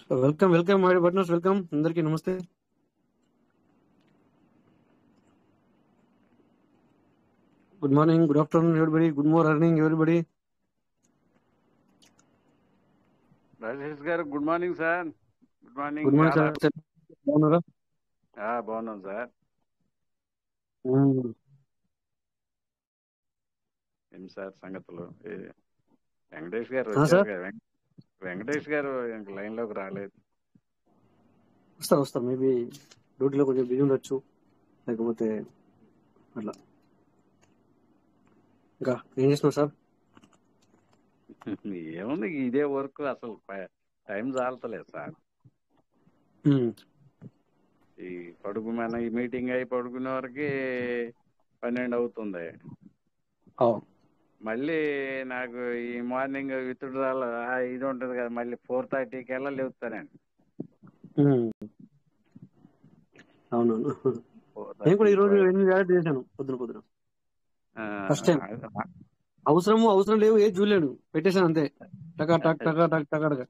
Welcome welcome my partners welcome అందరికీ నమస్తే good morning good afternoon everybody good morning everybody Rajesh garu good morning sir good morning good morning చాలా sir బాగున్నారా ఆ, బాగున్నాం sir మ్మ్. ఏం sir సంగతులు ఏ, వెంకటేష్ గారు ఆ, వచ్చారు సార్ కదా వెంక- వెంకటేష్ గారు ఇంక లైన్ లోకి రాలేదు వస్తారు వస్తారు మేబీ డ్యూటీలో కొంచెం బిజీ ఉండొచ్చు లేకపోతే అట్లా ఇంకా ఏం చేస్తున్నారు సార్ ఏముంది ఇదే వర్క్ అసలు టైం చాలతలేదు సార్ మ్మ్. ఈ పడుకు మన ఈ మీటింగ్ అయి పడుకునే వరకు పన్నెండు అవుతుంది అవును మళ్ళీ నాకు ఈ మార్నింగ్ విత్డ్రాల్ ఇది ఉంటుంది కదా మళ్ళీ ఫోర్ థర్టీకి వెళ్ళా లేపుతానండి మ్మ్. అవునవును ఫోర్ నేను కూడా థర్టీ ఈ రోజు ఫైవ్ ఎనిమిది యాడ్ చేశాను పొద్దున పొద్దున ఫస్ట్ టైం అవసరము అవసరం లేవు ఏది చూడలేడు పెట్టేశాను అంతే టకా టక్ టకా టక్ టకా టక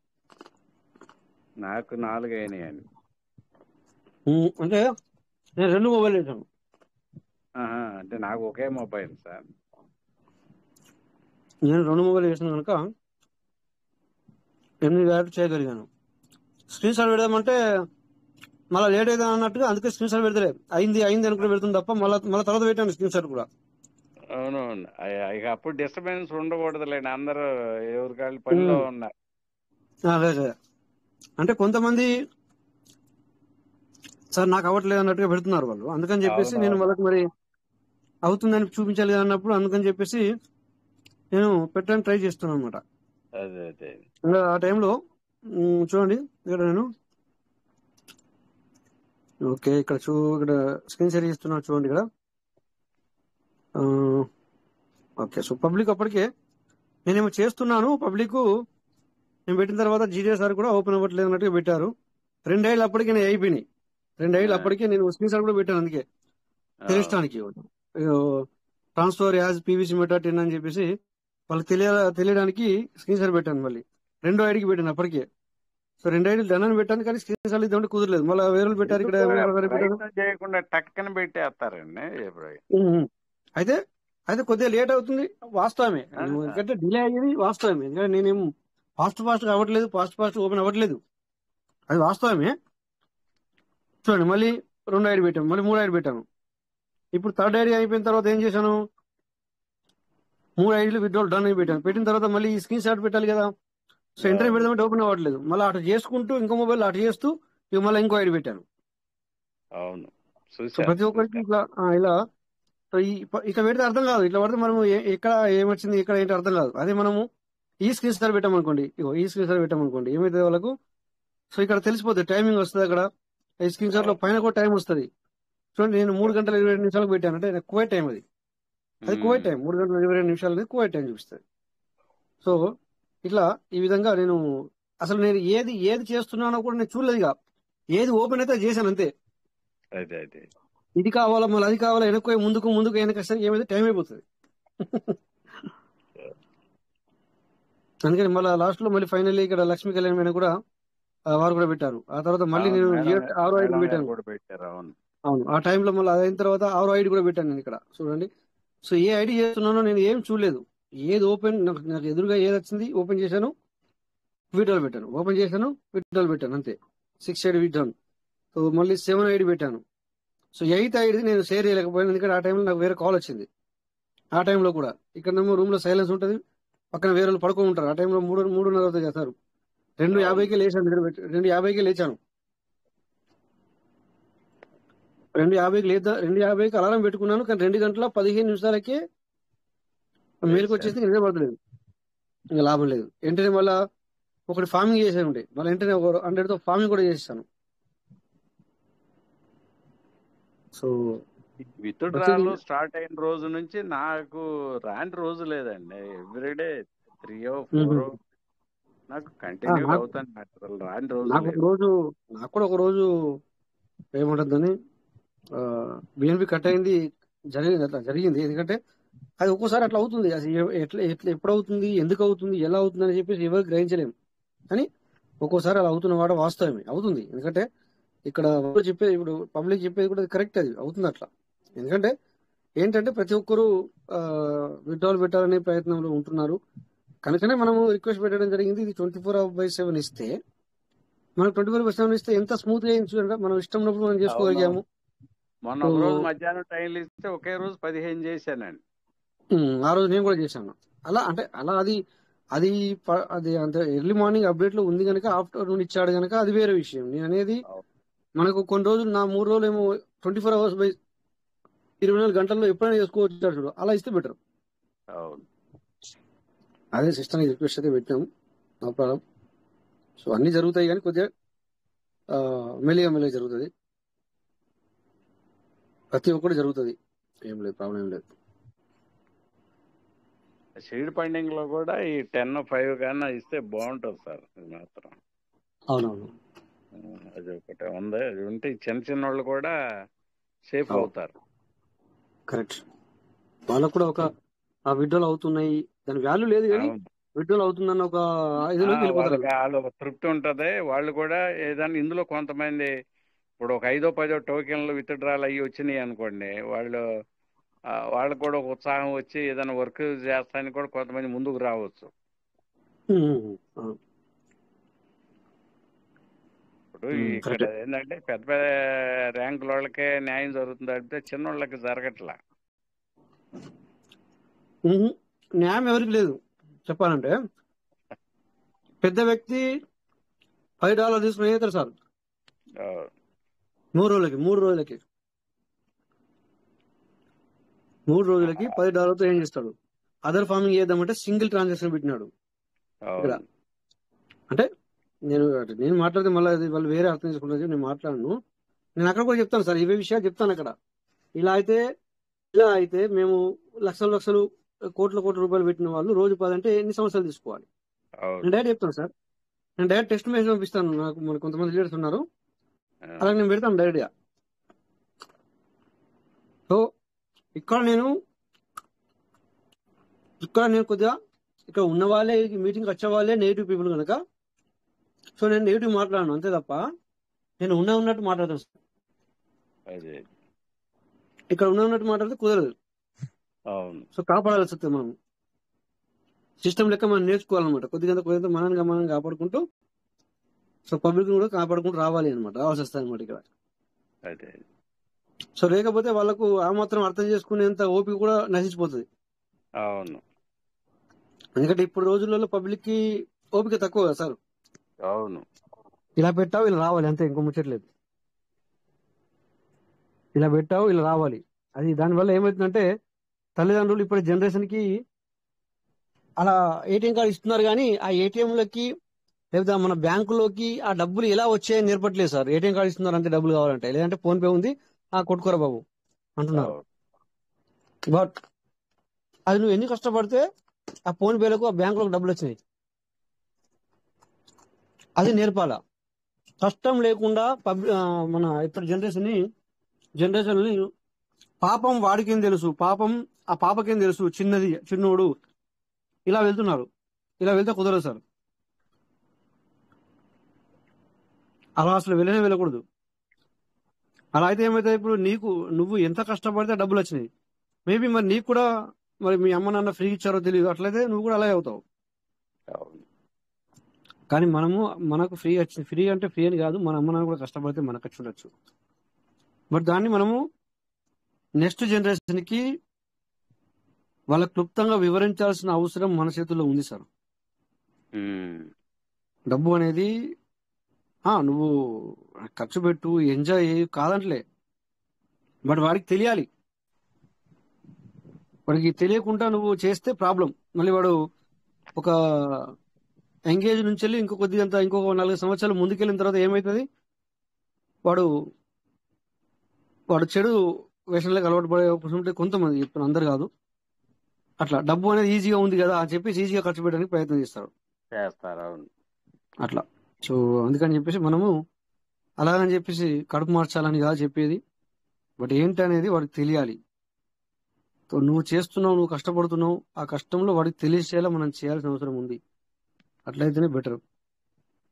నాకు నాలుగు అయినాయండి ఉమ్, అంటే నేను రెండు మొబైల్ వేసాను ఆహా, అంటే నాకు ఒకే మొబైల్ సార్ నేను రెండు మొబైల్ వేసాను కనుక ఎనిమిది యాడ్ చేయగలిగాను స్క్రీన్ షాట్ పెడదామంటే మళ్ళీ లేట్ అయితే అన్నట్టుగా అందుకే స్క్రీన్ షాట్ పెడతలే అయింది అయింది అనుకుని పెడుతుంది తప్ప మళ్ళీ మళ్ళీ తర్వాత పెట్టాను స్క్రీన్ షాట్ కూడా అవునవును అయ్య- ఇక అప్పుడు డిస్టర్బెన్స్ ఉండకూడదులేండి అందరూ ఎవరి కాళ్ళు పనిలో ఉమ్, ఉన్నారు ఆ, అదే అదే అంటే కొంతమంది సార్ నాకు అవ్వట్లేదు అన్నట్టుగా పెడుతున్నారు వాళ్ళు అందుకని చెప్పేసి నేను అవునవును వాళ్ళకి మరి అవుతుందని చూపించాలి కదా అన్నప్పుడు అందుకని చెప్పేసి నేను పెట్టడానికి ట్రై చేస్తున్నాను అనమాట అదే అదే ఇంకా ఆ టైంలో ఉమ్, చూడండి ఇక్కడ నేను ఓకే ఇక్కడ చూ ఇక్కడ స్క్రీన్ షేర్ చేస్తున్నాను చూడండి ఇక్కడ ఆ, ఓకే సో పబ్లిక్ అప్పటికే నేనేమో చేస్తున్నాను పబ్లిక్ నేను పెట్టిన తర్వాత జీడియో సార్ కూడా ఓపెన్ అవ్వట్లేదు అన్నట్టుగా పెట్టారు రెండు ఐళ్ళు అప్పటికే నేను అయిపోయినాయి రెండు ఐళ్ళు అప్పటికే నేను స్క్రీన్ షాట్ కూడా పెట్టాను అందుకే అవును తెలుస్తానికి transfer as PVC meta ten అని చెప్పేసి వాళ్ళకి తెలియ తెలియడానికి స్క్రీన్ షాట్ పెట్టాను మళ్ళీ రెండో ఐడికి పెట్టాను అప్పటికే సో రెండు ఐడీలు ధనాన్ని పెట్టాను కానీ స్క్రీన్ షాట్ ఇద్దామంటే కుదరలేదు మళ్ళీ వేరే వాళ్ళు పెట్టారు ఇక్కడ ఎందుకు వేరే వేరే పెట్టారు ప్రయత్నం చేయకుండా టక్కన పెట్టేస్తారండి ఇప్పుడు ఉమ్, ఉమ్. అయితే అయితే కొద్దిగా లేట్ అవుతుంది వాస్తవమే ఆ, నువ్వు ఎందుకంటే డిలే అయ్యేది వాస్తవమే ఎందుకంటే నేనేం ఫాస్ట్ ఫాస్ట్ అవ్వట్లేదు ఫాస్ట్ ఫాస్ట్ ఓపెన్ అవ్వట్లేదు అది వాస్తవమే చూడండి మళ్ళీ రెండు ఐడి పెట్టాను మళ్ళీ మూడు ఐడి పెట్టాను ఇప్పుడు థర్డ్ ఐడి అయిపోయిన తర్వాత ఏం చేశాను మూడు ఐడీలు విత్డ్రాల్ డన్ అని పెట్టాను పెట్టిన తర్వాత మళ్ళీ ఈ స్క్రీన్ షాట్ పెట్టాలి కదా సో ఎంట్రీ అవును పెడదామంటే ఓపెన్ అవ్వట్లేదు మళ్ళీ అటు చేసుకుంటూ ఇంకో మొబైల్ అటు చేస్తూ ఇక మళ్ళీ ఇంకో ఐడి పెట్టాను అవును సో చూశాను ప్రతి ఒక్కరికి చూశాను ఇట్లా ఆ, ఇలా సో ఈ ప- ఇట్లా పెడితే అర్థం కాదు ఇట్లా పడితే మనము ఏ- ఎక్కడ ఏమొచ్చింది ఇక్కడ ఏంటి అర్థం కాదు అదే మనము ఈ స్క్రీన్ షాట్ పెట్టామనుకోండి ఇగో ఈ స్క్రీన్ షాట్ పెట్టామనుకోండి ఏమైతే వాళ్ళకు సో ఇక్కడ తెలిసిపోతుంది టైమింగ్ వస్తుంది అక్కడ ఈ స్క్రీన్ షాట్ లో అవును పైన కూడా టైం వస్తుంది చూడండి నేను మూడు గంటల ఇరవై రెండు నిమిషాలకు పెట్టాను అంటే నాకు కువైట్ టైం అది అది కువైట్ ఉమ్, టైం మూడు గంటల ఇరవై రెండు నిమిషాలు అనేది కువైట్ టైం చూపిస్తుంది సో ఇట్లా ఈ విధంగా నేను అసలు నేను ఏది ఏది చేస్తున్నానో కూడా నేను చూడలేదు ఇక ఏది ఓపెన్ అయితే చేశాను అంతే అదే అదే ఇది కావాలా మళ్ళీ అది కావాలా వెనక్కి ముందుకు ముందుకు వెనక ఏమైతే టైం అయిపోతుంది అందుకని మళ్ళీ లాస్ట్ లో మళ్ళీ ఫైనల్లీ ఇక్కడ లక్ష్మీ కళ్యాణ్ మీద కూడా ఆ, వారు కూడా పెట్టారు ఆ తర్వాత మళ్ళీ అవును నేను మేడం ఏడు ఆరో ఐడి మేడం గారు పెట్టాను కూడా పెట్టారు అవును అవును ఆ టైంలో మళ్ళీ అది అయిన తర్వాత ఆరో ఐడి కూడా పెట్టాను నేను ఇక్కడ చూడండి సో ఏ ఐడి చేస్తున్నానో నేను ఏం చూడలేదు ఏది ఓపెన్ నాకు నాకు ఎదురుగా ఏది వచ్చింది ఓపెన్ చేశాను వీడియోలు పెట్టాను ఓపెన్ చేశాను వీడియోలు పెట్టాను అంతే సిక్స్ ఐడి పెట్టాను సో మళ్ళీ సెవెన్ ఐడి పెట్టాను సో ఎయిత్ ఐడి నేను షేర్ చేయలేకపోయాను ఎందుకంటే ఆ టైంలో నాకు వేరే కాల్ వచ్చింది ఆ టైంలో కూడా ఇక్కడనేమో రూమ్ లో సైలెన్స్ ఉంటుంది పక్కన వేరే వాళ్ళు పడుకొని ఉంటారు ఆ టైంలో మూడు మూడున్నర అవుతుంది చేస్తారు రెండు అవును యాభైకే లేచాను నిద్ర పెట్టి రెండు యాభైకే లేచాను రెండు యాభైకి లేదా రెండు యాభైకి అలారం పెట్టుకున్నాను కానీ రెండు గంటల పదిహేను నిమిషాలకే మేలుకు లేచారు వచ్చేసి నిద్ర పడలేదు ఇంకా లాభం లేదు వెంటనే మళ్ళా ఒకటి ఫార్మింగ్ చేసే ఉండే మళ్ళీ వెంటనే ఒక హండ్రెడ్ తో ఫార్మింగ్ కూడా చేసేసాను సో విత్డ్రాల్ వచ్చేది స్టార్ట్ అయిన రోజు నుంచి నాకు రాని రోజు లేదండి ఎవ్రీడే త్రీ ఓ మ్మ్. ఫోర్ నాకు ఆ, కంటిన్యూగా నాకు అవుతాను అసలు రాని రోజు నాకు ఒక లేదు రోజు నాకు కూడా ఒక రోజు ఏమంటుందని బిఎన్పి కట్ అయింది జరిగింది అట్లా జరిగింది ఎందుకంటే అది ఒక్కోసారి అట్లా అవుతుంది అది ఎ- ఎట్లా ఎట్లా ఎప్పుడు అవుతుంది ఎందుకు అవుతుంది ఎలా అవుతుంది అని చెప్పేసి ఎవరు గ్రహించలేము కానీ ఒక్కోసారి అలా అవుతున్న వాడు వాస్తవమే అవుతుంది ఎందుకంటే ఇక్కడ వాళ్ళు చెప్పేది ఇప్పుడు పబ్లిక్ చెప్పేది కూడా కరెక్ట్ అది అవుతుంది అట్లా ఎందుకంటే ఏంటంటే ప్రతి ఒక్కరు విడ్రాల్ పెట్టాలనే ప్రయత్నంలో ఉంటున్నారు కనుకనే మనము రిక్వెస్ట్ పెట్టడం జరిగింది ఇది ట్వంటీ ఫోర్ బై సెవెన్ ఇస్తే మనకు ట్వంటీ ఫోర్ బై సెవెన్ ఇస్తే ఎంత స్మూత్ గా ఇన్సూరెన్స్ మనం ఇష్టం ఉన్నప్పుడు మనం చేసుకోగలిగాము మొన్న ఒక సో- రోజు మధ్యాహ్నం టైంలు ఇస్తే ఒకే రోజు పదిహేను చేశానండి ఉమ్, ఆ రోజు నేను కూడా చేశాను అలా అంటే అలా అది అది ప- అది అంత ఎర్లీ మార్నింగ్ అప్డేట్ లో ఉంది కనుక ఆఫ్టర్నూన్ ఇచ్చాడు కనుక అది వేరే విషయం నేను అనేది అవును. మనకు కొన్ని రోజులు నా మూడు రోజులు ఏమో ట్వంటీ ఫోర్ అవర్స్ బై ఇరవై నాలుగు గంటల్లో ఎప్పుడైనా చేసుకోవచ్చు ఇచ్చాడు చూడు అలా ఇస్తే బెటర్ అవును అదే సిస్టమ్ రిక్వెస్ట్ అయితే పెట్టాము నో ప్రాబ్లం సో అన్ని జరుగుతాయి కానీ కొద్దిగా ఆ, మెల్లిగా మెల్లిగా జరుగుతుంది ప్రతి ఒక్కటి జరుగుతుంది ఏం లేదు ప్రాబ్లం ఏం లేదు సీడ్ ఫండింగ్ లో కూడా ఈ టెన్ ఫైవ్ కన్నా ఇస్తే బాగుంటుంది సార్ ఇది మాత్రం అవునవును ఉం, అది ఒకటే ఉంది అది ఉంటే ఈ చిన్న చిన్న వాళ్ళు కూడా సేఫ్ అవును. అవుతారు కరెక్ట్ వాళ్ళకు కూడా ఒక ఆ విడ్రోల్ అవుతున్నాయి దాని వాల్యూ లేదు కానీ అవును. విడ్రోల్ అవుతుందన్న ఒక ఇదిలోకి ఆ, వెళ్ళిపోతారు వాళ్ళకి వాళ్ళు ఒక తృప్తి ఉంటది వాళ్ళు కూడా ఏదైనా ఇందులో కొంతమంది ఇప్పుడు ఒక ఐదో పదో టోకెన్లు విత్డ్రాల్ అయ్యి వచ్చినాయి అనుకోండి వాళ్ళు ఆ, వాళ్ళకి కూడా ఒక ఉత్సాహం వచ్చి ఏదైనా వర్క్ చేస్తానికి కూడా కొంతమంది ముందుకు రావచ్చు ఉమ్, ఉమ్, అవును. ఇప్పుడు ఉమ్, ఇక్కడ కరెక్టే. ఏంటంటే పెద్ద పెద్ద ర్యాంకుల వాళ్ళకే న్యాయం జరుగుతుంది అంటే చిన్న వాళ్ళకి జరగట్లా ఉహు. న్యాయం ఎవరికి లేదు చెప్పాలంటే పెద్ద వ్యక్తి ఫైవ్ డాలర్ తీసుకుని అవుతారు సార్ ఆ, మూడు రోజులకి మూడు రోజులకి మూడు రోజులకి పది డాలర్తో ఏం చేస్తాడు అదర్ ఫార్మింగ్ చేద్దామంటే సింగిల్ ట్రాన్సాక్షన్ పెట్టినాడు ఇక్కడ అవును అంటే నేను నేను మాట్లాడితే మళ్ళీ అది వాళ్ళు వేరే అర్థం చేసుకుంటారు నేను మాట్లాడను నేను అక్కడ కూడా చెప్తాను సార్ ఇవే విషయాలు చెప్తాను అక్కడ ఇలా అయితే ఇలా అయితే మేము లక్షలు లక్షలు కోట్ల కోట్ల రూపాయలు పెట్టిన వాళ్ళు రోజు పది అంటే ఎన్ని సంవత్సరాలు తీసుకోవాలి అవును నేను డైరెక్ట్ చెప్తాను సార్ నేను డైరెక్ట్ టెస్ట్ మెసేజ్ పంపిస్తాను నాకు మన కొంతమంది లీడర్స్ ఉన్నారు ఆ, అలాగే నేను పెడతాను డైరెక్ట్ గా సో ఇక్కడ నేను ఇక్కడ నేను కొద్దిగా ఇక్కడ ఉన్న వాళ్ళే ఈ మీటింగ్ వచ్చే వాళ్ళే నెగిటివ్ పీపుల్ కనుక సో నేను నెగిటివ్ మాట్లాడను అంతే తప్ప నేను ఉన్న ఉన్నట్టు మాట్లాడతాను సార్. అదే ఇక్కడ ఉన్న ఉన్నట్టు మాట్లాడితే కుదరదు అవును సో కాపాడాల్సి వస్తుంది మనం సిస్టమ్ లెక్క మనం నేర్చుకోవాలన్నమాట కొద్దిగా కొద్దిగా మనం మనం కాపాడుకుంటూ సో పబ్లిక్ కూడా కాపాడుకుంటూ రావాలి అనమాట రావాల్సి వస్తుంది అనమాట ఇక్కడ అదే సో లేకపోతే వాళ్ళకు ఆ మాత్రం అర్థం చేసుకునేంత ఓపిక కూడా నశించిపోతుంది అవును ఎందుకంటే ఇప్పుడు రోజులలో పబ్లిక్ కి ఓపిక తక్కువ కదా సార్ అవును ఇలా పెట్టావు ఇలా రావాలి అంతే ఇంకో ముచ్చట్లేదు ఇలా పెట్టావు ఇలా రావాలి అది దానివల్ల ఏమవుతుందంటే తల్లిదండ్రులు ఇప్పటి జనరేషన్ కి అలా ఏటీఎం కార్డు ఇస్తున్నారు కానీ ఆ ఏటీఎం లకి లేకపోతే మన బ్యాంకులోకి ఆ డబ్బులు ఎలా వచ్చాయని నేర్పట్లేదు సార్ ఏటీఎం కార్డు ఇస్తున్నారు అంతే డబ్బులు కావాలంటే లేదంటే ఫోన్ పే ఉంది ఆ కొట్టుకోరా బాబు అంటున్నారు అవును. బట్ అది నువ్వు ఎన్ని కష్టపడితే ఆ ఫోన్ పేలకు ఆ బ్యాంకులకు డబ్బులు వచ్చినాయి అది నేర్పాల కష్టం లేకుండా పబ్ ఆ, మన ఇప్పుడు జనరేషన్ ని జనరేషన్ ని పాపం వాడికేం తెలుసు పాపం ఆ పాపకేం తెలుసు చిన్నది చిన్నోడు ఇలా వెళ్తున్నారు ఇలా వెళ్తే కుదరదు సార్ అలా అసలు వెళ్ళనే వెళ్ళకూడదు అలా అయితే ఏమైతే ఇప్పుడు నీకు నువ్వు ఎంత కష్టపడితే డబ్బులు వచ్చినాయి మేబీ మరి నీకు కూడా మరి మీ అమ్మ నాన్న ఫ్రీ ఇచ్చారో తెలియదు అట్లయితే నువ్వు కూడా అలాగే అవుతావు అవును కానీ మనము మనకు ఫ్రీ వచ్చింది ఫ్రీ అంటే ఫ్రీ అని కాదు మన అమ్మ నాన్న కూడా కష్టపడితే మనకు వచ్చి ఉండొచ్చు బట్ దాన్ని మనము నెక్స్ట్ జనరేషన్ కి వాళ్ళకు క్లుప్తంగా వివరించాల్సిన అవసరం మన చేతుల్లో ఉంది సార్ ఉమ్. డబ్బు అనేది ఆ నువ్వు ఖర్చు పెట్టు ఎంజాయ్ చేయి కాదంటలే బట్ వాడికి తెలియాలి వాడికి తెలియకుండా నువ్వు చేస్తే ప్రాబ్లం మళ్ళీ వాడు ఒక ఎంగేజ్ నుంచి వెళ్ళి ఇంకో కొద్దిగంత ఇంకొక నాలుగు సంవత్సరాలు ముందుకెళ్ళిన తర్వాత ఏమవుతుంది వాడు వాడు చెడు వేషంలోకి అలవాటు పడే అవకాశం ఉంటే కొంతమంది చెప్తాను అందరు కాదు అట్లా డబ్బు అనేది ఈజీగా ఉంది కదా అని చెప్పేసి ఈజీగా ఖర్చు పెట్టడానికి ప్రయత్నం చేస్తారు చేస్తారు అవును అట్లా సో అందుకని చెప్పేసి మనము అలాగని చెప్పేసి కడుపు మార్చాలని కాదు చెప్పేది బట్ ఏంటి అనేది వాడికి తెలియాలి సో నువ్వు చేస్తున్నావు నువ్వు కష్టపడుతున్నావు ఆ కష్టంలో వాడికి తెలిసేలా మనం చేయాల్సిన అవసరం ఉంది అట్లయితేనే బెటర్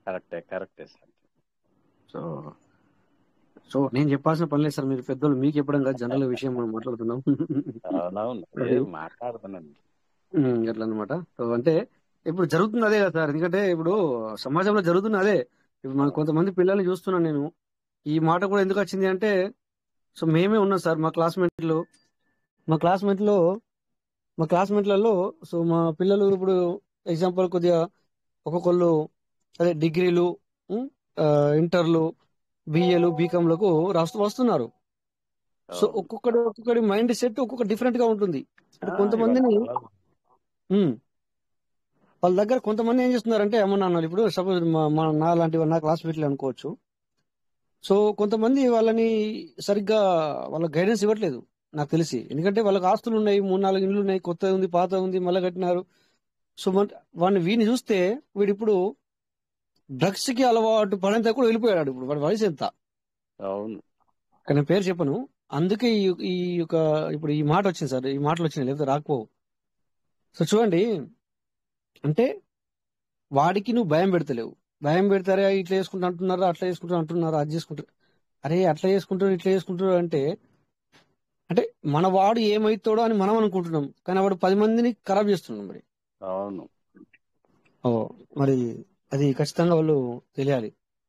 కరెక్టే కరెక్టే సార్ సో సో నేను చెప్పాల్సిన పని లేదు సార్ మీరు పెద్దోళ్ళు మీకు చెప్పడం కాదు జనరల్ విషయం మనం మాట్లాడుతున్నాం అవునవును అది లేదు మాట్లాడుతున్నాను ఉమ్, అట్లా అనమాట సో అంటే ఇప్పుడు జరుగుతుంది అదే కదా సార్ ఎందుకంటే ఇప్పుడు సమాజంలో జరుగుతుంది అదే ఇప్పుడు మన కొంతమంది పిల్లల్ని చూస్తున్నాను నేను ఈ మాట కూడా ఎందుకు వచ్చింది అంటే సో మేమే ఉన్నాం సార్ మా క్లాస్మేట్లు మా క్లాస్మేట్లో మా క్లాస్మేట్లలో సో మా పిల్లలు ఇప్పుడు ఎగ్జాంపుల్ కొద్దిగా ఒక్కొక్కళ్ళు అదే డిగ్రీలు ఉమ్, ఆ, ఇంటర్లు బిఏలు బీకాంలకు రాస్తూ వస్తున్నారు సో అవును ఒక్కొక్కటి ఒక్కొక్కటి మైండ్ సెట్ ఒక్కొక్క డిఫరెంట్ గా ఉంటుంది ఆ, అంటే ఇవాళ కొంతమందిని చాలా ఉమ్, వాళ్ళ దగ్గర కొంతమంది ఏం చేస్తున్నారంటే ఏమన్నా అన్నారు ఇప్పుడు సపోజ్ మా మా నా లాంటి నా క్లాస్మేట్లు అనుకోవచ్చు సో కొంతమంది వాళ్ళని సరిగ్గా వాళ్ళ గైడెన్స్ ఇవ్వట్లేదు నాకు తెలిసి ఎందుకంటే వాళ్ళకి ఆస్తులు ఉన్నాయి మూడు నాలుగు ఇండ్లు ఉన్నాయి కొత్త ఉంది పాత ఉంది మళ్ళీ కట్టినారు సో మన- వాడిని వీడిని చూస్తే వీడు ఇప్పుడు డ్రగ్స్ కి అలవాటు పడేంత కూడా వెళ్ళిపోయాడు ఇప్పుడు వాడి వయసు ఎంత అవును కానీ నేను పేరు చెప్పను అందుకే ఈ ఈ యొక్క ఇప్పుడు ఈ మాట వచ్చింది సార్ ఈ మాటలు వచ్చినాయి లేకపోతే రాకపోవు సో చూడండి అంటే వాడికి నువ్వు భయం పెడతలేవు భయం పెడతారే ఇట్లా చేసుకుంటూ అంటున్నారా అట్లా చేసుకుంటూ అంటున్నారా అది చేసుకుంటారు అరే అట్లా చేసుకుంటారు ఇట్లా చేసుకుంటారు అంటే అంటే మన వాడు ఏమైతాడో అని మనం అనుకుంటున్నాం కానీ వాడు పది మందిని ఖరాబ్ చేస్తున్నాం మరి అవును ఓ మరి అది ఖచ్చితంగా వాళ్ళు తెలియాలి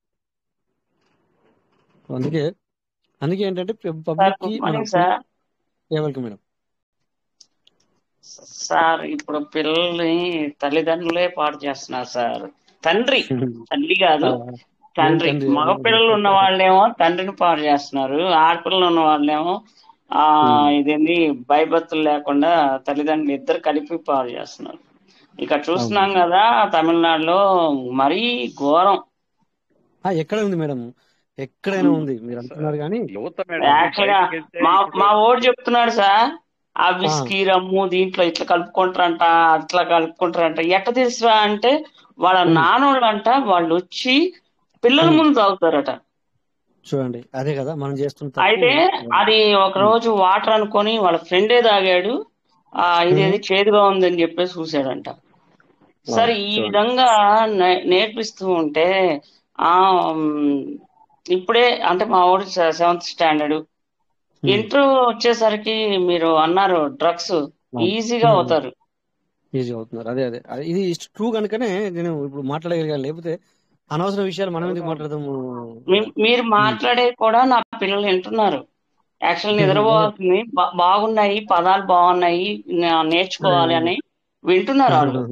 అందుకే అందుకే ఏంటంటే సార్ పబ్లిక్ కి గుడ్ మన morning sir welcome madam sir ఇప్పుడు పిల్లల్ని తల్లిదండ్రులే పాడు చేస్తున్నారు సార్ తండ్రి తల్లి కాదు ఏం తండ్రి తండ్రి మగ పిల్లలు ఉన్న వాళ్ళేమో తండ్రిని పాడు చేస్తున్నారు ఆడపిల్లలు ఉన్న వాళ్ళేమో ఆ ఇదేంది భయభక్తులు లేకుండా తల్లిదండ్రులు ఇద్దరు కలిపి పాడు చేస్తున్నారు ఇక చూస్తున్నాం అవును కదా తమిళనాడులో మరీ ఘోరం ఆ, ఎక్కడ ఉంది మేడం ఎక్కడైనా ఉంది మీరు అంటున్నారు కానీ యువత మేడం యాక్చువల్ గా బయటకు వెళ్తే మా ఇప్పుడు మా ఓడు చెప్తున్నాడు సార్ ఆ ఆ, విస్కీ రమ్ము దీంట్లో ఇట్లా కలుపుకుంటారంట అట్లా కలుపుకుంటారంట ఎట్ట తెలుసురా అంటే వాళ్ళ ఉమ్, నాన్నోళ్ళంట వాళ్ళు వచ్చి పిల్లల ఉమ్, ముందు తాగుతారట చూడండి అదే కదా మనం చేస్తున్న తప్పు అయితే అది ఒక ఉమ్, రోజు వాటర్ అనుకొని వాళ్ళ ఫ్రెండే తాగాడు ఆ ఉమ్, ఇదేది చేదుగా ఉందని చెప్పేసి చూసాడంట వావ్, సరే ఈ చూడండి విధంగా నే- నేర్పిస్తూ ఉంటే ఆ ఉమ్, ఇప్పుడే అంటే మా వాడు సెవెంత్ స్టాండర్డ్ ఉమ్, ఇంటర్ వచ్చేసరికి మీరు అన్నారు డ్రగ్స్ అవును ఈజీగా ఉమ్, ఉమ్, అవుతారు ఈజీ అవుతున్నారు అదే అదే అది- ఇది ట్రూ కనుకనే నేను ఇప్పుడు మాట్లాడగలిగాను లేకపోతే అనవసర విషయాలు మనం ఎందుకు అవునవును మాట్లాడదాము మీ- మీరు ఉమ్, మాట్లాడే కూడా నా పిల్లలు వింటున్నారు యాక్చువల్ అదే నిద్రపోవాల్సింది బా- బాగున్నాయి పదాలు బాగున్నాయి నా- అదే నేర్చుకోవాలి అని వింటున్నారు వాళ్ళు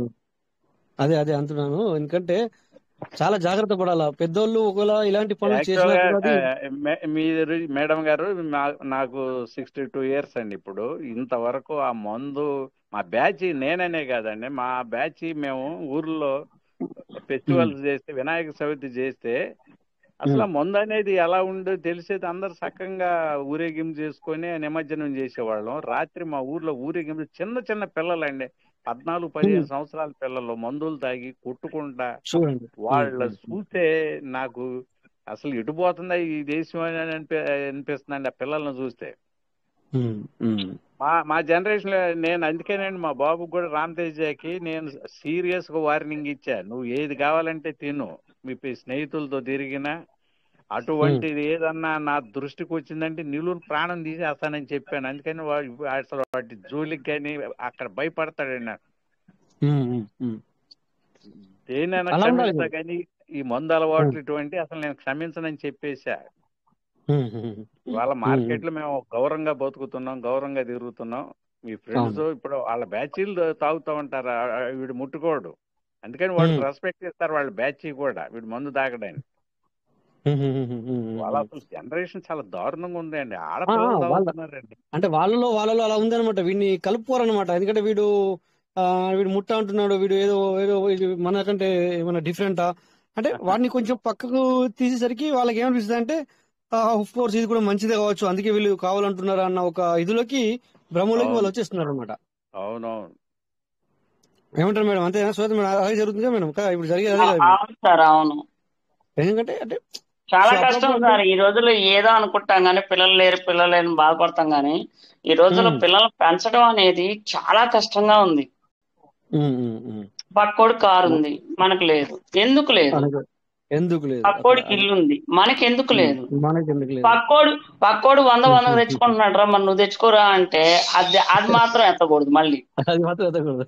అదే అదే అంటున్నాను ఎందుకంటే చాలా జాగ్రత్త పడాలా పెద్దోళ్ళు ఒకవేళ ఇలాంటి పనులు యాక్చువల్ గా చేసినప్పుడు అది ఆ, మే- మీరు మేడం గారు నా- నాకు సిక్స్టీ టూ ఇయర్స్ అండి ఇప్పుడు ఇంతవరకు ఆ మందు మా బ్యాచ్ నేననే కాదండి మా బ్యాచ్ మేము ఊర్లో ఉమ్, ఫెస్టివల్స్ చేస్తే వినాయక చవితి చేస్తే అసలు ఆ ఉమ్, మందు అనేది ఎలా ఉందో తెలిసేది అందరు సక్కంగా ఊరేగింపు చేసుకొని నిమజ్జనం చేసేవాళ్ళం రాత్రి మా ఊర్లో ఊరేగింపు చిన్న చిన్న పిల్లలండి పద్నాలుగు ఉమ్, పదిహేను సంవత్సరాల పిల్లలు మందులు తాగి కొట్టుకుంటా చూడండి ఉమ్, వాళ్ళ ఉమ్, ఉమ్, చూస్తే నాకు అసలు ఎటు పోతుందా ఈ దేశం అని అనిపి అనిపిస్తుందండి ఆ పిల్లల్ని చూస్తే ఉమ్, ఉమ్, మా మా జనరేషన్ లో నేను అందుకేనండి మా బాబుకి కూడా రామ్ తేజకి నేను సీరియస్ గా వార్నింగ్ ఇచ్చా నువ్వు ఏది కావాలంటే తిను మీ పి- స్నేహితులతో తిరిగినా ఉమ్, అటువంటిది ఏదన్నా నా దృష్టికి వచ్చిందంటే నిలువును ప్రాణం తీసేస్తానని చెప్పాను అందుకని వాడు అసలు వాటి జోలికి కానీ అక్కడ భయపడతాడండి నాకు ఉమ్, ఉమ్, ఉమ్. దేనైనా అలా ఉండాలి క్షమిస్తా మరి. కానీ ఈ మందు అలవాట్లు ఇటువంటి అసలు నేను క్షమించనని చెప్పేశా ఉమ్, ఉమ్, ఉమ్, ఇవాళ ఉమ్, మార్కెట్ లో మేము గౌరవంగా బతుకుతున్నాం గౌరవంగా తిరుగుతున్నాం మీ ఫ్రెండ్స్ అవును ఇప్పుడు వాళ్ళ బ్యాచీలు తాగుతూ ఉంటారు ఆ- ఆ వీడు ముట్టుకోడు అందుకని వాళ్ళు ఉమ్, రెస్పెక్ట్ ఇస్తారు వాళ్ళ బ్యాచ్ కూడా వీడు మందు తాగడానికి ఉమ్, ఉమ్, ఉమ్, ఉమ్, ఉమ్, వాళ్ళ ఉమ్. అసలు జనరేషన్ చాలా దారుణంగా ఉందండి ఆ, ఆ, ఆడపిల్లలు వాళ్ళ తాగుతున్నారండి అంటే వాళ్ళలో వాళ్ళలో అలా ఉందన్నమాట వీడిని కలుపుకోరన్నమాట ఎందుకంటే వీడు ఆ, వీడు ముట్ట అంటున్నాడు వీడు ఏదో ఏదో ఇది మనకంటే ఏమైనా డిఫరెంటా అంటే వాడిని కొంచెం పక్కకు తీసేసరికి వాళ్ళకి ఏమనిపిస్తుంది అంటే ఆఫ్ కోర్స్ ఇది కూడా మంచిదే కావచ్చు అందుకే వీళ్ళు కావాలంటున్నారు అన్న ఒక ఇదిలోకి భ్రమలోకి వాళ్ళు అవును వచ్చేస్తున్నారు అనమాట అవునవును ఏమంటారు మేడం అంతేనా శ్వేత మేడం అలాగే జరుగుతుందా మేడం కదా ఇప్పుడు జరిగేది అదే ఆ- కదా ఇప్పుడు అవును సార్ అవును ఎందుకంటే అంటే చాలా సో కష్టం అప్పుడప్పుడు సార్ ఈ రోజుల్లో ఏదో అనుకుంటాం కానీ పిల్లలు లేరు పిల్లలు లేని బాధపడతాం కానీ ఈ రోజుల్లో ఉమ్, పిల్లల్ని పెంచడం అనేది చాలా కష్టంగా ఉంది ఉమ్, ఉమ్, ఉమ్. పక్కోడు కారు ఉంది మనకు లేదు ఎందుకు లేదు అలాగే ఎందుకు లేదు అక్కడ పక్కోడికి అది ఇల్లు ఉంది మనకి ఎందుకు ఉమ్, లేదు మనకి ఎందుకు లేదు పక్కోడు పక్కోడు వంద వందకు తెచ్చుకుంటున్నాడు రా మరి నువ్వు తెచ్చుకోరా అంటే అది అది మాత్రం ఎత్తకూడదు మళ్ళీ అది మాత్రం ఎత్తకూడదు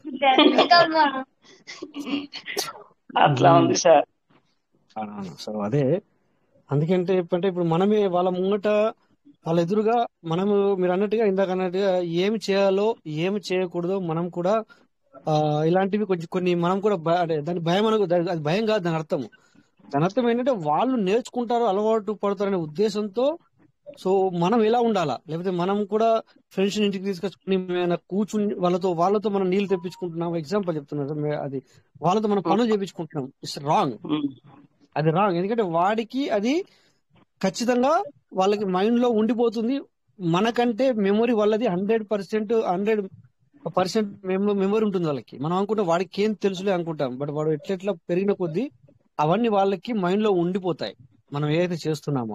అట్లా ఉమ్, ఉంది సార్ ఆ, సో అదే అందుకంటే అంటే ఇప్పుడు మనమే వాళ్ళ ముంగట వాళ్ళ ఎదురుగా మనము మీరు అన్నట్టుగా ఇందాక అన్నట్టుగా ఏమి చేయాలో ఏమి చేయకూడదో మనం కూడా ఆ ఇలాంటివి కొంచెం కొన్ని మనం కూడా భయ- అంటే దాని భయం అనకు దాని- అది భయం కాదు దాని అర్థం దాని అర్థం ఏంటంటే వాళ్ళు నేర్చుకుంటారు అలవాటు పడతారనే ఉద్దేశంతో సో మనం ఎలా ఉండాలా లేకపోతే మనం కూడా ఫ్రెండ్స్ ఇంటికి తీసుకొచ్చుకుని ఏమైనా కూర్చుని వాళ్ళతో వాళ్ళతో మనం నీళ్లు తెప్పించుకుంటున్నాం ఎగ్జాంపుల్ చెప్తున్నారు మే- అది వాళ్ళతో మనం పనులు చేపించుకుంటున్నాం ఇట్స్ రాంగ్ ఉమ్, అది రాంగ్ ఎందుకంటే వాడికి అది ఖచ్చితంగా వాళ్ళకి మైండ్ లో ఉండిపోతుంది మనకంటే మెమొరీ వాళ్ళది hundred percent hundred percent memory ఉంటుంది వాళ్ళకి మనం అనుకుంటాం వాడికి ఏం తెలుసులే అనుకుంటాం బట్ వాడు ఎట్లెట్లా పెరిగిన కొద్దీ అవన్నీ వాళ్ళకి మైండ్ లో ఉండిపోతాయి మనం ఏదైతే చేస్తున్నామో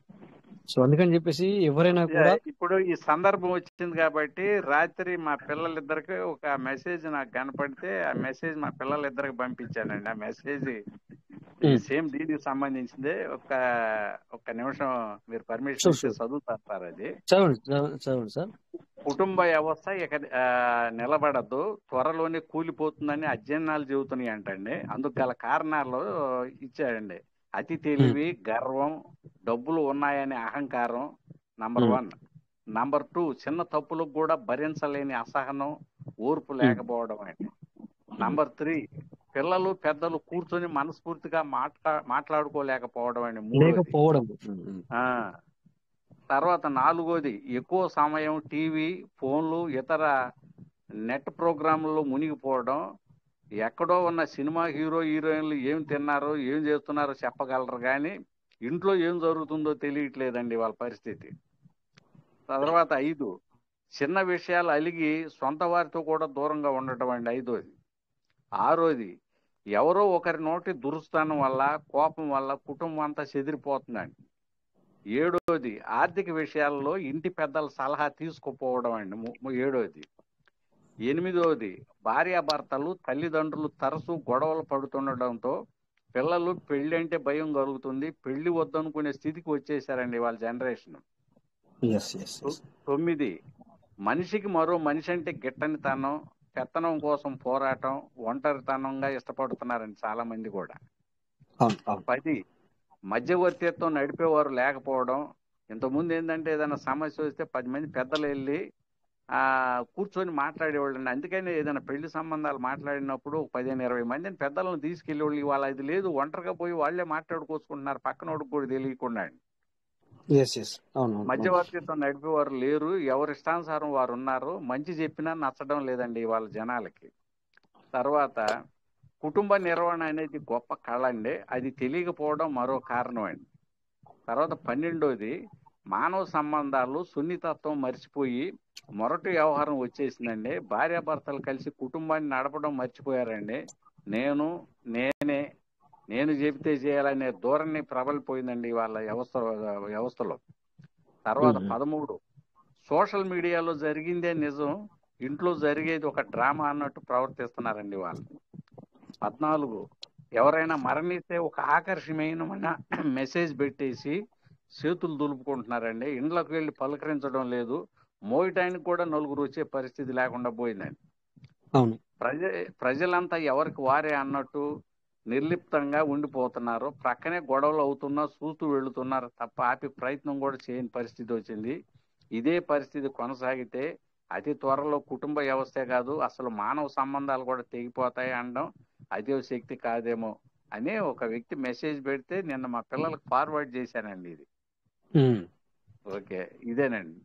సో అందుకని చెప్పేసి ఎవరైనా కూడా ఇప్పుడు ఈ సందర్భం వచ్చింది కాబట్టి రాత్రి మా పిల్లలిద్దరికి ఒక మెసేజ్ నాకు కనపడితే ఆ మెసేజ్ మా పిల్లలిద్దరికి పంపించానండి ఆ మెసేజ్ ఉమ్, సేమ్ దీనికి సంబంధించిందే ఒక ఒక నిమిషం మీరు పర్మిషన్ షూర్ ఇస్తే షూర్ చదువుతారు సార్ అది చదవండి చదవండి చదవండి సార్ కుటుంబ వ్యవస్థ ఇక ఆ, నిలబడద్దు త్వరలోనే కూలిపోతుందని అధ్యయనాలు చెబుతున్నాయి అంటండి అందుకు గల కారణాలు ఇచ్చాడండి అతి ఉమ్, తెలివి గర్వం డబ్బులు ఉన్నాయనే అహంకారం number um, one number two చిన్న తప్పులకు కూడా భరించలేని అసహనం ఓర్పు ఉమ్, లేకపోవడం అండి నంబర్ త్రీ పిల్లలు పెద్దలు కూర్చొని మనస్ఫూర్తిగా మాట్లా మాట్లాడుకోలేకపోవడం అండి మూడోది లేకపోవడం ఉమ్, ఉమ్, ఆ తర్వాత నాలుగోది ఎక్కువ సమయం టీవీ ఫోన్లు ఇతర నెట్ ప్రోగ్రాంలలో మునిగిపోవడం ఎక్కడో ఉన్న సినిమా హీరో హీరోయిన్లు ఏం తిన్నారో ఏం చేస్తున్నారో చెప్పగలరు కానీ ఇంట్లో ఏం జరుగుతుందో తెలియట్లేదండి వాళ్ళ పరిస్థితి తర్వాత ఐదు చిన్న విషయాలు అలిగి సొంత వారితో కూడా దూరంగా ఉండటం అండి ఐదోది ఆరోది ఎవరో ఒకరి నోటి దురుస్తానం వల్ల కోపం వల్ల కుటుంబం అంతా చెదిరిపోతుందండి ఏడోది ఆర్థిక విషయాల్లో ఇంటి పెద్దల సలహా తీసుకుపోవడం అండి ము- ము- ఏడోది ఎనిమిదోది భార్యాభర్తలు తల్లిదండ్రులు తరచూ గొడవలు పడుతుండడంతో పిల్లలు పెళ్లి అంటే భయం కలుగుతుంది పెళ్లి వద్దనుకునే స్థితికి వచ్చేసారండి వాళ్ళ జనరేషన్ ఎస్ ఎస్ తొ- ఎస్ తొమ్మిది మనిషికి మరో మనిషి అంటే గిట్టనితనం పెత్తనం కోసం పోరాటం ఒంటరితనంగా ఇష్టపడుతున్నారండి చాలా మంది కూడా అవును అవును పది మధ్యవర్తిత్వం నడిపేవారు లేకపోవడం ఇంతకుముందు ఏంటంటే ఏదైనా సమస్య వస్తే పది మంది పెద్దలు వెళ్ళి ఆ కూర్చొని మాట్లాడేవాళ్ళండి అందుకని ఏదైనా పెళ్లి సంబంధాలు మాట్లాడినప్పుడు ఒక పదిహేను ఇరవై మందిని పెద్దలను తీసుకెళ్ళేవాళ్ళు ఇవాళ అది లేదు ఒంటరిగా పోయి వాళ్ళే మాట్లాడుకోసుకుంటున్నారు పక్కనోడికి కూడా తెలియకుండా ఎస్ ఎస్ అవును అవును అవును మధ్యవర్తిత్వం నడిపేవారు లేరు ఎవరి ఇష్టానుసారం వారు ఉన్నారు మంచి చెప్పినా నచ్చడం లేదండి వాళ్ళ జనాలకి తర్వాత కుటుంబ నిర్వహణ అనేది గొప్ప కళ అండి అది తెలియకపోవడం మరో కారణం అండి తర్వాత పన్నెండోది మానవ సంబంధాలు సున్నితత్వం మర్చిపోయి మొరటి వ్యవహారం వచ్చేసిందండి భార్యాభర్తలు కలిసి కుటుంబాన్ని నడపడం మర్చిపోయారండి నేను నేనే నేను చెబితే చేయాలనే ధోరణి ప్రబలిపోయిందండి వాళ్ళ వ్యవస్థ వ్యవస్థలో తర్వాత ఉమ్, ఉమ్. పదమూడు సోషల్ మీడియాలో జరిగిందే నిజం ఇంట్లో జరిగేది ఒక డ్రామా అన్నట్టు ప్రవర్తిస్తున్నారండి వాళ్ళు పద్నాలుగు ఎవరైనా మరణిస్తే ఒక ఆకర్షణీయమైన మెసేజ్ పెట్టేసి చేతులు దులుపుకుంటున్నారండి ఇండ్లకు వెళ్ళి పలకరించడం లేదు మోయటానికి కూడా నలుగురు వచ్చే పరిస్థితి లేకుండా పోయిందండి అవును ప్రజ ప్రజలంతా ఎవరికి వారే అన్నట్టు నిర్లిప్తంగా ఉండిపోతున్నారు ప్రక్కనే గొడవలు అవుతున్నా చూస్తూ వెళుతున్నారు తప్ప ఆపి ప్రయత్నం కూడా చేయని పరిస్థితి వచ్చింది ఇదే పరిస్థితి కొనసాగితే అతి త్వరలో కుటుంబ వ్యవస్థే కాదు అసలు మానవ సంబంధాలు కూడా తెగిపోతాయి అనడం అదే శక్తి కాదేమో అని ఒక వ్యక్తి మెసేజ్ పెడితే నిన్న మా పిల్లలకు ఫార్వర్డ్ చేశానండి ఇది ఉమ్. ఓకే ఇదేనండి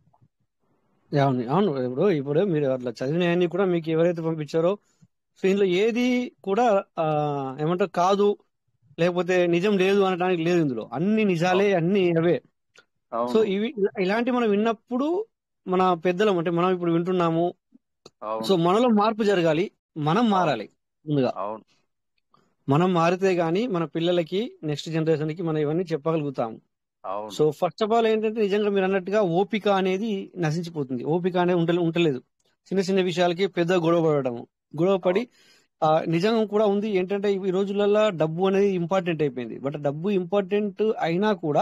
అవును అవును ఇప్పుడు ఇప్పుడు మీరు అట్లా చదివినవన్నీ కూడా మీకు ఎవరైతే పంపించారో సో ఇందులో ఏది కూడా ఆ, ఏమంటారు కాదు లేకపోతే నిజం లేదు అనడానికి లేదు ఇందులో అన్ని నిజాలే అన్ని అవే సో అవును ఇవి ఇలా- ఇలాంటి మనం విన్నప్పుడు మన పెద్దలం అంటే మనం ఇప్పుడు వింటున్నాము సో అవును మనలో మార్పు జరగాలి మనం అవును మారాలి ముందుగా అవును మనం మారితే గానీ మన పిల్లలకి నెక్స్ట్ జనరేషన్ కి మనం ఇవన్నీ చెప్పగలుగుతాము అవును సో ఫస్ట్ ఆఫ్ ఆల్ ఏంటంటే నిజంగా మీరు అన్నట్టుగా ఓపిక అనేది నశించిపోతుంది ఓపిక అనేది ఉంట ఉంటలేదు చిన్న చిన్న విషయాలకి పెద్ద గొడవ పడడం గొడవ పడి అవును ఆ, నిజంగా కూడా ఉంది ఏంటంటే ఈ రోజులలో డబ్బు అనేది ఇంపార్టెంట్ అయిపోయింది బట్ డబ్బు ఇంపార్టెంట్ అయినా కూడా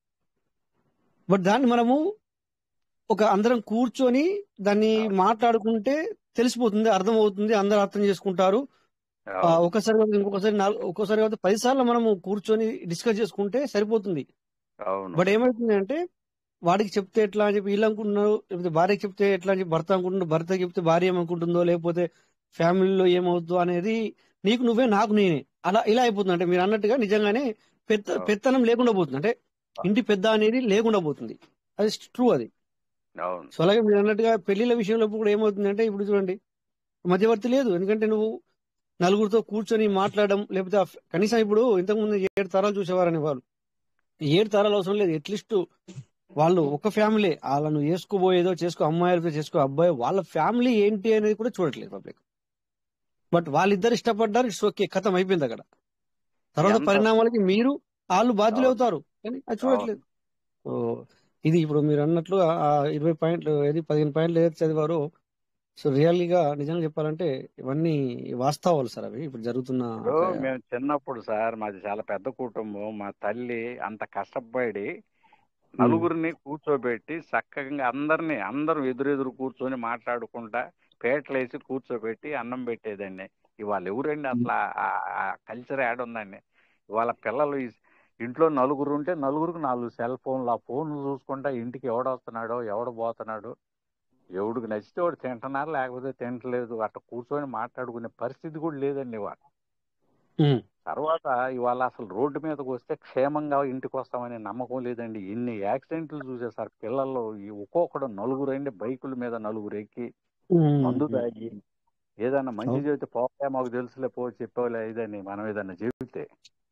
బట్ దాన్ని మనము ఒక అందరం కూర్చొని దాన్ని మాట్లాడుకుంటే తెలిసిపోతుంది అర్థమవుతుంది అందరూ అర్థం చేసుకుంటారు ఆ, అవును ఒకసారి కాదు ఇంకొకసారి నాలుగు ఒక్కోసారి కాదు పది సార్లు మనము కూర్చొని డిస్కస్ చేసుకుంటే సరిపోతుంది అవును బట్ ఏమవుతుంది అంటే వాడికి చెప్తే ఎట్లా అని చెప్పి వీళ్ళు అనుకుంటున్నారు లేకపోతే భార్యకి చెప్తే ఎట్లా అని చెప్పి భర్త అనుకుంటున్నారు భర్త చెప్తే భార్య ఏమనుకుంటుందో లేకపోతే ఫ్యామిలీలో ఏమవుతుందో అనేది నీకు నువ్వే నాకు నేనే అలా ఇలా అయిపోతుంది అంటే మీరు అన్నట్టుగా నిజంగానే పెద్ద అవును. పెత్తనం లేకుండా పోతుంది అంటే ఇంటి పెద్ద అనేది లేకుండా పోతుంది అది ట్రూ అది అవును సో అలాగే మీరు అన్నట్టుగా పెళ్లిళ్ళ విషయంలో కూడా ఏమవుతుంది అంటే ఇప్పుడు చూడండి మధ్యవర్తి లేదు ఎందుకంటే నువ్వు నలుగురితో కూర్చొని మాట్లాడడం లేకపోతే ఆ ఫ్- కనీసం ఇప్పుడు ఇంతకుముందు ఏడు తరాలు చూసేవారని వాళ్ళు ఏడు తరాలు అవసరం లేదు అట్లీస్ట్ వాళ్ళు ఒక ఫ్యామిలీ వాళ్ళను చేసుకోబోయేదో చేసుకో అమ్మాయిలతో చేసుకో అబ్బాయి వాళ్ళ ఫ్యామిలీ ఏంటి అనేది కూడా చూడట్లేదు పబ్లిక్ బట్ వాళ్ళిద్దరు ఇష్టపడ్డారు ఇట్స్ ఓకే కథం అయిపోయింది అక్కడ తర్వాత ఎంత- పరిణామాలకి మీరు వాళ్ళు బాధ్యులు అవును. అవుతారు కానీ అది చూడట్లేదు సో ఇది ఇప్పుడు మీరు అన్నట్లు ఆ ఇరవై పాయింట్లు ఏది పదిహేను పాయింట్లు ఏదైతే చదివారో సో రియల్గా నిజంగా చెప్పాలంటే ఇవన్నీ వాస్తవాలు సార్ అవి ఇప్పుడు జరుగుతున్న ఇప్పుడు ఒక- మేము చిన్నప్పుడు సార్ మాది చాలా పెద్ద కుటుంబం మా తల్లి అంత కష్టపడి నలుగురిని కూర్చోబెట్టి చక్కగా అందరిని అందరం ఎదురెదురు కూర్చొని మాట్లాడుకుంటా పేటలేసి కూర్చోబెట్టి అన్నం పెట్టేదండి ఇవాళ ఎవరండి అసలు ఆ కల్చర్ యాడ్ ఉందండి ఇవాళ పిల్లలు ఈ- ఇంట్లో నలుగురు ఉంటే నలుగురికి నాలుగు సెల్ ఫోన్లు ఆ ఫోన్లు చూసుకుంటా ఇంటికి ఎవడొస్తున్నాడో ఎవడు పోతున్నాడో ఎవడికి నచ్చితే వాడు తింటున్నారు లేకపోతే తింటలేదు అట్లా కూర్చొని మాట్లాడుకునే పరిస్థితి కూడా లేదండి ఇవాళ ఉమ్, తర్వాత ఇవాళ అసలు రోడ్డు మీదకి వస్తే క్షేమంగా ఇంటికి వస్తామనే నమ్మకం లేదండి ఎన్ని యాక్సిడెంట్లు చూసేసారు పిల్లల్లో ఈ ఒక్కొక్కడు నలుగురు అండి బైకుల మీద నలుగురు ఎక్కి ఉమ్, మందు తాగి ఏదన్నా మంచి అవును. చెబితే పోతే మాకు తెలుసులే పో చెప్పేవాళ్ళే ఇదని మనం ఏదన్నా చెబితే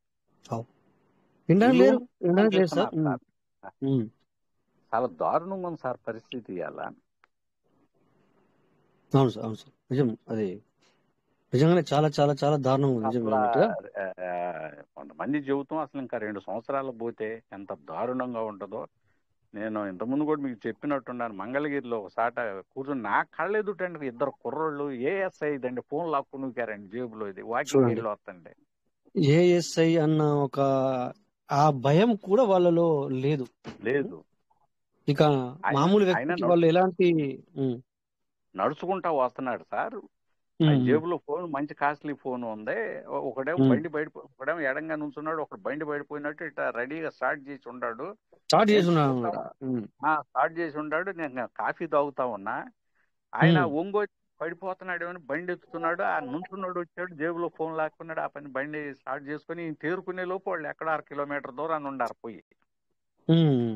వినడానికి లేరు ఇల్లు వినడానికి లేదు సార్ చేస్తున్నారు సార్. ఉమ్, ఉమ్. చాలా దారుణంగా ఉంది సార్ పరిస్థితి అలా అవును సార్ అవును సార్ నిజం అది నిజంగానే చాలా చాలా చాలా దారుణంగా ఉంది నిజం అసలు మీరు అన్నట్టుగా ఆ, కొంతమంది చెబుతాం అసలు ఇంకా రెండు సంవత్సరాలు పోతే ఎంత దారుణంగా ఉంటుందో నేను ఇంతకుముందు కూడా మీకు చెప్పినట్టున్నాను మంగళగిరిలో ఒకసాట కూర్చొని నా కళ్ళు ఎదుటండి ఇద్దరు కుర్రోళ్ళు ఏఎస్ఐ ఇదండి ఫోన్ లాక్కుని నూకారండి జేబులో ఇది వాకింగ్ చూడండి. వెళ్ళి వస్తండి ఏఎస్ఐ అన్న ఒక ఆ భయం కూడా వాళ్ళలో లేదు లేదు ఇక ఆయన- మామూలు ఆయన వ్యక్తికి నడు- వాళ్ళు ఎలాంటి ఉమ్, నడుచుకుంటా వస్తున్నాడు సార్ ఉమ్, ఆ ఉమ్. జేబులో ఫోన్ మంచి కాస్ట్లీ ఫోన్ ఉంది ఒ- ఒకడేమో ఉమ్. బండి బయట ఒకడేమో ఎడంగా నుంచున్నాడు ఒకడు బండి బయటపోయినట్టు ఇట్లా రెడీగా స్టార్ట్ చేసి ఉన్నాడు స్టార్ట్ నేను చేస్తున్నాను చూస్తా అన్నమాట. ఉమ్, ఆ స్టార్ట్ చేసి ఉన్నాడు నేను కాఫీ తాగుతా ఉన్నా ఆయన ఉమ్. ఒంగో పడిపోతున్నాడు అని బండి ఎత్తుతున్నాడు ఆ నుంచున్నాడు వచ్చాడు జేబులో ఫోన్ లాక్కున్నాడు ఆ పని బండి స్టార్ట్ చేసుకుని ఈయన తేరుకునే లోపు వాళ్ళు ఎక్కడ అర కిలోమీటర్ దూరాన్ని ఉండారు పోయి ఉమ్, ఉమ్.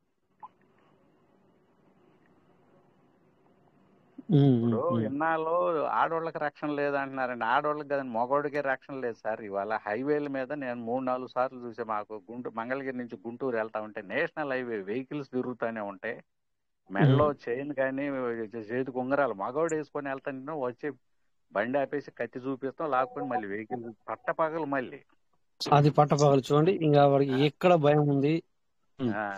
ఉమ్, ఇప్పుడు ఉమ్, ఉమ్. ఇన్నాళ్ళు ఆడవాళ్ళకి రక్షణ లేదంటున్నారండి ఆడవాళ్ళకి కదండి మగవాడికే రక్షణ లేదు సార్ ఇవాళ హైవేల మీద నేను మూడు నాలుగు సార్లు చూసే మాకు గుంటూరు మంగళగిరి నుంచి గుంటూరు వెళ్తా ఉంటే నేషనల్ హైవే వెహికల్స్ తిరుగుతూనే ఉంటాయి మెడలో చైన్ కానీ చేతికి ఉంగరాలు మగవాడు వేసుకొని వెళ్తాను వచ్చి బండి ఆపేసి కత్తి చూపిస్తాం లాక్కొని మళ్ళీ వెహికల్ పట్టపగలు మళ్ళీ అది పట్టపగలు చూడండి ఇంకా వాడికి ఎక్కడ భయం ఉంది ఉమ్. ఆ,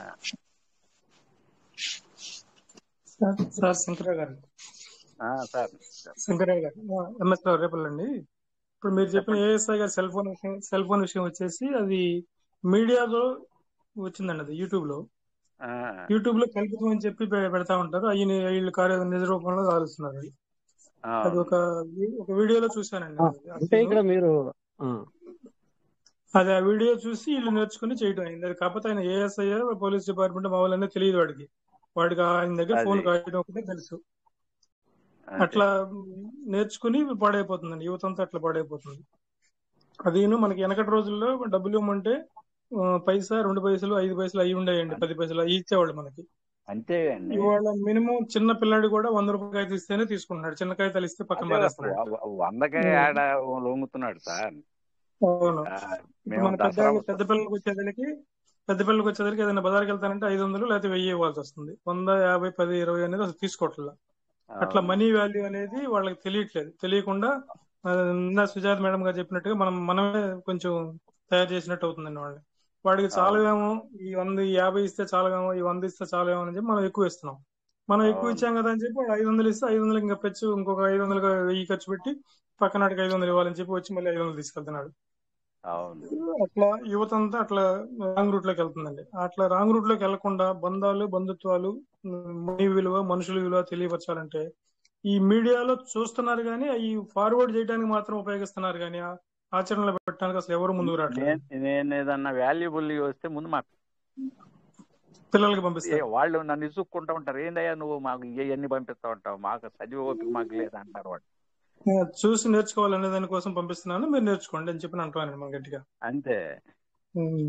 సార్ సార్ శంకరరావు గారు ఆ, సార్ శంకరరావు గారు ఎంఎస్ రావు రేపల్లండి ఇప్పుడు మీరు చెప్పిన ఏఎస్ఐ గారి సెల్ ఫోన్ విషయం సెల్ ఫోన్ విషయం వచ్చేసి అది మీడియాలో వచ్చిందండి అది యూట్యూబ్ లో ఆ, యూట్యూబ్ లో కల్పితం అని చెప్పి పె- పెడతా ఉంటారు అయ్యి వీళ్ళు కార్య నిజ రూపంలో కాలుస్తున్నారు అది ఆ, అది ఒక వి- ఒక వీడియోలో చూశానండి ఆ, అది. అంటే ఇక్కడ మీరు ఆ, అది ఆ వీడియో చూసి వీళ్ళు నేర్చుకుని చేయడం అయింది అది కాకపోతే ఆయన ఏఎస్ఐ పోలీస్ డిపార్ట్మెంట్ మా వాళ్ళనే తెలియదు వాడికి వాడికి ఆయన దగ్గర అది. ఫోన్ కాయడం ఒకటే తెలుసు అదే. అట్లా నేర్చుకుని పాడైపోతుందండి యువత అంతా అట్లా పాడైపోతుంది అదిను మనకి వెనకటి రోజుల్లో డబ్బులు ఇవ్వమంటే ఆ, పైసా రెండు పైసలు ఐదు పైసలు అయి ఉండేయండి పది పైసలు అవి ఇచ్చేవాళ్ళు మనకి అంతే అండి ఇవాళ మినిమం చిన్న పిల్లాడు కూడా వంద రూపాయలు కాగితం ఇస్తేనే తీసుకుంటున్నాడు చిన్న కాగితాలు ఇస్తే పక్కన అదే మారేస్తున్నాడు వ- వ- వందకే ఉమ్. ఆడ లొంగుతున్నాడు సార్ అవును ఆ, ఇప్పుడు మేము మన పెద్ద దసరా పెద్ద పిల్లలకి వచ్చేసరికి పెద్ద పిల్లలకి వచ్చేసరికి ఏదైనా బజార్కి వెళ్తానంటే ఐదు వందలు లేకపోతే వెయ్యి ఇవ్వాల్సి వస్తుంది వంద యాభై పది ఇరవై అనేది అసలు తీసుకోవట్లేదు అట్లా అవును. మనీ వాల్యూ అనేది వాళ్ళకి తెలియట్లేదు తెలియకుండా ఆ, ఇందా సుజాత మేడం గారు చెప్పినట్టుగా మనం మనమే కొంచెం తయారు చేసినట్టు అవుతుందండి వాళ్ళని వాడికి చాలవేమో ఈ వంద ఈ యాభై ఇస్తే చాలవేమో ఈ వంద ఇస్తే చాలవేమో అని చెప్పి మనం ఎక్కువ ఇస్తున్నాం మనం ఎక్కువ అవును ఇచ్చాం కదా అని చెప్పి వాడు ఐదు వందలు ఇస్తే ఐదు వందలు ఇంకా పెచ్చు ఇంకొక ఐదు వందలు వెయ్యి ఖర్చు పెట్టి పక్కనాటికి ఐదు వందలు ఇవ్వాలని చెప్పి వచ్చి మళ్ళీ ఐదు వందలు తీసుకెళ్తున్నాడు అవును అట్లా యువత అంతా అట్లా రాంగ్ రూట్ లోకి వెళ్తుందండి అట్లా రాంగ్ రూట్ లోకి వెళ్లకుండా బంధాలు బంధుత్వాలు మనీ విలువ మనుషుల విలువ తెలియపరచాలంటే ఈ మీడియాలో చూస్తున్నారు కానీ అవి ఫార్వర్డ్ చేయడానికి మాత్రం ఉపయోగిస్తున్నారు కానీ ఆ- ఆచరణలో పెట్టడానికి అసలు ఎవరు ముందుకు రావట్లేదు నేను నేను ఏదన్నా వాల్యుబుల్ వస్తే ముందు మా పిల్లలకి ఏ పంపిస్తారు వాళ్ళు నన్ను ఇసుక్కుంటూ ఉంటారు ఏందయ్యా నువ్వు మాకు ఇవన్నీ పంపిస్తా ఉంటావు మాకు చదివి ఓపిక మాకు లేదు అంటారు వాళ్ళు ఆ, చూసి నేర్చుకోవాలనే దానికోసం పంపిస్తున్నాను మీరు నేర్చుకోండి అని చెప్పి అంటున్నాను మనం గట్టిగా అంతే ఉమ్.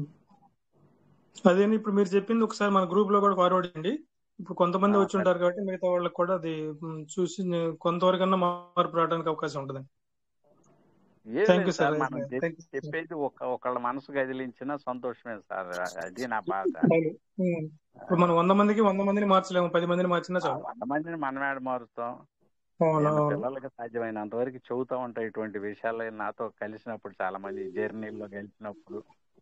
అదేని ఇప్పుడు మీరు చెప్పింది ఒకసారి మన గ్రూప్ లో కూడా ఫార్వర్డ్ చేయండి ఇప్పుడు కొంతమంది ఆ, వచ్చి ఉంటారు కాబట్టి మిగతా వాళ్ళకి కూడా అది ఉమ్, చూసి నే- కొంతవరకన్నా మార్పు రావడానికి అవకాశం ఉంటుంది ఏం థ్యాంక్ లేదు యూ సార్ సార్ మనం చెప్- థ్యాంక్ యూ చెప్పేది ఒక ఒకళ్ళ మనసు కదిలించిన సంతోషమే సార్ అది నా బాధ చాలు ఉమ్. ఇప్పుడు మనం వంద మందికి వంద మందిని మార్చలేము పది మందిని మార్చినా ఆ చాలు వంద మందిని మనమేడ మారుస్తాం అవును నేను అవును పిల్లలకి సాధ్యమైనంత వరకు చెబుతా ఉంటా ఇటువంటి విషయాలు నాతో కలిసినప్పుడు చాలా మంది జర్నీలో కలిసినప్పుడు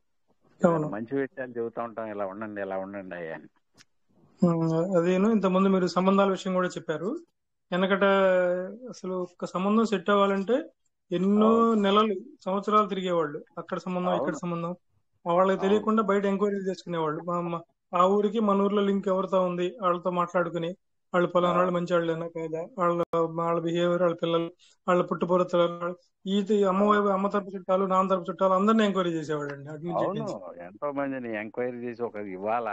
అవును ఏదైనా మంచి విషయాలు చెబుతా ఉంటాం ఇలా ఉండండి ఇలా ఉండండి అయ్యా అని ఉమ్, అదేను ఇంతకుముందు మీరు సంబంధాల విషయం కూడా చెప్పారు వెనకట అసలు ఒక సంబంధం సెట్ అవ్వాలంటే ఎన్నో అవును నెలలు సంవత్సరాలు తిరిగేవాళ్ళు అక్కడ సంబంధం ఇక్కడ అవును సంబంధం వాళ్ళకి అవును తెలియకుండా బయట ఎంక్వైరీ చేసుకునేవాళ్ళు మా మా- ఆ ఊరికి మన ఊర్లో లింక్ ఎవరితో ఉంది వాళ్ళతో మాట్లాడుకుని వాళ్ళు పలానా వాళ్ళు అవును మంచి వాళ్ళేనా కాదా వాళ్ళ వాళ్ళ బిహేవియర్ వాళ్ళ పిల్లలు వాళ్ళ పుట్టుపొరతలు ఈ అమ్మ వైపు అమ్మ తరపు చుట్టాలు నాన్న తరపు చుట్టాలు అందరినీ ఎంక్వైరీ చేసేవాళ్ళు అండి అటు నుంచి ఇటు అవును నుంచి ఎంతో మందిని ఎంక్వైరీ చేసి ఒక ఇవాళ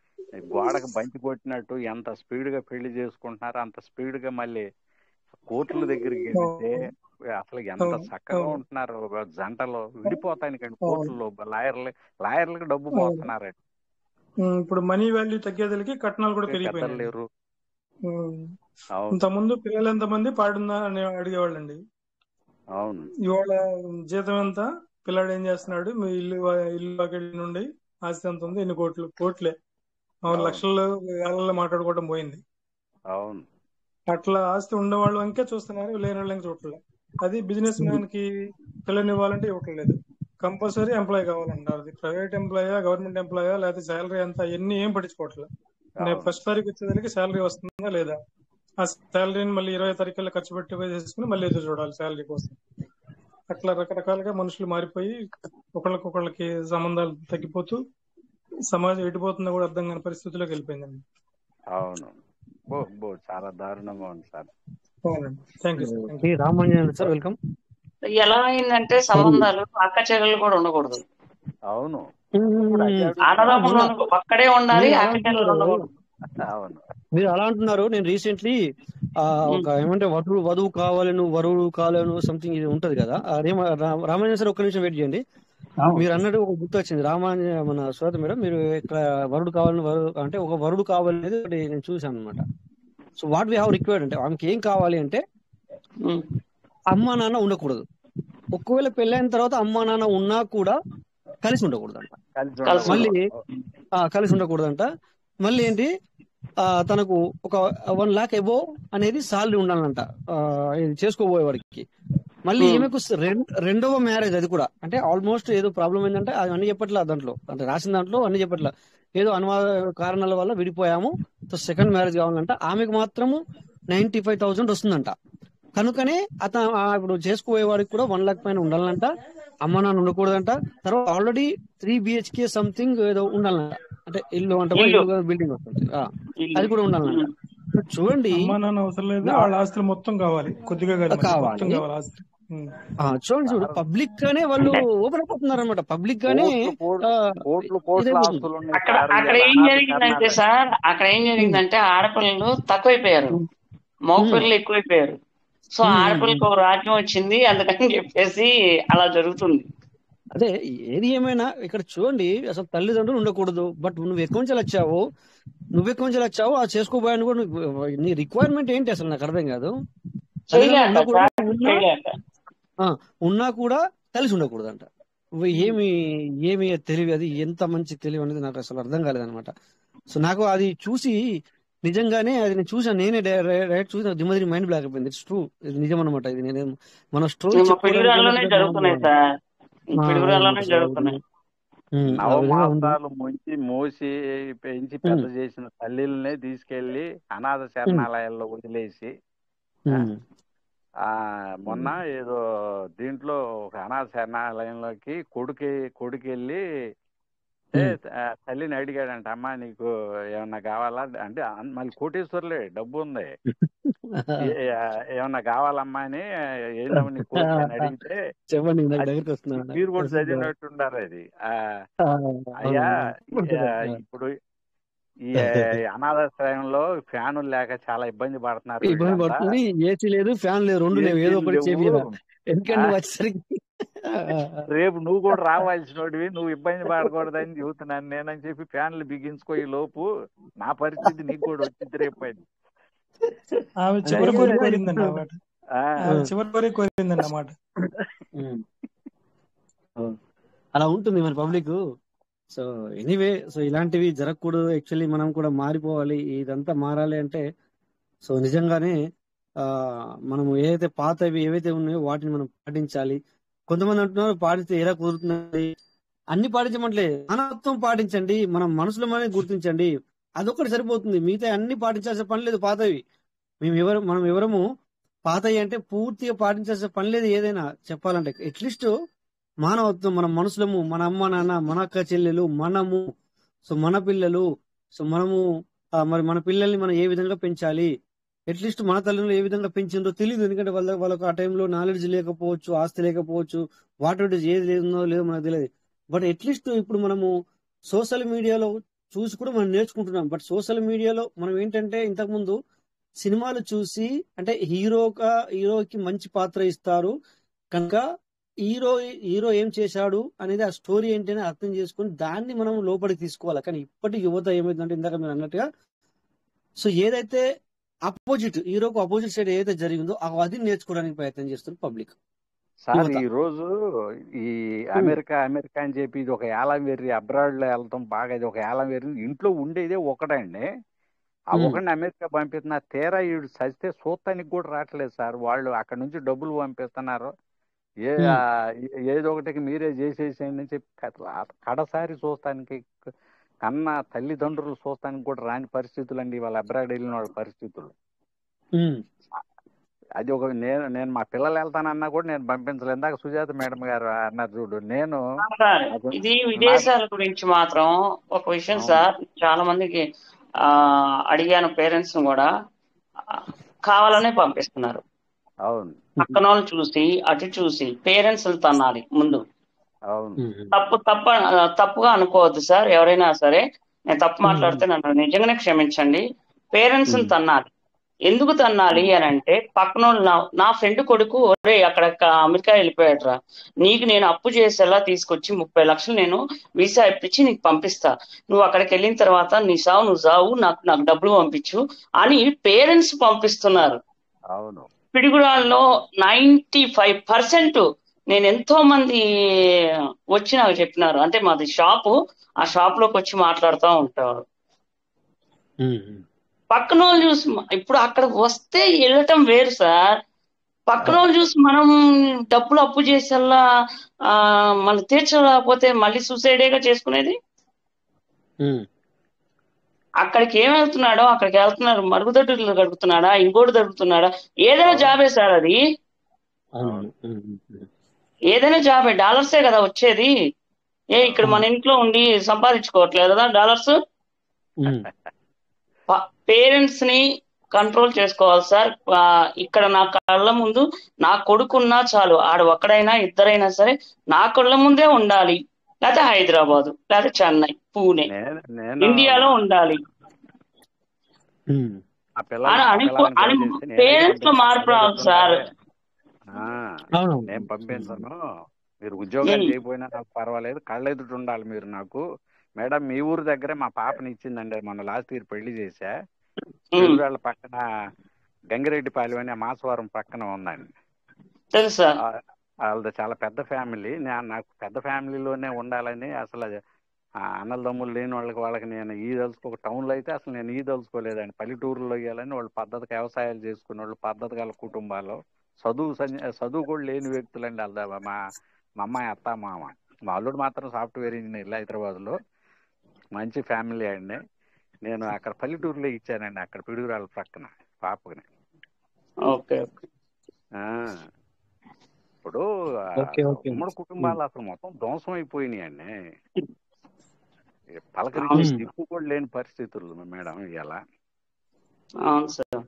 గోడకు బంతి కొట్టినట్టు ఎంత స్పీడ్ గా పెళ్లి చేసుకుంటున్నారో అంత స్పీడ్ గా మళ్ళీ కోర్టుల దగ్గరికి వెళ్తే అవును అసలు ఎంత అవును చక్కగా అవును ఉంటున్నారు ఒక జంటలో విడిపోతానికండి అవును కోర్టుల్లో లాయర్లు లాయర్లకు డబ్బు అవును పోస్తున్నారండి ఉమ్, ఇప్పుడు మనీ వాల్యూ తగ్గేదలికి కట్నాలు కూడా పెద్దలు పెరిగిపోయినాయండి లేరు ఉమ్, అవును ఇంత ముందు పిల్లలు ఎంతమంది పాడుందా అని అడిగేవాళ్ళండి అవును ఇవాళ జీతం ఎంత పిల్లాడు ఏం చేస్తున్నాడు మీ ఇల్లు ఇల్లు వాకిలి నుండి ఆస్తి ఎంత ఉంది ఎన్ని కోట్లు కోట్లే అవును అవును లక్షల్లో వేలలో మాట్లాడుకోవడం పోయింది అవును అట్లా ఆస్తి ఉండేవాళ్ళు అంకే చూస్తున్నారు లేని వాళ్ళకి చూడట్లేదు అది బిజినెస్ మ్యాన్ కి పిల్లనివ్వాలంటే ఇవ్వట్లేదు కంపల్సరీ ఎంప్లాయ్ కావాలంటారు అది ప్రైవేట్ ఎంప్లాయా గవర్నమెంట్ ఎంప్లాయా లేకపోతే శాలరీ ఎంత ఎన్ని ఏం పట్టించుకోవట్లేదు నేను అవును ఫస్ట్ తారీఖు వచ్చేసరికి శాలరీ వస్తుందా లేదా ఆ శాలరీని మళ్ళీ ఇరవై తారీఖుల్లో ఖర్చు పెట్టి చేసుకుని మళ్ళీ ఎదురు చూడాలి శాలరీ కోసం అట్లా రకరకాలుగా మనుషులు మారిపోయి ఒకళ్ళకొకళ్ళకి సంబంధాలు తగ్గిపోతూ సమాజం ఎడిపోతుందో కూడా అర్థం కాని పరిస్థితిలోకి వెళ్ళిపోయిందండి అవును బో బో చాలా దారుణంగా ఉంది సార్ అవునండి thank you sir thank Shri Ramanjaneyulu sir welcome ఎలా అయిందంటే సంబంధాలు అక్క చెల్లెలు కూడా ఉండకూడదు అవును ఇప్పుడు అదే అడుగుతున్నా అన్నదమ్ములు మొన్న ఉండకూడదు. ఒక్కడే ఉండాలి మీరు అలా అక్క చెల్లెలు అంటున్నారు ఉండకూడదు అవును మీరు అలా అంటున్నారు నేను రీసెంట్లీ ఆ ఒక ఏమంటే వధువు వధువు కావాలి నువ్వు వరువు కావాలను సంథింగ్ ఇది ఉంటది కదా అదే రామాంజన సార్ ఒక్క నిమిషం వెయిట్ చేయండి మీరు అన్నట్టు ఒక గుర్తు వచ్చింది రామాంజ మన శ్వేత మేడం మీరు ఇక్కడ వరుడు కావాలని వరుడు అంటే ఒక వరుడు కావాలనేది ఒకటి నేను చూసాను అనమాట so what we have required అంటే ఆమెకి ఏం కావాలి అంటే ఉమ్. అమ్మా నాన్న ఉండకూడదు ఒకవేళ పెళ్ళైన తర్వాత అమ్మా నాన్న ఉన్నా కూడా కలిసి ఉండకూడదు అంట కలిసి కలిసి మళ్ళీ ఉండకూడదు ఆ, కలిసి ఉండకూడదంట మళ్ళీ ఏంటి ఆ, తనకు ఒక వన్ లాక్ ఎబో అనేది సాలరీ ఉండాలంట ఆ, ఇది చేసుకోబోయే వాడికి మళ్ళీ Hmm. ఈమెకు స- రెం- రెండవ మ్యారేజ్ అది కూడా అంటే ఆల్మోస్ట్ ఏదో ప్రాబ్లం ఏంటంటే అది అన్ని చెప్పట్లా దాంట్లో అంటే రాసిన దాంట్లో అన్ని చెప్పట్లా ఏదో అనువాద కారణాల వల్ల విడిపోయాము సో సెకండ్ మ్యారేజ్ కావాలంట ఆమెకు మాత్రము నైన్టీ ఫైవ్ థౌసండ్ వస్తుందంట కనుకనే అతను ఆ ఇప్పుడు చేసుకోబోయే వాడికి కూడా వన్ లాక్ పైన ఉండాలంట అమ్మ నాన్న ఉండకూడదంట తర్వాత ఆల్రెడీ త్రీ బిహెచ్కే సంథింగ్ ఏదో ఉండాలంట అంటే ఇల్లు అంటే ఇల్లు. ఇల్లు బిల్డింగ్ వస్తుంది ఆ, ఇల్లు. అది కూడా ఉండాలంట చూడండి అమ్మా నాన్న అవసరం లేదు వాళ్ళ ఆస్తులు మొత్తం కావాలి కొద్దిగా కాదు మరి, కావాలి. మొత్తం కావాలి ఆస్తి ఉమ్. ఆ, చూడండి చూడు పబ్లిక్ గానే వాళ్ళు ఓపెన్ అయిపోతున్నారు అనమాట పబ్లిక్ గానే కోట్లు కోట్లు ఆ, కోట్లు కోట్ల ఇదైపోతుంది. ఆస్తులు ఉన్నాయి అక్కడ సార్ అక్కడ ఇలా ఏం అనాథ జరిగిందంటే కర్ణాటక. సార్ అక్కడ ఏం జరిగిందంటే ఆడపిల్లలు తక్కువైపోయారు మగపిల్లలు ఎక్కువైపోయారు సో Hmm. ఆడపిల్లకి ఒక రాజ్యం వచ్చింది అందుకని చెప్పేసి అలా జరుగుతుంది అదే ఏది ఏమైనా ఇక్కడ చూడండి అసలు తల్లిదండ్రులు ఉండకూడదు బట్ నువ్వు ఎక్కువ నుంచి వచ్చావు నువ్వు ఎక్కువ నుంచి వచ్చావు ఆ చేసుకోబోయాను కూడా నువ్వు- నీ రిక్వైర్మెంట్ ఏంటి అసలు నాకు అర్థం కాదు తల్లిదండ్రులు చేయలేక ఉండకూడదు, సార్, ఉన్నా చేయలేక ఆ, ఉన్నా కూడా కలిసి ఉండకూడదంట నువ్వు ఏమి ఏమి తెలివి అది ఎంత మంచి తెలివి అనేది నాకు అసలు అర్థం కాలేదన్నమాట సో నాకు అది చూసి నిజంగానే అది నేను చూసాను నేనే డైరెక్ట్ చూసి దిమ్మ తిరిగి మైండ్ బ్లాక్ అయిపోయింది ఇట్స్ ట్రూ ఇది నిజం అనమాట ఇది నేను మన స్టోరీ మా పిడుగురాల్లోనే జరుగుతున్నాయి సార్ ఈ పిడుగురాల్లోనే జరుగుతున్నాయి ఉమ్, ఆ విధంగా ఉంది నవమాసాలు ముంచి మోసి పెంచి పెద్ద చేసిన తల్లిల్నే తీసుకెళ్లి అనాథ శరణాలయాల్లో వదిలేసి ఉమ్, ఆ మొన్న ఏదో దీంట్లో ఒక అనాథ శరణాలయంలోకి కొడుకు కొడుకు వెళ్ళి ఏ, ఉమ్, ఆ, తల్లిని అడిగాడంట అమ్మా నీకు ఏమన్నా కావాలా అంటే అన్- మళ్ళీ కోటేశ్వర్లే డబ్బు ఉంది ఏ- ఏ- ఏమన్నా కావాలమ్మా అని ఏంటమ్మా నీ కోరిక అని అడిగితే చెప్పండి నాకు అది దగ్గరికి వస్తున్నాను మీరు కూడా చదివినట్టుండారు అది ఆ, ఆ, అయ్యా అవును. ఆ, ఇప్పుడు ఈ అనాథాశ్రయంలో ఫ్యానులు లేక చాలా ఇబ్బంది పడుతున్నారు ఇబ్బంది వీళ్ళంతా. పడుతుంది ఏసీ లేదు ఫ్యాన్ లేదు రెండు లేవు ఏదో ఒకటి ఏసీలు చేపియరా లేవు. ఎందుకంటే ఆ. వచ్చేసరికి రేపు నువ్వు కూడా రావాల్సినోడివి నువ్వు ఇబ్బంది పడకూడదని చెబుతున్నాను నేనని చెప్పి ఫ్యాన్లు బిగించుకో ఈ లోపు నా పరిస్థితి నీకు కూడా వచ్చింది రేపు అని ఆమె చివరి అయ్యో, కోరిక అయ్యో. కోరిందండి ఆ మాట ఆ, ఆమె చివరి కోరిక కోరిందండి ఆ మాట ఉమ్. అవును. అలా ఉంటుంది మరి పబ్లిక్ సో ఎనీవే సో ఇలాంటివి జరగకూడదు యాక్చువల్లీ మనం కూడా మారిపోవాలి ఇదంతా మారాలి అంటే సో నిజంగానే ఆ మనము ఏదైతే పాతవి ఏవైతే ఉన్నాయో వాటిని మనం పాటించాలి కొంతమంది అంటున్నారు పాటిస్తే ఎలా కుదురుతుంది అన్ని పాటించమంటలే మానవత్వం పాటించండి మనం మనసులోనే గుర్తించండి అదొక్కటి సరిపోతుంది మిగతా అన్ని పాటించాల్సిన పని లేదు పాతవి మేము ఎవరు మనం ఎవరము పాతవి అంటే పూర్తిగా పాటించాల్సిన పని లేదు ఏదైనా చెప్పాలంటే అట్లీస్ట్ మానవత్వం మన మనుషులము మన అమ్మ నాన్న మన అక్క చెల్లెలు మనము సో మన పిల్లలు సో మనము ఆ, మరి మన పిల్లల్ని మనం ఏ విధంగా పెంచాలి అట్లీస్ట్ మన తల్లిదండ్రులు ఏ విధంగా పెంచిందో తెలియదు ఎందుకంటే వాళ్ళ వాళ్ళకు ఆ టైంలో నాలెడ్జ్ లేకపోవచ్చు ఆస్తి లేకపోవచ్చు వాట్ ఇట్ ఏది లేదో లేదో మనకు తెలియదు బట్ అట్లీస్ట్ ఇప్పుడు మనము సోషల్ మీడియాలో చూసి కూడా మనం నేర్చుకుంటున్నాం బట్ సోషల్ మీడియాలో మనం ఏంటంటే ఇంతకు ముందు సినిమాలు చూసి అంటే హీరోగా హీరోకి మంచి పాత్ర ఇస్తారు కనుక హీరో హీరో ఏం చేశాడు అనేది ఆ స్టోరీ ఏంటనే అర్థం చేసుకొని దాన్ని మనం లోపలికి తీసుకోవాలి కానీ ఇప్పటి యువత ఏమైందంటే ఇందాక మీరు అన్నట్టుగా సో ఏదైతే అపోజిట్ హీరోకు అపోజిట్ సైడ్ ఏదైతే జరిగిందో ఆ అది నేర్చుకోవడానికి ప్రయత్నం చేస్తుంది పబ్లిక్ సార్ యువత. ఈ రోజు ఈ అమెరికా అమెరికా అని చెప్పి ఇది ఒక ఏలం వెర్రి అబ్రాడ్ లో వెళ్తాం బాగా ఇది ఒక ఏలం వెర్రి ఇంట్లో ఉండేదే ఒకటండి ఆ Hmm. ఒకడిని అమెరికా పంపిస్తున్న తీరా ఈడు చస్తే చూస్తానికి కూడా రావట్లేదు సార్ వాళ్ళు అక్కడ నుంచి డబ్బులు పంపిస్తున్నారు ఏ Hmm. ఆ, ఏ- ఏదో ఒకటికి మీరే చేసేసేయండి అని చెప్పి కడ- కడసారి చూస్తానికి కన్న తల్లిదండ్రులు చూస్తానికి కూడా రాని పరిస్థితులు అండి వాళ్ళ అబ్రాడ్ వెళ్ళిన వాళ్ళ పరిస్థితులు ఉమ్, అది ఒక నేను నేను మా పిల్లలు వెళ్తానన్నా కూడా నేను పంపించలేదు ఇందాక సుజాత మేడం గారు అన్నారు చూడు నేను సార్ అది- ఇది విదేశాల గురించి మాత్రం ఒక విషయం అవును. సార్ చాలా మందికి ఆ అడిగాను పేరెంట్స్ కూడా ఆ, కావాలనే పంపిస్తున్నారు అవును పక్కన వాళ్ళు చూసి అటు చూసి పేరెంట్స్ తన్నాలి ముందు అవును ఉమ్, తప్పు తప్ప తప్పుగా అనుకోవద్దు సార్ ఎవరైనా సరే నేను తప్పు మాట్లాడితే నన్ను నిజంగానే క్షమించండి పేరెంట్స్ Hmm. తన్నాలి ఎందుకు తన్నాలి అని అంటే పక్కన వాళ్ళు నా- నా ఫ్రెండ్ కొడుకు ఒరే అక్కడ క- అమెరికా వెళ్ళిపోయాడురా నీకు నేను అప్పు చేసేలా తీసుకొచ్చి ముప్పై లక్షలు నేను వీసా ఇప్పించి నీకు పంపిస్తా నువ్వు అక్కడికి వెళ్ళిన తర్వాత నీ సావు నువ్వు సావు నాకు నాకు డబ్బులు పంపించు అని పేరెంట్స్ పంపిస్తున్నారు అవును పిడుగురాల్లో నైంటీ ఫైవ్ పర్సెంట్ నేను ఎంతో మంది వచ్చి నాకు చెప్పినారు అంటే మాది షాపు ఆ షాప్ లోకి వచ్చి మాట్లాడుతూ ఉంటారు ఉమ్, ఉమ్. పక్కన వాళ్ళు చూసి మ- ఇప్పుడు అక్కడ వస్తే వెళ్ళటం వేరు సార్ పక్కన వాళ్ళు చూసి మనం డబ్బులు అప్పు చేసేలా ఆ మళ్ళీ తీర్చలేకపోతే మళ్ళీ సూసైడేగా చేసుకునేది ఉమ్, అక్కడికి ఏం వెళ్తున్నాడో అక్కడికి వెళ్తున్నారు మరుగుదొడ్డులు గడుపుతున్నాడా ఇంకోటి దొరుకుతున్నాడా ఏదైనా జాబే సార్ అది అవును ఉమ్, ఉమ్, ఏదైనా జాబే డాలర్సే కదా వచ్చేది ఏ ఇక్కడ మన ఇంట్లో ఉండి సంపాదించుకోవట్లేదు కదా డాలర్స్ ఉమ్, పేరెంట్స్ ని కంట్రోల్ చేసుకోవాలి సార్ ఆ, ఇక్కడ నా కళ్ళ ముందు నా కొడుకున్నా చాలు ఆడు ఒక్కడైనా ఇద్దరైనా సరే నా కళ్ళ ముందే ఉండాలి లేకపోతే హైదరాబాద్ లేకపోతే చెన్నై పూణే నేను నేను ఇండియాలో ఉండాలి ఉమ్. ఆ పిల్లలు అని ఆ అనుకో పిల్లల్ని అని గౌరవించి నేనే పేరెంట్స్ లో పంపిస్తాను. మార్పు రావాలి సార్ ఆ, అవును నేను పంపించను మీరు ఉద్యోగాలు ఉమ్. చేయకపోయినా నాకు పర్వాలేదు కళ్ళెదుట ఉండాలి మీరు నాకు మేడం మీ ఊరు దగ్గరే మా పాపని ఇచ్చిందండి మొన్న లాస్ట్ ఇయర్ పెళ్లి చేశా ఉమ్, పెరుగాళ్ళ పక్కన గంగిరెడ్డిపాలెం అని మాసవరం పక్కన ఉందండి తెలుసా ఆ- వాళ్ళది చాలా పెద్ద ఫ్యామిలీ నేను నాకు పెద్ద ఫ్యామిలీలోనే ఉండాలని అసలు అది ఆ అన్నదమ్ములు లేని వాళ్ళకి వాళ్ళకి నేను ఈ దలుచుకో టౌన్లో అయితే అసలు నేను ఈ దలుచుకోలేదండి పల్లెటూరులో ఇవ్వాలని వాళ్ళు పద్ధతిగా వ్యవసాయాలు చేసుకునే వాళ్ళు పద్ధతి గల కుటుంబాలు చదువు సంజ- చదువు కూడా లేని వ్యక్తులండి వాళ్ళ మా మా అమ్మాయి అత్త మామ మా అల్లుడు మాత్రం సాఫ్ట్వేర్ ఇంజనీర్ హైదరాబాద్ లో మంచి ఫ్యామిలీ అండి నేను అక్కడ పల్లెటూరులో ఇచ్చానండి అక్కడ పిడుగురాల ప్రక్కన పాపని ఓకే ఓకే ఆ, ఇప్పుడు ఆ ఓకే, ఓకే. ఉమ్మడి కుటుంబాలు అసలు మొత్తం ధ్వంసం అయిపోయినాయి అండి పలకరించి అవును. దిక్కు కూడా లేని పరిస్థితులు మేడం ఇలా అవును సార్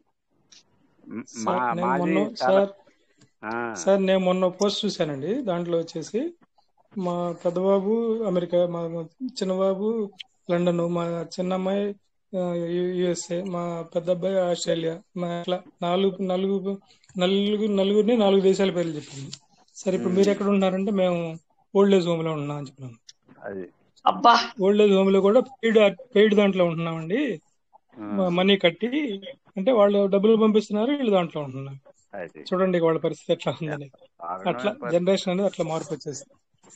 మా సార్ నేను మాది మొన్న చాలా సార్ ఆ, సార్ నేను మొన్న పోస్ట్ చూశానండి దాంట్లో వచ్చేసి మా పెద్దబాబు అమెరికా మా మా చిన్నబాబు లండన్ మా చిన్నమ్మాయి యుఎస్ఏ మా పెద్ద అబ్బాయి ఆస్ట్రేలియా మా అట్లా నాలుగు నలుగురు నలుగురు నలుగురిని నాలుగు దేశాల పేర్లు చెప్పింది సరే ఇప్పుడు మీరు ఎక్కడ ఉన్నారంటే మేము ఓల్డ్ ఏజ్ హోమ్ లో ఉన్నాం అని చెప్పినాం అది అబ్బా ఓల్డ్ ఏజ్ హోమ్ లో కూడా పెయిడ్ పెయిడ్ దాంట్లో ఉంటున్నామండి ఆ, మనీ కట్టి అంటే వాళ్ళు డబ్బులు పంపిస్తున్నారు వీళ్ళు దాంట్లో ఉంటున్నారు అది చూడండి వాళ్ళ పరిస్థితి ఎట్లా ఉందని దారుణమైన అట్లా పరిస్థితి. జనరేషన్ అనేది అట్లా మార్పు వచ్చేసింది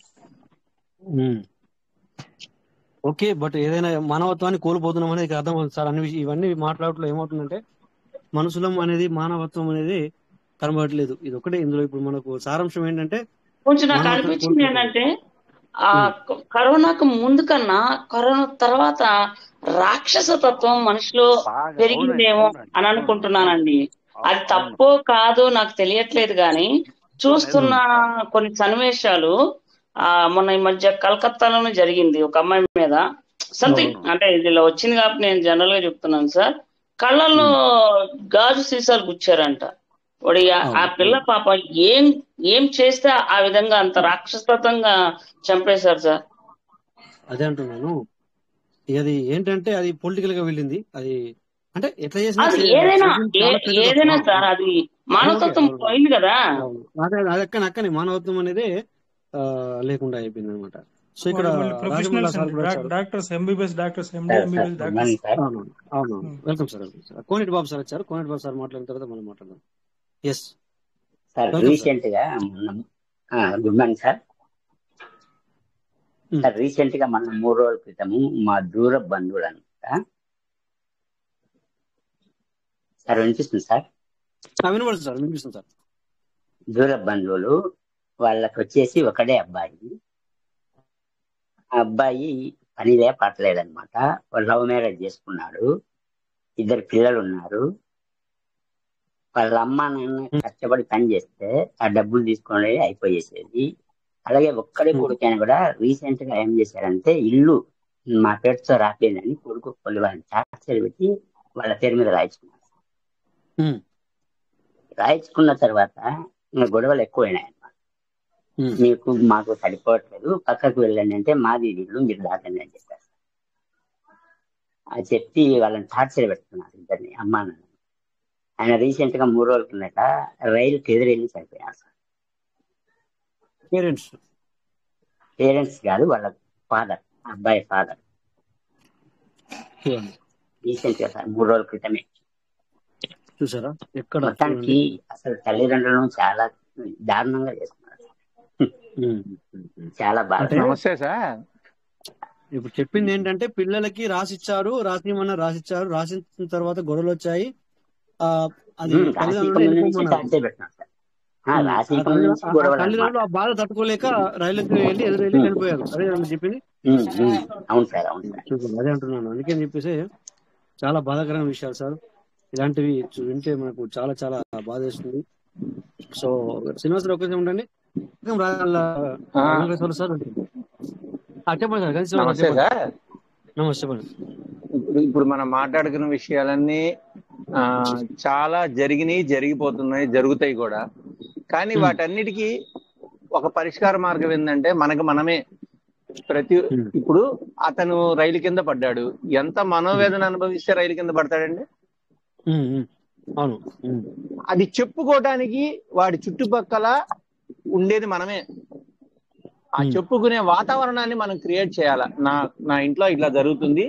ఉమ్. ఓకే బట్ ఏదైనా మానవత్వాన్ని కోల్పోతున్నాం అనేది అర్థం అవుతుంది సార్ అన్ని విషయం- ఇవన్నీ మాట్లాడట్లో ఏమవుతుందంటే మనుషులం అనేది మానవత్వం అనేది కనబడట్లేదు ఇది ఒకటే ఇందులో ఇప్పుడు మనకు సారాంశం ఏంటంటే కొంచెం నాకు మానవత్వం అనిపించింది కోల్పోతుంది. ఏంటంటే ఆ క- కరోనాకు ముందు కన్నా కరోనా తర్వాత రాక్షస తత్వం మనిషిలో బాగా పెరిగిందేమో అవునండి, అవునండి, అని అనుకుంటున్నానండి అది అవును. తప్పో కాదో నాకు తెలియట్లేదు కానీ చూస్తున్న కొన్ని సన్నివేశాలు ఆ మొన్న ఈ మధ్య కలకత్తాలోనే జరిగింది ఒక అమ్మాయి మీద సంథింగ్ అవును. అంటే ఇదిలో వచ్చింది కాబట్టి నేను జనరల్ గా చెప్తున్నాను సార్ కళ్ళల్లో గాజు సీసాలు గుచ్చారంట వాడి ఆ- ఆ అవును. పిల్ల పాప ఏం ఏం చేస్తే ఆ విధంగా అంత రాక్షసత్వంగా చంపేశారు సార్ అదే అంటున్నాను ఇక అది ఏంటంటే అది పొలిటికల్ గా వెళ్ళింది అది అంటే ఎట్లా చేసినా అది చే- ఏదైనా చేసిన ఏ- చాలా పెద్ద ఏదైనా తప్పు. సార్ అది మానవతత్వం అవును. పోయింది కదా అవును. అదే అది అక్కని అక్కని మానవత్వం అనేది ఆ, లేకుండా అయిపోయింది అనమాట సో ఇక్కడ వాళ్ళు మళ్ళీ రాజమౌళి ప్రొఫెషనల్స్ సార్ కూడా వచ్చారు. Doctors MBBS doctors MD sir sir MBBS good doctors morning sir అవును అవును Hmm. Welcome sir welcome sir Koneti Babu sir వచ్చారు కోనేటి బాబు సార్ మాట్లాడిన తర్వాత మనం మాట్లాడదాం yes sir welcome sir recent గా మొన్న good morning sir Hmm. Sir recent గా మన మూడు రోజుల క్రితము మా దూర బంధువులు అనమాట సార్ వినిపిస్తుంది సార్ వినపడుతుంది సార్ వినిపిస్తుంది సార్ దూర బంధువులు వాళ్ళకి వచ్చేసి ఒకడే అబ్బాయి ఆ అబ్బాయి పనిలే పట్టలేదన్నమాట వాళ్ళు లవ్ మ్యారేజ్ చేసుకున్నాడు ఇద్దరు పిల్లలు ఉన్నారు వాళ్ళ అమ్మ నాన్న కష్టపడి పని చేస్తే ఆ డబ్బులు తీసుకొని అయిపోయేసేది అలాగే ఒక్కడే Hmm. కొడుకైనా కూడా రీసెంట్ గా ఏం చేశారంటే ఇల్లు మా పేరుతో రాలేదని కొడుకు కొన్ని వాళ్ళని టార్చర్ పెట్టి వాళ్ళ పేరు మీద రాయించుకున్నారు Hmm. రాయించుకున్న తర్వాత ఇంకా గొడవలు ఎక్కువైనాయి Hmm. మీకు మాకు సరిపోవట్లేదు పక్కకు వెళ్ళండి అంటే మాది ఇది ఇల్లు మీరు దాటండి అని చెప్పారు అది చెప్పి వాళ్ళని టార్చర్ పెడుతున్నారు ఇద్దరిని అమ్మా నాన్న ఆయన రీసెంట్ గా మూడు రోజుల కిందట రైలుకి ఎదురెళ్ళి చనిపోయారు సార్ పేరెంట్స్ పేరెంట్స్ కాదు వాళ్ళ ఫాదర్ అబ్బాయి ఫాదర్ రీసెంట్ గా సార్ మూడు రోజుల క్రితమే చూసారా ఎక్కడ మొత్తానికి అసలు తల్లిదండ్రులను చాలా దారుణంగా చేస్తున్నారు Hmm. చాలా బాగా అంటే నమస్తే సార్ ఇప్పుడు చెప్పింది ఏంటంటే పిల్లలకి రాసిచ్చారు రాసిమన్న రాసిచ్చారు రాసిన తర్వాత గొడవలు వచ్చాయి ఆ అది ఉమ్, తల్లిదండ్రులు రాశికం నుంచి వెళ్ళిపోమన్నారు టార్చర్ పెట్టినారు సార్ ఆ, ఉమ్, ఆ రాశికం తల్లి- నుంచి ఆ- ఆ గొడవలు తల్లిదండ్రులు అన్నమాట ఆ బాధ తట్టుకోలేక రైలుకి వెళ్ళి ఎదురు వెళ్ళి ఉమ్, చనిపోయారు అదే నేను చెప్పింది ఉమ్, ఉమ్. అవును సార్ అవును సార్ చూడండి, అదే అంటున్నాను అందుకని చెప్పేసి చాలా బాధాకరమైన విషయాలు సార్ ఇలాంటివి చూ- వింటే మనకు చాలా చాలా బాధ వేస్తుంది సో శ్రీనివాసరావు ఒకసారి ఉండండి ఇంకా రాళ్ళ ఆ, వెంకటేశ్వర సార్ ఆ, చెప్పండి సార్ గణేశ్వర గారు నమస్తే చెప్పండి సార్ నమస్తే చెప్పండి ఇప్పుడు ఇప్పుడు మనం మాట్లాడుకున్న విషయాలన్నీ ఆ, చాలా జరిగినాయి జరిగిపోతున్నాయి జరుగుతాయి కూడా కానీ ఉమ్, వాటన్నిటికీ ఒక పరిష్కార మార్గం ఏంటంటే మనకు మనమే ప్రతి ఉమ్, ఇప్పుడు అతను రైలు కింద పడ్డాడు ఎంత ఉమ్, మనోవేదన అనుభవిస్తే రైలు కింద పడతాడండి ఉమ్, ఉమ్. అవును ఉమ్, అది చెప్పుకోవడానికి వాడి చుట్టుపక్కల ఉండేది మనమే ఆ ఉమ్, చెప్పుకునే వాతావరణాన్ని మనం క్రియేట్ చేయాల నా నా ఇంట్లో ఇట్లా జరుగుతుంది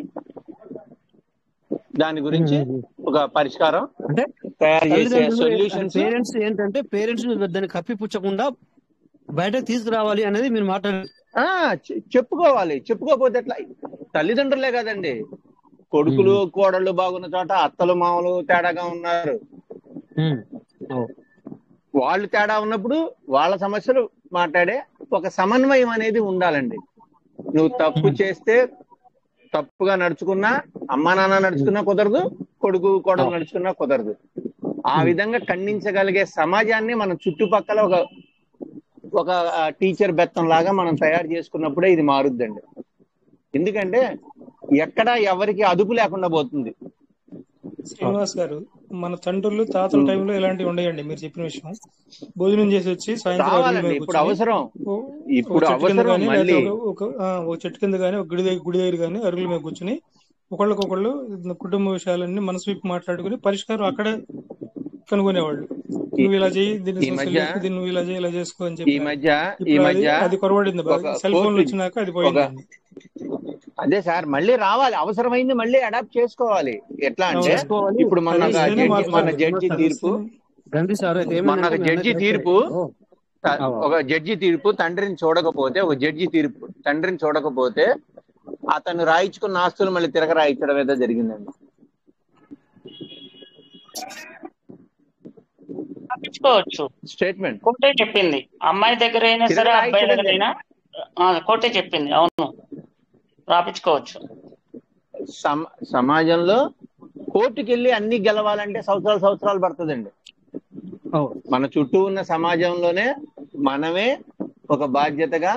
దాని ఉమ్, గురించి ఉమ్, ఉమ్. ఒక పరిష్కారం అంటే తయారు చేసే తల్లిదండ్రులు సొల్యూషన్స్ పేరెంట్స్ ఏంటంటే పేరెంట్స్ దాన్ని కప్పిపుచ్చకుండా బయట తీసుకురావాలి అనేది మీరు మాట్లాడారు ఆ చె- చెప్పుకోవాలి చెప్పుకోకపోతే ఎట్లా తల్లిదండ్రులే కదండి కొడుకులు ఉమ్, కోడళ్ళు బాగున్న చోట అత్తలు మామలు తేడాగా ఉన్నారు ఉమ్, ఓ, వాళ్ళు తేడా ఉన్నప్పుడు వాళ్ళ సమస్యలు మాట్లాడే ఒక సమన్వయం అనేది ఉండాలండి నువ్వు తప్పు చేస్తే తప్పుగా నడుచుకున్నా అమ్మా నాన్న నడుచుకున్నా కుదరదు కొడుకు కోడలు నడుచుకున్నా కుదరదు ఆ విధంగా ఖండించగలిగే సమాజాన్ని మన చుట్టుపక్కల ఒక ఒక టీచర్ బెత్తం లాగా మనం తయారు చేసుకున్నప్పుడే ఇది మారుద్దండి ఎందుకంటే ఎక్కడ ఎవరికి అదుపు లేకుండా పోతుంది శ్రీనివాస్ గారు మన తండ్రులు తాతల టైంలో ఇలాంటివి ఉండయండి మీరు చెప్పిన విషయం భోజనం చేసి వచ్చి సాయంత్రం అరుగుల రావాలండి మీద ఇప్పుడు కూర్చొని అవసరం ఓ- ఇప్పుడు ఒక చెట్టు కింద అవసరం కానీ మళ్ళీ లేదా ఒక ఒక- ఆ, ఒక చెట్టు కింద కానీ ఒక గుడి దగ్గర గుడి దగ్గర కానీ అరుగుల మీద కూర్చొని ఒకళ్ళకొకళ్ళు కుటుంబ విషయాలన్నీ మనసు విప్పి మాట్లాడుకుని పరిష్కారం అక్కడే కనుగొనేవాళ్ళు ఈ నువ్వు ఇలా చేయి దీన్ని ఈ సమస్య మధ్య లేదు దీన్ని నువ్వు ఇలా చేయి ఇలా చేసుకో అని ఈ చెప్పారు మధ్య ఈ ఇప్పుడు అది మధ్య అది కొరవడింది బాగా ఒక సెల్ ఫోన్లు కోర్టు వచ్చినాక అది ఒక పోయిందండి అదే సార్ మళ్ళీ రావాలి అవసరమైంది మళ్ళీ అడాప్ట్ చేసుకోవాలి ఎట్లా అంటే అవునండి చేసుకోవాలి ఇప్పుడు మొన్న అది ఒక ఇస్తేనే జడ్జి మార్పు మొన్న సార్ జడ్జి సార్ తీర్పు గంధీ సార్ అయితే మొన్న ఏమైందంటే ఒక మీ అన్నది జడ్జి కరెక్టే తీర్పు ఓ, త- అవ, ఒక జడ్జి తీర్పు తండ్రిని చూడకపోతే ఒక జడ్జి తీర్పు తండ్రిని చూడకపోతే అతను రాయించుకున్న ఆస్తులు మళ్ళీ తిరగ రాయించడం ఏదో జరిగిందండి తప్పించుకోవచ్చు స్టేట్మెంట్ కోర్టే చెప్పింది అమ్మాయి దగ్గర అయినా తిరగ సరే అబ్బాయి రాయించడం దగ్గర అయినా ఆ, కోర్టే చెప్పింది అవును రాపించుకోవచ్చు సమ సమాజంలో కోర్టుకి వెళ్ళి అన్ని గెలవాలంటే సంవత్సరాలు సంవత్సరాలు పడుతుందండి అవ. మన చుట్టూ ఉన్న సమాజంలోనే మనమే ఒక బాధ్యతగా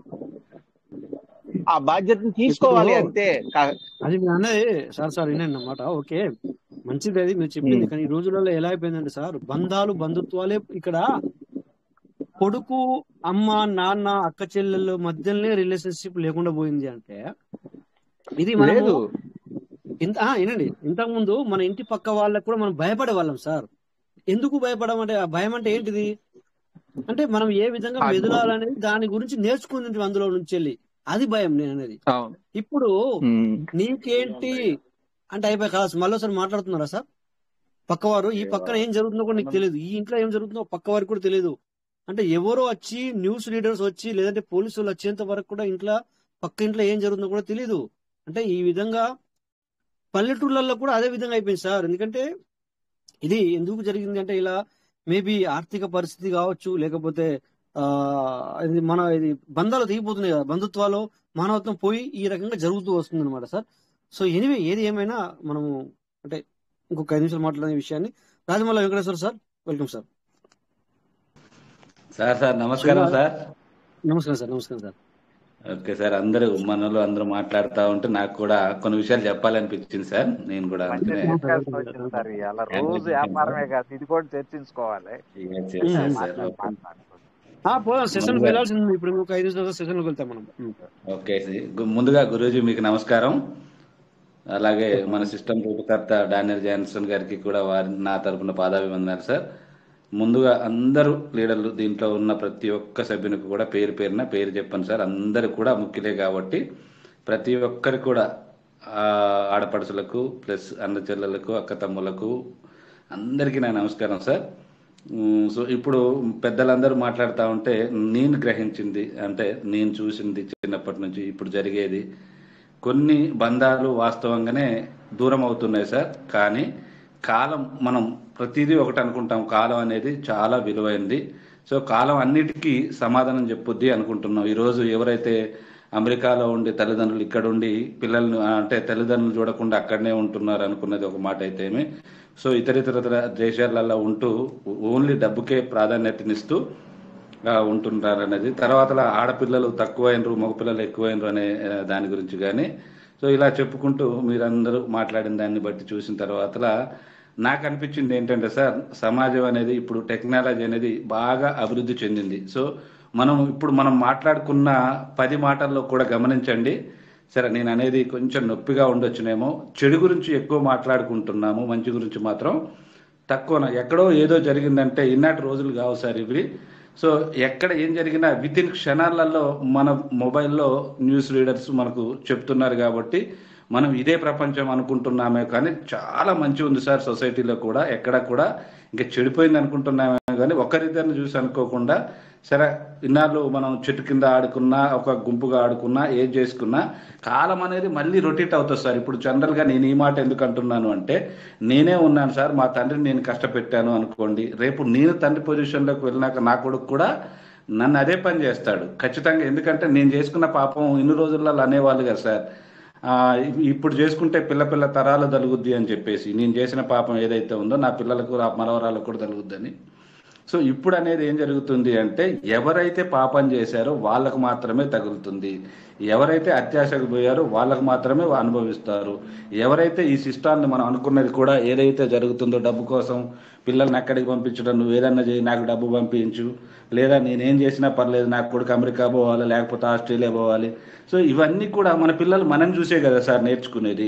ఆ బాధ్యతను ఇప్పుడు తీసుకోవాలి అంతే కా- అది మీ అన్నది సార్ సార్ వినండి అన్నమాట ఓకే మంచిది అది మీరు చెప్పింది ఉమ్. కానీ ఈ రోజులలో ఎలా అయిపోయిందంటే సార్ బంధాలు బంధుత్వాలే ఇక్కడ కొడుకు అమ్మ నాన్న అక్క చెల్లెళ్ళ మధ్యలోనే రిలేషన్షిప్ లేకుండా పోయింది అంటే ఇది మనము లేదు ఇంత ఆ, వినండి ఇంతకు ముందు మన ఇంటి పక్క వాళ్ళకు కూడా మనం భయపడే వాళ్ళం సార్ ఎందుకు భయపడడం అంటే ఆ భయం అంటే ఏంటిది అంటే మనం ఏ విధంగా అది- మెదలాలనేది దాని గురించి నేర్చుకుంది అందులో నుంచి వెళ్ళి అది భయం నేను అనేది అవును ఇప్పుడు ఉమ్. నీకేంటి అంటే అయిపోయి కాదు మళ్ళీసారి మాట్లాడుతున్నారా సార్ పక్కవారు ఈ పక్కన ఏం జరుగుతుందో కూడా నీకు తెలియదు ఈ ఇంట్లో ఏం జరుగుతుందో పక్కవారికి కూడా తెలియదు అంటే ఎవరో వచ్చి న్యూస్ రీడర్స్ వచ్చి లేదంటే పోలీసులు వచ్చేంత వరకు కూడా ఇంట్లో పక్క ఇంట్లో ఏం జరుగుతుందో కూడా తెలియదు అంటే ఈ విధంగా పల్లెటూర్లలో కూడా అదే విధంగా అయిపోయింది సార్ ఎందుకంటే ఇది ఎందుకు జరిగింది అంటే ఇలా మేబీ ఆర్థిక పరిస్థితి కావచ్చు లేకపోతే ఆ ఇది మన ఇది బంధాలు తెగిపోతున్నాయి కదా బంధుత్వాలు మానవత్వం పోయి ఈ రకంగా జరుగుతూ వస్తుంది అనమాట సార్ సో ఎనివే ఏది ఏమైనా మనము అంటే ఇంకొక ఐదు నిమిషాలు మాట్లాడే విషయాన్ని Rajamalla Venkateswara sir welcome sir sir sir నమస్కారం సార్ నమస్కారం సార్ నమస్కారం సార్ ఓకే సార్ అందరూ మనలో అందరూ మాట్లాడుతూ ఉంటే నాకు కూడా కొన్ని విషయాలు చెప్పాలనిపించింది సార్ నేను కూడా మంచి అందుకనే డిస్కషన్ వచ్చింది సార్ ఇవాళ రోజు వ్యాపారమే కాదు ఇది కూడా చర్చించుకోవాలి Yes, yes, yes, sir. మాట్లాడి ఓకే. మాట్లాడుకోండి ఆ పోదాం సెషన్ ముందుగా వెళ్ళాల్సింది ఉంది. ఇప్పుడు ఇంకొక ఐదు నిమిషాలు సెషన్ లోకి వెళ్తాం మనం ఉం. ఓకే గు- ముందుగా గురూజీ మీకు నమస్కారం అలాగే మన సిస్టమ్ రూపకర్త డానియల్ జాన్సన్ గారికి కూడా వారి నా తరపున పాదాభివందనాలు సార్ ముందుగా అందరూ లీడర్లు దీంట్లో ఉన్న ప్రతి ఒక్క సభ్యునికి కూడా పేరు పేరున పేరు చెప్పాను సార్ అందరు కూడా ముఖ్యులే కాబట్టి ప్రతి ఒక్కరికి కూడా ఆ, ఆడపడుచులకు ప్లస్ అన్న చెల్లెలకు అక్క తమ్ములకు అందరికీ నా నమస్కారం సార్ ఉమ్, సో ఇప్పుడు పెద్దలందరూ మాట్లాడుతూ ఉంటే నేను గ్రహించింది అంటే నేను చూసింది చిన్నప్పటి నుంచి ఇప్పుడు జరిగేది కొన్ని బంధాలు వాస్తవంగానే దూరం అవుతున్నాయి సార్ కానీ కాలం మనం ప్రతిదీ ఒకటి అనుకుంటాం కాలం అనేది చాలా విలువైంది సో కాలం అన్నిటికీ సమాధానం చెప్పుద్ది అనుకుంటున్నాం ఈరోజు ఎవరైతే అమెరికాలో ఉండి తల్లిదండ్రులు ఇక్కడ ఉండి పిల్లల్ని అంటే తల్లిదండ్రులు చూడకుండా అక్కడనే ఉంటున్నారు అనుకున్నది ఒక మాట అయితేమి సో ఇతర ఇతర దేశాలలో ఉంటూ ఓన్లీ డబ్బుకే ప్రాధాన్యతనిస్తూ ఆ, ఉంటున్నారు అనేది తర్వాత ఆడపిల్లలు తక్కువైనరు మగపిల్లలు ఎక్కువైనరు అనే ఆ, దాని గురించి కానీ సో ఇలా చెప్పుకుంటూ మీరందరూ మాట్లాడిన దాన్ని బట్టి చూసిన తర్వాత నాకు అనిపించింది ఏంటంటే సార్ సమాజం అనేది ఇప్పుడు టెక్నాలజీ అనేది బాగా అభివృద్ధి చెందింది సో మనం ఇప్పుడు మనం మాట్లాడుకున్న పది మాటల్లో కూడా గమనించండి సరే నేను అనేది కొంచెం నొప్పిగా ఉండొచ్చునేమో చెడు గురించి ఎక్కువ మాట్లాడుకుంటున్నాము మంచి గురించి మాత్రం తక్కువ ఎక్కడో ఏదో జరిగిందంటే ఇన్నాటి రోజులు కావు సార్ ఇవి సో ఎక్కడ ఏం జరిగినా విత్ ఇన్ క్షణాలలో మన మొబైల్లో న్యూస్ రీడర్స్ మనకు చెప్తున్నారు కాబట్టి మనం ఇదే ప్రపంచం అనుకుంటున్నామే కానీ చాలా మంచి ఉంది సార్ సొసైటీలో కూడా ఎక్కడ కూడా ఇంకా చెడిపోయింది అనుకుంటున్నామే కానీ ఒకరిద్దరిని చూసి అనుకోకుండా సరే ఇన్నాళ్ళు మనం చెట్టు కింద ఆడుకున్నా ఒక గుంపుగా ఆడుకున్నా ఏం చేసుకున్నా కాలం అనేది మళ్ళీ రొటేట్ అవుతుంది సార్ ఇప్పుడు జనరల్గా నేను ఈ మాట ఎందుకు అంటున్నాను అంటే నేనే ఉన్నాను సార్ మా తండ్రిని నేను కష్టపెట్టాను అనుకోండి రేపు నేను తండ్రి పొజిషన్లోకి వెళ్ళినాక నా కొడుకు కూడా నన్ను అదే పని చేస్తాడు ఖచ్చితంగా ఎందుకంటే నేను చేసుకున్న పాపం ఇన్ని రోజుల్లో అనేవాళ్ళు కదా సార్ ఆ, ఇప్పుడు చేసుకుంటే పిల్ల పిల్ల తరాలు తలుగుద్ది అని చెప్పేసి నేను చేసిన పాపం ఏదైతే ఉందో నా పిల్లలకు నా మనవరాలకు కూడా తలుగుద్దని సో ఇప్పుడు అనేది ఏం జరుగుతుంది అంటే ఎవరైతే పాపం చేశారో వాళ్ళకు మాత్రమే తగులుతుంది ఎవరైతే అత్యాశకు పోయారో వాళ్ళకు మాత్రమే అనుభవిస్తారు ఎవరైతే ఈ సిస్టాన్ని మనం అనుకున్నది కూడా ఏదైతే జరుగుతుందో డబ్బు కోసం పిల్లల్ని ఎక్కడికి పంపించడం నువ్వు ఏదన్నా చేయి నాకు డబ్బు పంపించు లేదా నేనేం చేసినా పర్లేదు నాకు కొడుకు అమెరికా పోవాలి లేకపోతే ఆస్ట్రేలియా పోవాలి సో ఇవన్నీ కూడా మన పిల్లలు మనం చూసే కదా సార్ నేర్చుకునేది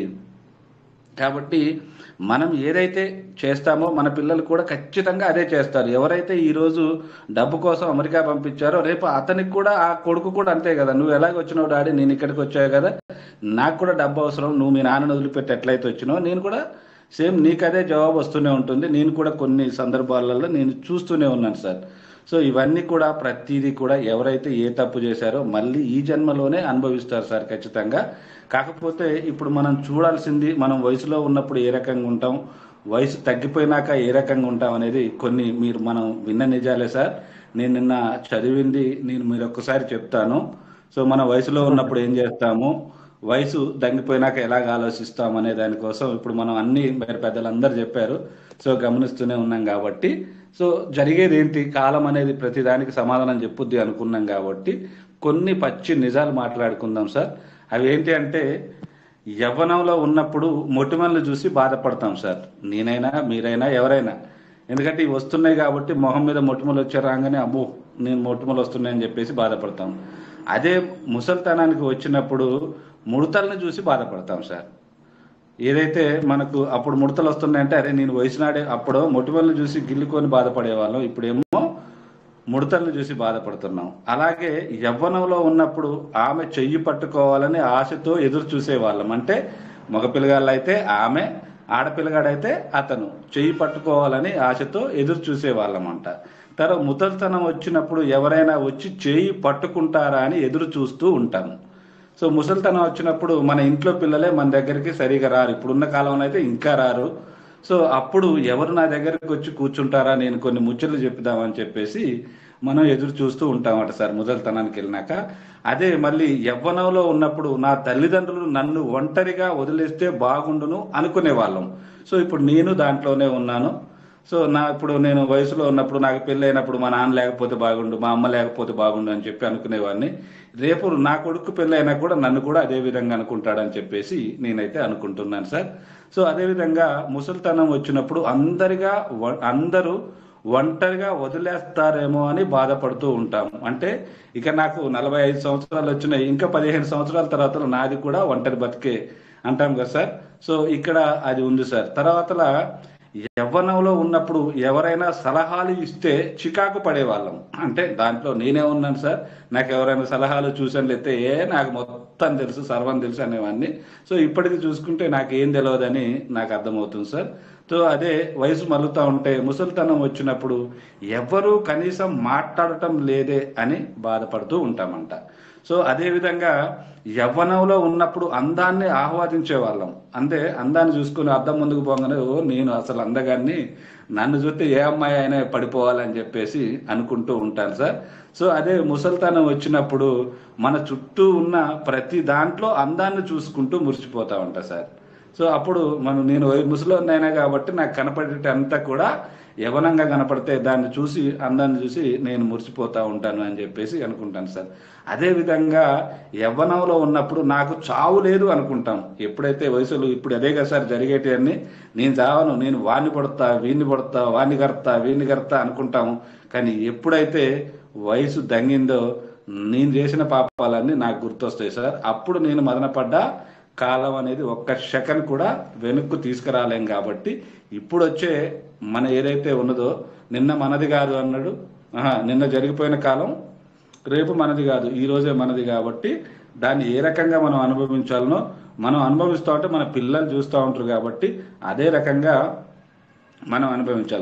కాబట్టి మనం ఏదైతే చేస్తామో మన పిల్లలు కూడా ఖచ్చితంగా అదే చేస్తారు ఎవరైతే ఈరోజు డబ్బు కోసం అమెరికా పంపించారో రేపు అతనికి కూడా ఆ కొడుకు కూడా అంతే కదా నువ్వు ఎలాగ వచ్చినావు డాడీ నేను ఇక్కడికి వచ్చావు కదా నాకు కూడా డబ్బు అవసరం నువ్వు మీ నాన్నను వదిలిపెట్టి ఎట్లయితే వచ్చినావు నేను కూడా సేమ్ నీకు అదే జవాబు వస్తూనే ఉంటుంది నేను కూడా కొన్ని సందర్భాలలో నేను చూస్తూనే ఉన్నాను సార్ సో ఇవన్నీ కూడా ప్రతిదీ కూడా ఎవరైతే ఏ తప్పు చేశారో మళ్ళీ ఈ జన్మలోనే అనుభవిస్తారు సార్ ఖచ్చితంగా కాకపోతే ఇప్పుడు మనం చూడాల్సింది మనం వయసులో ఉన్నప్పుడు ఏ రకంగా ఉంటాం వయసు తగ్గిపోయినాక ఏ రకంగా ఉంటాం అనేది కొన్ని మీరు మనం విన్న నిజాలే సార్ నేను నిన్న చదివింది నేను మీరు ఒక్కసారి చెప్తాను సో మన వయసులో ఉన్నప్పుడు ఏం చేస్తాము వయసు తగ్గిపోయినాక ఎలాగ ఆలోచిస్తాం అనే దానికోసం ఇప్పుడు మనం అన్ని మరి పెద్దలందరూ చెప్పారు సో గమనిస్తూనే ఉన్నాం కాబట్టి సో జరిగేది ఏంటి కాలం అనేది ప్రతిదానికి సమాధానం చెప్పుద్ది అనుకున్నాం కాబట్టి కొన్ని పచ్చి నిజాలు మాట్లాడుకుందాం సార్ అవి ఏంటి అంటే యవ్వనంలో ఉన్నప్పుడు మొటిమల్ని చూసి బాధపడతాం సార్ నేనైనా మీరైనా ఎవరైనా ఎందుకంటే ఇవి వస్తున్నాయి కాబట్టి మొహం మీద మొటిమలు వచ్చే రాగానే అమ్మో నేను మొటిమలు వస్తున్నాయని చెప్పేసి బాధపడతాం అదే ముసల్తనానికి వచ్చినప్పుడు ముడతల్ని చూసి బాధపడతాం సార్ ఏదైతే మనకు అప్పుడు ముడతలు వస్తున్నాయంటే అరే నేను వయసునాడే అప్పుడు మొటిమల్ని చూసి గిల్లుకొని బాధపడేవాళ్ళం ఇప్పుడేమో ముడతల్ని చూసి బాధపడుతున్నాం అలాగే యవ్వనంలో ఉన్నప్పుడు ఆమె చెయ్యి పట్టుకోవాలని ఆశతో ఎదురు చూసేవాళ్ళం అంటే మగపిల్లగాళ్ళు అయితే ఆమె ఆడపిల్లగాడైతే అతను చెయ్యి పట్టుకోవాలని ఆశతో ఎదురు చూసేవాళ్ళం అంట తర్వాత ముసలితనం వచ్చినప్పుడు ఎవరైనా వచ్చి చేయి పట్టుకుంటారా అని ఎదురు చూస్తూ ఉంటాము సో ముసలితనం వచ్చినప్పుడు మన ఇంట్లో పిల్లలే మన దగ్గరికి సరిగా రారు ఇప్పుడున్న కాలంలో అయితే ఇంకా రారు సో అప్పుడు ఎవరు నా దగ్గరికి వచ్చి కూర్చుంటారా నేను కొన్ని ముచ్చట్లు చెప్దామని చెప్పేసి మనం ఎదురు చూస్తూ ఉంటామట సార్ ముసలితనానికి వెళ్ళినాక అదే మళ్ళీ యవ్వనంలో ఉన్నప్పుడు నా తల్లిదండ్రులు నన్ను ఒంటరిగా వదిలేస్తే బాగుండును అనుకునే వాళ్ళం సో ఇప్పుడు నేను దాంట్లోనే ఉన్నాను సో నా ఇప్పుడు నేను వయసులో ఉన్నప్పుడు నాకు పెళ్ళి అయినప్పుడు మా నాన్న లేకపోతే బాగుండు మా అమ్మ లేకపోతే బాగుండు అని చెప్పి అనుకునేవాడిని రేపు నా కొడుకు పెళ్ళి అయినా కూడా నన్ను కూడా అదే విధంగా అనుకుంటాడని చెప్పేసి నేనైతే అనుకుంటున్నాను సార్ సో అదేవిధంగా ముసలితనం వచ్చినప్పుడు అందరిగా వ- అందరూ ఒంటరిగా వదిలేస్తారేమో అని బాధపడుతూ ఉంటాము అంటే ఇక నాకు నలభై ఐదు సంవత్సరాలు వచ్చినాయి ఇంకా పదిహేను సంవత్సరాల తర్వాత నాది కూడా ఒంటరి బతికే అంటాం కదా సార్ సో ఇక్కడ అది ఉంది సార్ తర్వాతలా యవ్వనంలో ఉన్నప్పుడు ఎవరైనా సలహాలు ఇస్తే చికాకు పడేవాళ్ళం అంటే దాంట్లో నేనే ఉన్నాను సార్ నాకు ఎవరైనా సలహాలు చూసాను లేతే ఏ నాకు మొత్తం తెలుసు సర్వం తెలుసు అనేవాడిని సో ఇప్పటికి చూసుకుంటే నాకు ఏం తెలియదని నాకు అర్థమవుతుంది సార్ సో అదే వయసు మల్లుతా ఉంటే ముసలితనం వచ్చినప్పుడు ఎవరు కనీసం మాట్లాడటం లేదే అని బాధపడుతూ ఉంటామంట సో అదే విధంగా యవ్వనంలో ఉన్నప్పుడు అందాన్ని ఆహ్వాదించే వాళ్ళం అంటే అందాన్ని చూసుకుని అద్దం ముందుకు పోగానే ఓ నేను అసలు అందగాన్ని నన్ను చూస్తే ఏ అమ్మాయి అయినా పడిపోవాలని చెప్పేసి అనుకుంటూ ఉంటాను సార్ సో అదే ముసల్తనం వచ్చినప్పుడు మన చుట్టూ ఉన్న ప్రతి దాంట్లో అందాన్ని చూసుకుంటూ మురిసిపోతా ఉంటా సార్ సో అప్పుడు మనం నేను ముసలోన్నైనా కాబట్టి నాకు కనపడేటంతా కూడా యవనంగా కనపడితే దాన్ని చూసి అందాన్ని చూసి నేను మురిసిపోతా ఉంటాను అని చెప్పేసి అనుకుంటాను సార్ అదే విధంగా యవ్వనంలో ఉన్నప్పుడు నాకు చావు లేదు అనుకుంటాం ఎప్పుడైతే వయసులు ఇప్పుడు అదే కదా సార్ జరిగేటివన్నీ నేను చావను నేను వాణ్ణి పడతా వీణ్ణి పడతా వాణ్ణి కడతా వీణ్ణి కడతా అనుకుంటాము కానీ ఎప్పుడైతే వయసు దంగిందో నేను చేసిన పాపాలన్నీ నాకు గుర్తొస్తాయి సార్ అప్పుడు నేను మదనపడ్డా కాలం అనేది ఒక్క సెకండ్ కూడా వెనక్కు తీసుకురాలేం కాబట్టి ఇప్పుడు వచ్చే మన ఏదైతే ఉన్నదో నిన్న మనది కాదు అన్నాడు ఆహా, నిన్న జరిగిపోయిన కాలం రేపు మనది కాదు ఈ రోజే మనది కాబట్టి దాన్ని ఏ రకంగా మనం అనుభవించాలనో మనం అనుభవిస్తూ ఉంటే మన పిల్లలు చూస్తూ ఉంటారు కాబట్టి అదే రకంగా మనం అనుభవించాలి సార్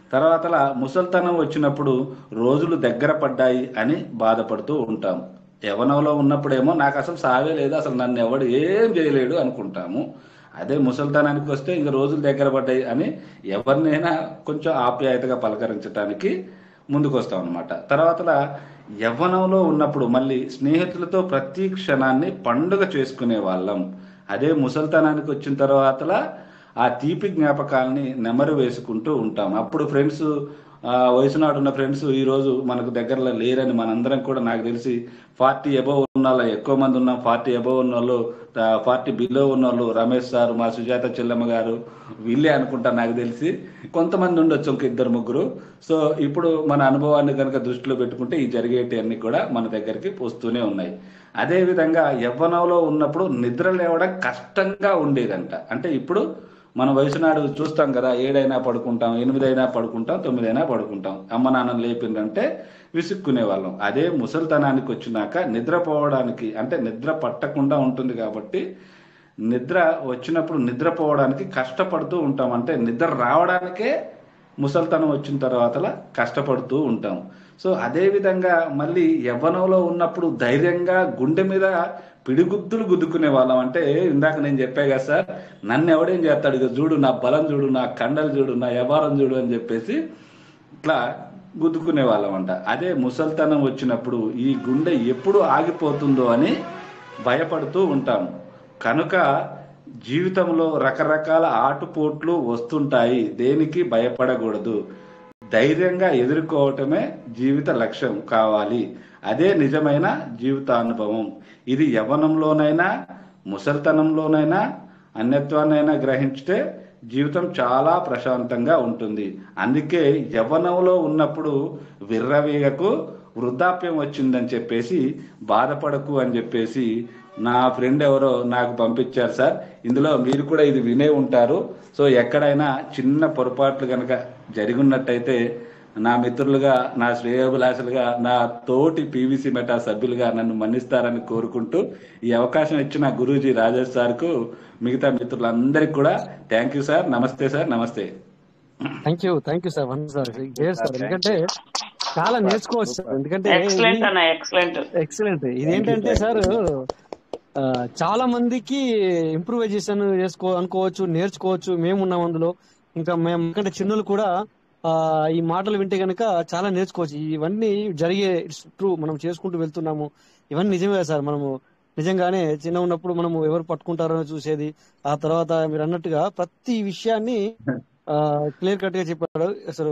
తర్వాతలా ముసల్తనం వచ్చినప్పుడు రోజులు దగ్గర పడ్డాయి అని బాధపడుతూ ఉంటాం యవనంలో ఉన్నప్పుడేమో నాకు అసలు సావే లేదు అసలు నన్ను ఎవడు ఏం చేయలేడు అనుకుంటాము అదే ముసల్తనానికి వస్తే ఇంక రోజులు దగ్గర పడ్డాయి అని ఎవరినైనా కొంచెం ఆప్యాయతగా పలకరించడానికి ముందుకు వస్తాం అనమాట తర్వాతలా యవ్వనంలో ఉన్నప్పుడు మళ్ళీ స్నేహితులతో ప్రతి క్షణాన్ని పండుగ చేసుకునే వాళ్ళం అదే ముసల్తనానికి వచ్చిన తర్వాతలా ఆ తీపి జ్ఞాపకాలని నెమరు వేసుకుంటూ ఉంటాం అప్పుడు ఫ్రెండ్స్ ఆ వయసు నాడు ఉన్న ఫ్రెండ్స్ ఈ రోజు మనకు దగ్గరలో లేరని మనందరం కూడా నాకు తెలిసి ఫార్టీ అబవ్ ఉన్న వాళ్ళు ఎక్కువ మంది ఉన్నాం ఫార్టీ అబవ్ ఉన్న వాళ్ళు ఫార్టీ బిలో ఉన్న వాళ్ళు రమేష్ సార్ మా సుజాత చెల్లమ్మ గారు వీళ్ళే అనుకుంటా నాకు తెలిసి కొంతమంది ఉండొచ్చు ఇంక ఇద్దరు ముగ్గురు సో ఇప్పుడు మన అనుభవాన్ని కనుక దృష్టిలో పెట్టుకుంటే ఈ జరిగేటివన్నీ కూడా మన దగ్గరికి వస్తూనే ఉన్నాయి అదే విధంగా యవ్వనంలో ఉన్నప్పుడు నిద్ర లేవడం కష్టంగా ఉండేదంట అంటే ఇప్పుడు మన వయసు నాడు చూస్తాం కదా ఏడైనా పడుకుంటాం ఎనిమిదైనా పడుకుంటాం తొమ్మిదైనా పడుకుంటాం అమ్మ నాన్న లేపిందంటే విసుక్కునే వాళ్ళం అదే ముసలితనానికి వచ్చినాక నిద్రపోవడానికి అంటే నిద్ర పట్టకుండా ఉంటుంది కాబట్టి నిద్ర వచ్చినప్పుడు నిద్రపోవడానికి కష్టపడుతూ ఉంటాం అంటే నిద్ర రావడానికే ముసల్తనం వచ్చిన తర్వాతలా కష్టపడుతూ ఉంటాం సో అదే విధంగా మళ్ళీ యవ్వనంలో ఉన్నప్పుడు ధైర్యంగా గుండె మీద పిడిగుద్దులు గుద్దుకునే వాళ్ళం అంటే ఇందాక నేను చెప్పా కదా సార్ నన్ను ఎవడేం చేస్తాడు ఇక చూడు నా బలం చూడు నా కండలు చూడు నా వ్యవహారం చూడు అని చెప్పేసి ఇట్లా గుద్దుకునే వాళ్ళం అంట అదే ముసల్తనం వచ్చినప్పుడు ఈ గుండె ఎప్పుడు ఆగిపోతుందో అని భయపడుతూ ఉంటాం కనుక జీవితంలో రకరకాల ఆటుపోట్లు వస్తుంటాయి దేనికి భయపడకూడదు ధైర్యంగా ఎదుర్కోవటమే జీవిత లక్ష్యం కావాలి అదే నిజమైన జీవితానుభవం ఇది యవ్వనంలోనైనా ముసల్తనంలోనైనా అన్యత్వాన్నైనా గ్రహించితే జీవితం చాలా ప్రశాంతంగా ఉంటుంది అందుకే యవ్వనంలో ఉన్నప్పుడు విర్రవీగకు వృద్ధాప్యం వచ్చిందని చెప్పేసి బాధపడకు అని చెప్పేసి నా ఫ్రెండ్ ఎవరో నాకు పంపించారు సార్ ఇందులో మీరు కూడా ఇది వినే ఉంటారు సో ఎక్కడైనా చిన్న పొరపాట్లు కనుక జరిగినట్టయితే నా మిత్రులుగా నా శ్రేయోభిలాషులుగా నా తోటి పీవీసీ మెటా సభ్యులుగా నన్ను మన్నిస్తారని కోరుకుంటూ ఈ అవకాశం ఇచ్చిన గురూజీ రాజేష్ సార్కు మిగతా మిత్రులందరికీ కూడా థ్యాంక్ యూ సార్ నమస్తే సార్ నమస్తే thank you thank you sir one sir great sir ఎందుకంటే చాలా నేర్చుకోవచ్చు సార్ ఎందుకంటే ఎక్సలెంట్ అన్న ఎక్సలెంట్ ఎక్సలెంట్ ఇదేంటంటే సార్ ఆ, చాలా మందికి ఇంప్రూవైజేషన్ చేసుకో అనుకోవచ్చు నేర్చుకోవచ్చు మేము ఉన్నాం అందులో ఇంకా మేము ఎందుకంటే చిన్నలు కూడా ఆ, ఈ మాటలు వింటే గనక చాలా నేర్చుకోవచ్చు ఇవన్నీ జరిగే ఇట్స్ ట్రూ మనం చేసుకుంటూ వెళ్తున్నాము ఇవన్నీ నిజమే కదా సార్ మనము నిజంగానే చిన్న ఉన్నప్పుడు మనము ఎవరు పట్టుకుంటారో చూసేది ఆ తర్వాత మీరు అన్నట్టుగా ప్రతి విషయాన్ని క్లియర్ కట్ గా చెప్పాడు అసలు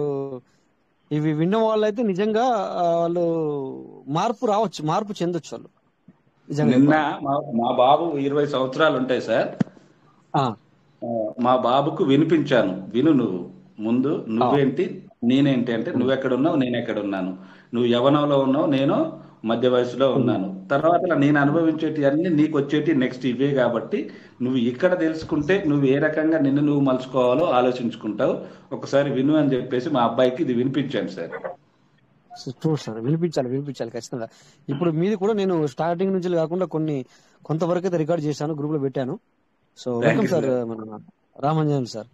ఇవి విన్న వాళ్ళైతే నిజంగా ఆ, వాళ్ళు మార్పు రావచ్చు మార్పు చెందొచ్చు వాళ్ళు నిజంగా నిన్న మా మా బాబు ఇరవై సంవత్సరాలు ఉంటాయి సార్ ఆ, ఆ, మా బాబుకు వినిపించాను విను నువ్వు ముందు నువ్వేంటి నేనేంటి అంటే నువ్వెక్కడున్నావు నేను ఎక్కడున్నాను నువ్వు యవనంలో ఉన్నావు నేను మధ్య వయసులో ఉన్నాను తర్వాత నేను అనుభవించేటి అన్ని నీకు వచ్చేటి నెక్స్ట్ ఇవే కాబట్టి నువ్వు ఇక్కడ తెలుసుకుంటే నువ్వు ఏ రకంగా నిన్ను నువ్వు మలుచుకోవాలో ఆలోచించుకుంటావు ఒకసారి విను అని చెప్పేసి మా అబ్బాయికి ఇది వినిపించాను సార్ ట్రూ సార్ వినిపించాలి వినిపించాలి ఖచ్చితంగా ఇప్పుడు మీది కూడా నేను స్టార్టింగ్ నుంచి కాకుండా కొన్ని కొంతవరకు అయితే రికార్డ్ చేశాను గ్రూప్ లో పెట్టాను so Thank welcome you, sir sir. మన Ramanjan sir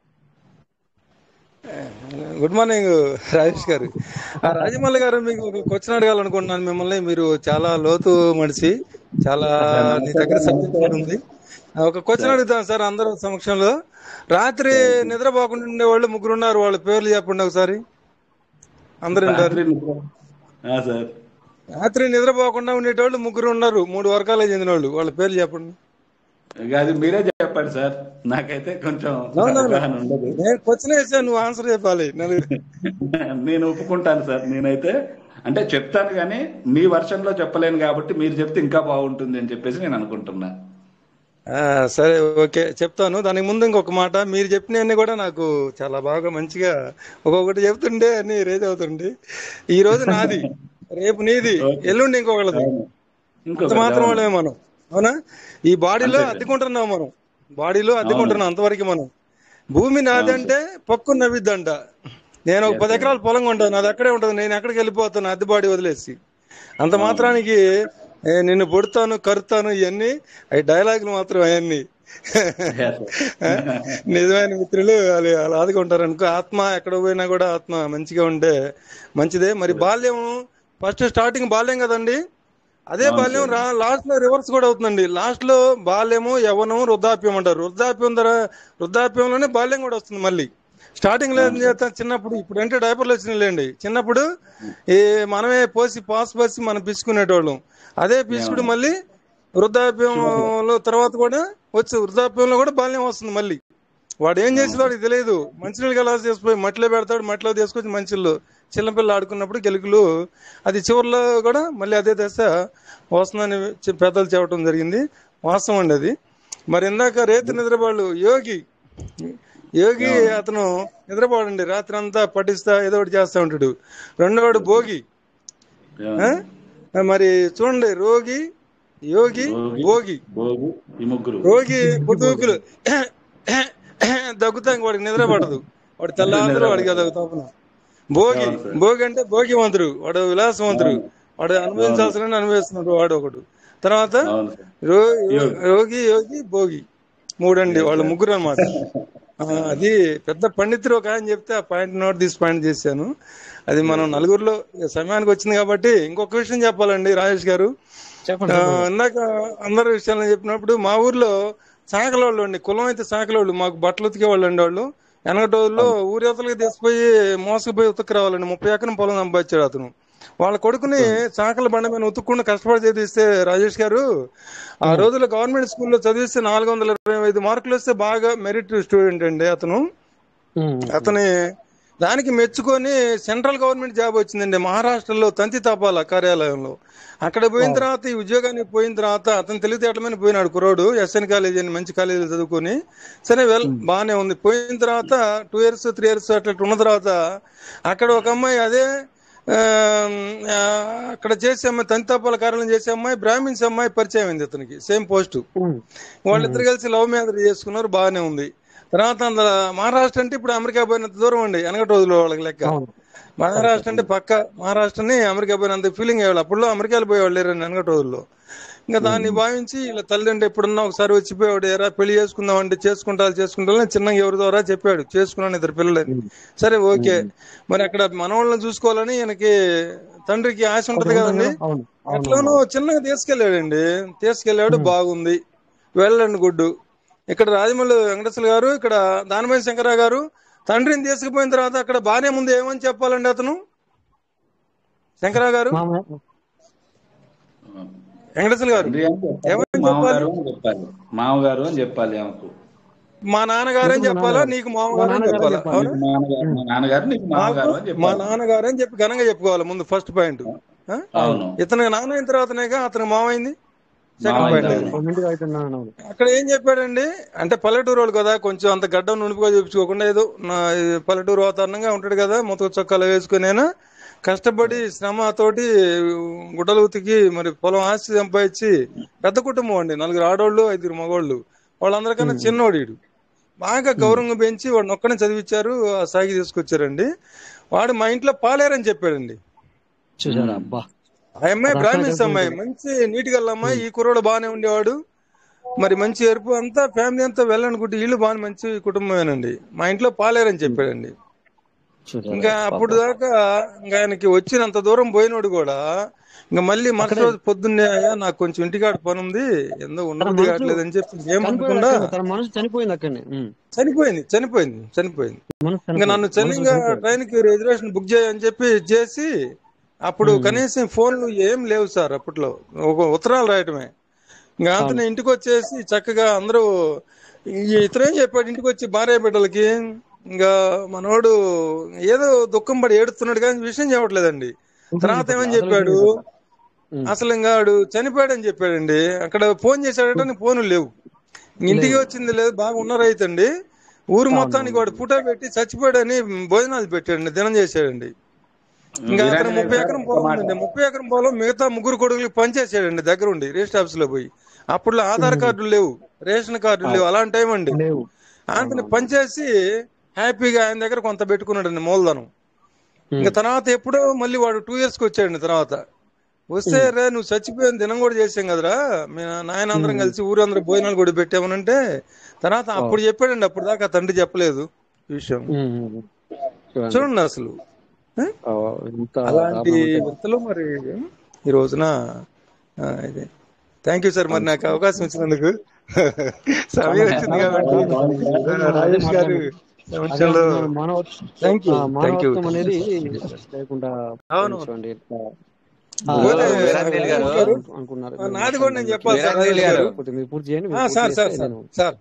good morning Rajesh garu ఆ, రాజమౌళి గారు మీకు ఒక క్వశ్చన్ అడగాలనుకుంటున్నాను మిమ్మల్ని మీరు చాలా లోతు మనిషి చాలా మీ దగ్గర సబ్జెక్ట్ కూడా ఉంది ఆ, ఒక క్వశ్చన్ అడుగుతాను సార్ అందరూ సమక్షంలో రాత్రి నిద్రపోకుండా ఉండేవాళ్ళు ముగ్గురు ఉన్నారు వాళ్ళ పేర్లు చెప్పండి ఒకసారి అందరు ఉంటారు రాత్రి నిద్ర- ఆ, సార్ రాత్రి నిద్రపోకుండా ఉండేటోళ్ళు ముగ్గురు ఉన్నారు మూడు వర్గాలకు చెందిన వాళ్ళు వాళ్ళ పేర్లు చెప్పండి ఇక అది మీరే చెప్పండి సార్ నాకైతే కొంచెం అవునవును. అవగాహన ఉండదు నేను క్వశ్చన్ వేసాను నువ్వు ఆన్సర్ చెప్పాలి నలుగురు నేను ఒప్పుకుంటాను సార్ నేనైతే అంటే చెప్తాను కానీ మీ వర్షంలో చెప్పలేను కాబట్టి మీరు చెప్తే ఇంకా బాగుంటుంది అని చెప్పేసి నేను అనుకుంటున్నా ఆ, సరే ఓకే చెప్తాను దానికి ముందు ఇంకొక మాట మీరు చెప్పినవన్నీ కూడా నాకు చాలా బాగా మంచిగా ఒక్కొక్కటి చెప్తుండే అన్ని రేజ్ అవుతుండే ఈ రోజు నాది రేపు నీది ఎల్లుండి ఇంకొకళ్ళది అంత ఇంకొకటి, మాత్రం అవును. వాళ్ళమే మనం అవునా ఈ బాడీలో అంతే. అద్దెకుంటున్నాం మనం బాడీలో అద్దెకుంటున్నాం అంతవరకు మనం భూమి నాది అంటే పక్కు నవ్విద్దంట నేను ఒక పది ఎకరాల పొలం కొంటాను అది అక్కడే ఉంటుంది నేను ఎక్కడికి వెళ్ళిపోతాను అద్దె బాడీ వదిలేసి అంత మాత్రానికి ఏ, నిన్ను పొడుతాను కరుతాను ఇవన్నీ అవి డైలాగులు మాత్రం అవన్నీ ఆ? నిజమైన మిత్రులు వాళ్ళు అలా ఆదుకుంటారు అనుకో ఆత్మ ఎక్కడ పోయినా కూడా ఆత్మ మంచిగా ఉంటే మంచిదే మరి బాల్యం ఫస్ట్ స్టార్టింగ్ బాల్యం కదండి అదే అవును బాల్యం సార్. రా లాస్ట్ లో రివర్స్ కూడా అవుతుందండి లాస్ట్ లో బాల్యము యవనం వృద్ధాప్యం అంటారు వృద్ధాప్యం ధర వృద్ధాప్యంలోనే బాల్యం కూడా వస్తుంది మళ్ళీ స్టార్టింగ్ లో ఏం చేస్తాం చిన్నప్పుడు ఇప్పుడు అంటే డైపర్లు వచ్చినాయిలేండి చిన్నప్పుడు ఈ మనమే పోసి పాస్ పోసి మనం పిసుకునేటోళ్ళం అదే పిసుకుడు మళ్ళీ వృద్ధాప్యంలో తర్వాత కూడా వచ్చి వృద్ధాప్యంలో కూడా బాల్యం వస్తుంది మళ్ళీ వాడు ఏం చేసేది వాడికి తెలియదు మంచినీళ్ళు గలాస్ చేసిపోయి మట్టిలో పెడతాడు మట్టిలో తీసుకొచ్చి మంచిళ్ళు చిన్నపిల్ల ఆడుకున్నప్పుడు గెలుకులు అది చివరిలో కూడా మళ్ళీ అదే దశ వస్తుందని చె- పెద్దలు చెప్పడం జరిగింది వాస్తవం అండి అది మరి ఇందాక రేతి నిద్రపాళ్ళు యోగి యోగి అతను నిద్రపోడండి రాత్రి అంతా పట్టిస్తా ఏదో ఒకటి చేస్తా ఉంటాడు రెండోవాడు భోగి ఆ? మరి చూడండి రోగి యోగి భోగి భోగి ఈ ముగ్గురు రోగి పొద్దుకులు దగ్గుతాం వాడికి నిద్ర పడదు వాడు తెల్లారు వాడికి అది తప్పున భోగి అవును సార్. భోగి అంటే భోగివంతుడు వాడు విలాసవంతుడు వాడు అనుభవించాల్సిన అనుభవిస్తున్నాడు వాడు ఒకడు తర్వాత అవును సార్. రో- యోగి. యోగి యోగి భోగి మూడండి వాళ్ళ ముగ్గురు అన్నమాట ఆ, అది పెద్ద పండితుడు ఒక ఆయన చెప్తే ఆ పాయింట్ నోట్ తీసి పాయింట్ చేశాను అది మనం నలుగురిలో ఇక సమయానికి వచ్చింది కాబట్టి ఇంకొక విషయం చెప్పాలండి రాజేష్ గారు చెప్పండి ఆ, చెప్పండి. ఇందాక అందరి విషయాలు చెప్పినప్పుడు మా ఊర్లో సాకలోళ్ళు అండి కులం అయితే సాకలోళ్ళు మాకు బట్టలు ఉతికే వాళ్ళు అండి వాళ్ళు వెనకటి రోజుల్లో ఊరేతలకి తీసుకుపోయి మోసుకుపోయి ఉతుకు రావాలండి ముప్పై ఎకరం పొలం సంపాదించాడు అతను వాళ్ళ కొడుకుని చాకల బండ మీద ఉతుక్కుండా కష్టపడి చదివిస్తే రాజేష్ గారు ఆ రోజుల్లో గవర్నమెంట్ స్కూల్లో చదివిస్తే నాలుగు వందల ఇరవై ఐదు మార్కులు వస్తే బాగా మెరిట్ స్టూడెంట్ అండి అతను ఉమ్. అతని దానికి మెచ్చుకొని సెంట్రల్ గవర్నమెంట్ జాబ్ వచ్చిందండి మహారాష్ట్రలో తంతి తపాల కార్యాలయంలో అక్కడ పోయిన తర్వాత ఈ ఉద్యోగానికి పోయిన తర్వాత అతను తెలివితేటల మీద పోయినాడు కురోడు ఎస్ఎన్ కాలేజ్ అని మంచి కాలేజీలో చదువుకొని సరే వెల్ బాగానే ఉంది పోయిన తర్వాత టూ ఇయర్స్ త్రీ ఇయర్స్ అట్లా ఉన్న తర్వాత అక్కడ ఒక అమ్మాయి అదే ఆ, ఆ, అక్కడ చేసే అమ్మాయి తంతి తపాల కార్యాలయం చేసే అమ్మాయి బ్రాహ్మిన్స్ అమ్మాయి పరిచయం అయింది అతనికి సేమ్ పోస్టు ఉమ్. వాళ్ళిద్దరు కలిసి లవ్ మ్యారేజ్ చేసుకున్నారు బాగానే ఉంది తర్వాత అందులో మహారాష్ట్ర అంటే ఇప్పుడు అమెరికా పోయినంత దూరం అండి వెనకటి రోజుల్లో వాళ్ళకి లెక్క అవును మహారాష్ట్ర అంటే పక్క మహారాష్ట్రని అమెరికా పోయినంత ఫీలింగ్ అయ్యేవాళ్ళు అప్పుడు అమెరికాలో పోయేవాళ్ళు లేరు వెనకటి రోజుల్లో ఇంకా దాన్ని భావించి ఇలా తల్లిదండ్రులు ఎప్పుడన్నా ఒకసారి వచ్చిపోయాడు ఎరా పెళ్లి చేసుకుందాం అంటే చేసుకుంటా చేసుకుంటా చిన్నగా ఎవరి ద్వారా చెప్పాడు చేసుకున్నాను ఇద్దరు పిల్లలని సరే ఓకే మరి అక్కడ మనవాళ్ళని చూసుకోవాలని ఈయనకి తండ్రికి ఆశ ఉంటది కదండి అవును అవును ఎట్లనో చిన్నగా తీసుకెళ్ళాడండి తీసుకెళ్ళాడు బాగుంది వెళ్ళండి గుడ్డు ఇక్కడ రాజమౌళి వెంకటేశ్వర గారు ఇక్కడ దానిమయ్య శంకరరావు గారు తండ్రిని తీసుకుపోయిన తర్వాత అక్కడ బానే ముందు ఏమని చెప్పాలండి అతను శంకరరావు గారు మామ- వెంకటేశ్వర గారు తండ్రి అని చెప్పాలి, ఏమని మామగారు అని చెప్పాలి మామగారు అని చెప్పాలి ఆమెకు మా నాన్నగారని చెప్పాలా నీకు మామగారు అని చెప్పాలా అవునా నీకు మామగారు మా నాన్నగారు నీకు మామగారు అని మా చెప్పాలి నాన్నగారు అని చెప్పి ఘనంగా చెప్పుకోవాలి ముందు ఫస్ట్ పాయింట్ అవును ఇతనికి నాన్న అయిన తర్వాతనేగా అతను మామైంది సెకండ్ మామ పాయింట్ అయింది, అది కొన్నింటికి అవుతున్నాను అవును అక్కడ ఏం చెప్పాడండి అంటే పల్లెటూరు వాళ్ళు కదా కొంచెం అంత గడ్డం నునుపుగా చూపించుకోకుండా ఏదో నా ఈ పల్లెటూరు వాతావరణంగా ఉంటాడు కదా ముతక చొక్కాలు వేసుకునేనా కష్టపడి శ్రమ తోటి గుడ్డలు ఉతికి మరి పొలం ఆస్తి సంపాదించి పెద్ద కుటుంబం అండి నలుగురు ఆడోళ్ళు ఐదుగురు మగోళ్ళు వాళ్ళందరికన్నా చిన్నోడు ఈడు బాగా గౌరవంగా పెంచి వాడిని ఒక్కనే చదివించారు ఆ సాగి తీసుకొచ్చారండి వాడు మా ఇంట్లో పాలేరని చెప్పాడండి చూసారా అబ్బా ఆ అమ్మాయి అది బ్రాహ్మిన్స్ అసలు అమ్మాయి మంచి నీట్ గల అమ్మాయి ఈ కుర్రోడు బాగానే ఉండేవాడు మరి మంచి ఎరుపు అంతా ఫ్యామిలీ అంతా వెళ్ళనుకుంటే వీళ్ళు బాగా మంచి కుటుంబమేనండి మా ఇంట్లో పాలేరని చెప్పాడండి చూసారా ఇంకా అప్పుడు దాకా ఇంకా ఆయనకి వచ్చినంత దూరం పోయినోడు కూడా ఇంకా మళ్ళీ మరుసటి రోజు పొద్దున్నే అయ్యా నాకు కొంచెం ఇంటికాడ పని ఉంది ఎందో ఉండదు మనసు కావట్లేదు అని చెప్పి చనిపోయింది ఏమనుకుండా అక్కడనే. తన మనసు చనిపోయింది అక్కడనే ఉమ్. చనిపోయింది చనిపోయింది చనిపోయింది మనసు ఇంకా చనిపోయింది నన్ను మనసు చెన్నైగా చనిపోయింది ట్రైన్ కి రిజర్వేషన్ బుక్ చేయని చెప్పి చేసి అప్పుడు మ్మ్. కనీసం ఫోన్లు ఏం లేవు సార్ అప్పట్లో ఒక ఉత్తరాలు రాయటమే ఇంకా అంతనే ఇంటికి వచ్చేసి చక్కగా అందరూ ఈ ఇతరేం చెప్పాడు ఇంటికి వచ్చి భార్య బిడ్డలకి ఇంకా మనోడు ఏదో దుఃఖం పడి ఏడుస్తున్నాడు కానీ విషయం చెప్పట్లేదండి తర్వాత ఏమని చెప్పాడు ఉమ్. అసలు ఇంకా వాడు చనిపోయాడని చెప్పాడండి అక్కడ ఫోన్ చేశాడట ఫోన్లు లేవు ఇంటికి వచ్చింది లేదు బాగా ఉన్న రైతండి ఊరు మొత్తానికి వాడు ఫోటో పెట్టి చచ్చిపోయాడని భోజనాలు పెట్టాడండి దినం చేశాడండి ఇంకా అతను వీరాంజనేయ ముప్పై సార్, ఎకరం ఒక్క పొలం మాట. ఉందండి ముప్పై ఎకరం పొలం మిగతా ముగ్గురు కొడుకులకి పనిచేసాడండి దగ్గర ఉండి రిజిస్టర్ ఆఫీస్ లో పోయి అప్పుడు ఆధార్ కార్డులు లేవు రేషన్ కార్డులు లేవు అలాంటి టైం అండి లేవు అతను పనిచేసి హ్యాపీగా ఆయన దగ్గర కొంత పెట్టుకున్నాడండి మూలధనం ఇంకా తర్వాత ఎప్పుడో మళ్ళీ వాడు టూ ఇయర్స్ కి వచ్చాడండి తర్వాత వస్తే రే నువ్వు చచ్చిపోయిన దినం కూడా చేసాం కదరా మీ నాయన అందరం ఉమ్. కలిసి ఊరందరూ భోజనాలు కూడా పెట్టామనంటే తర్వాత ఓ. అప్పుడు చెప్పాడండి అప్పుడు దాకా ఆ తండ్రి చెప్పలేదు ఈ విషయం ఉమ్, ఉమ్, ఉమ్. చూడండి చూడండి అసలు ఆ? ఓ, ఇంత అలాంటి దారుణం అంటే వ్యక్తులు మరి ఈ రోజున ఆ, ఇది థ్యాంక్ యూ సార్ మరి నాకు అవకాశం ఇచ్చినందుకు సమయం వచ్చింది కాబట్టి ఆ, రాజేష్ గారు అదే సమక్షంలో అంటున్నాను మానవ థ్యాంక్ యూ ఆ, థ్యాంక్ యూ మానవత్వం అనేది లేకుండా అవును చూడండి ఎట్లా ఆ, పోతే వీరాంజనేయులు గారు గారు అనుకున్నారు ఆ, నాది కూడా నేను చెప్పాలి సార్ వీరాంజనేయులు రాజేష్ గారు గారు లేకపోతే మీరు పూర్తి చేయండి ఆ, మీరు పూర్తి సార్ సార్ చేస్తే సార్ నేను సార్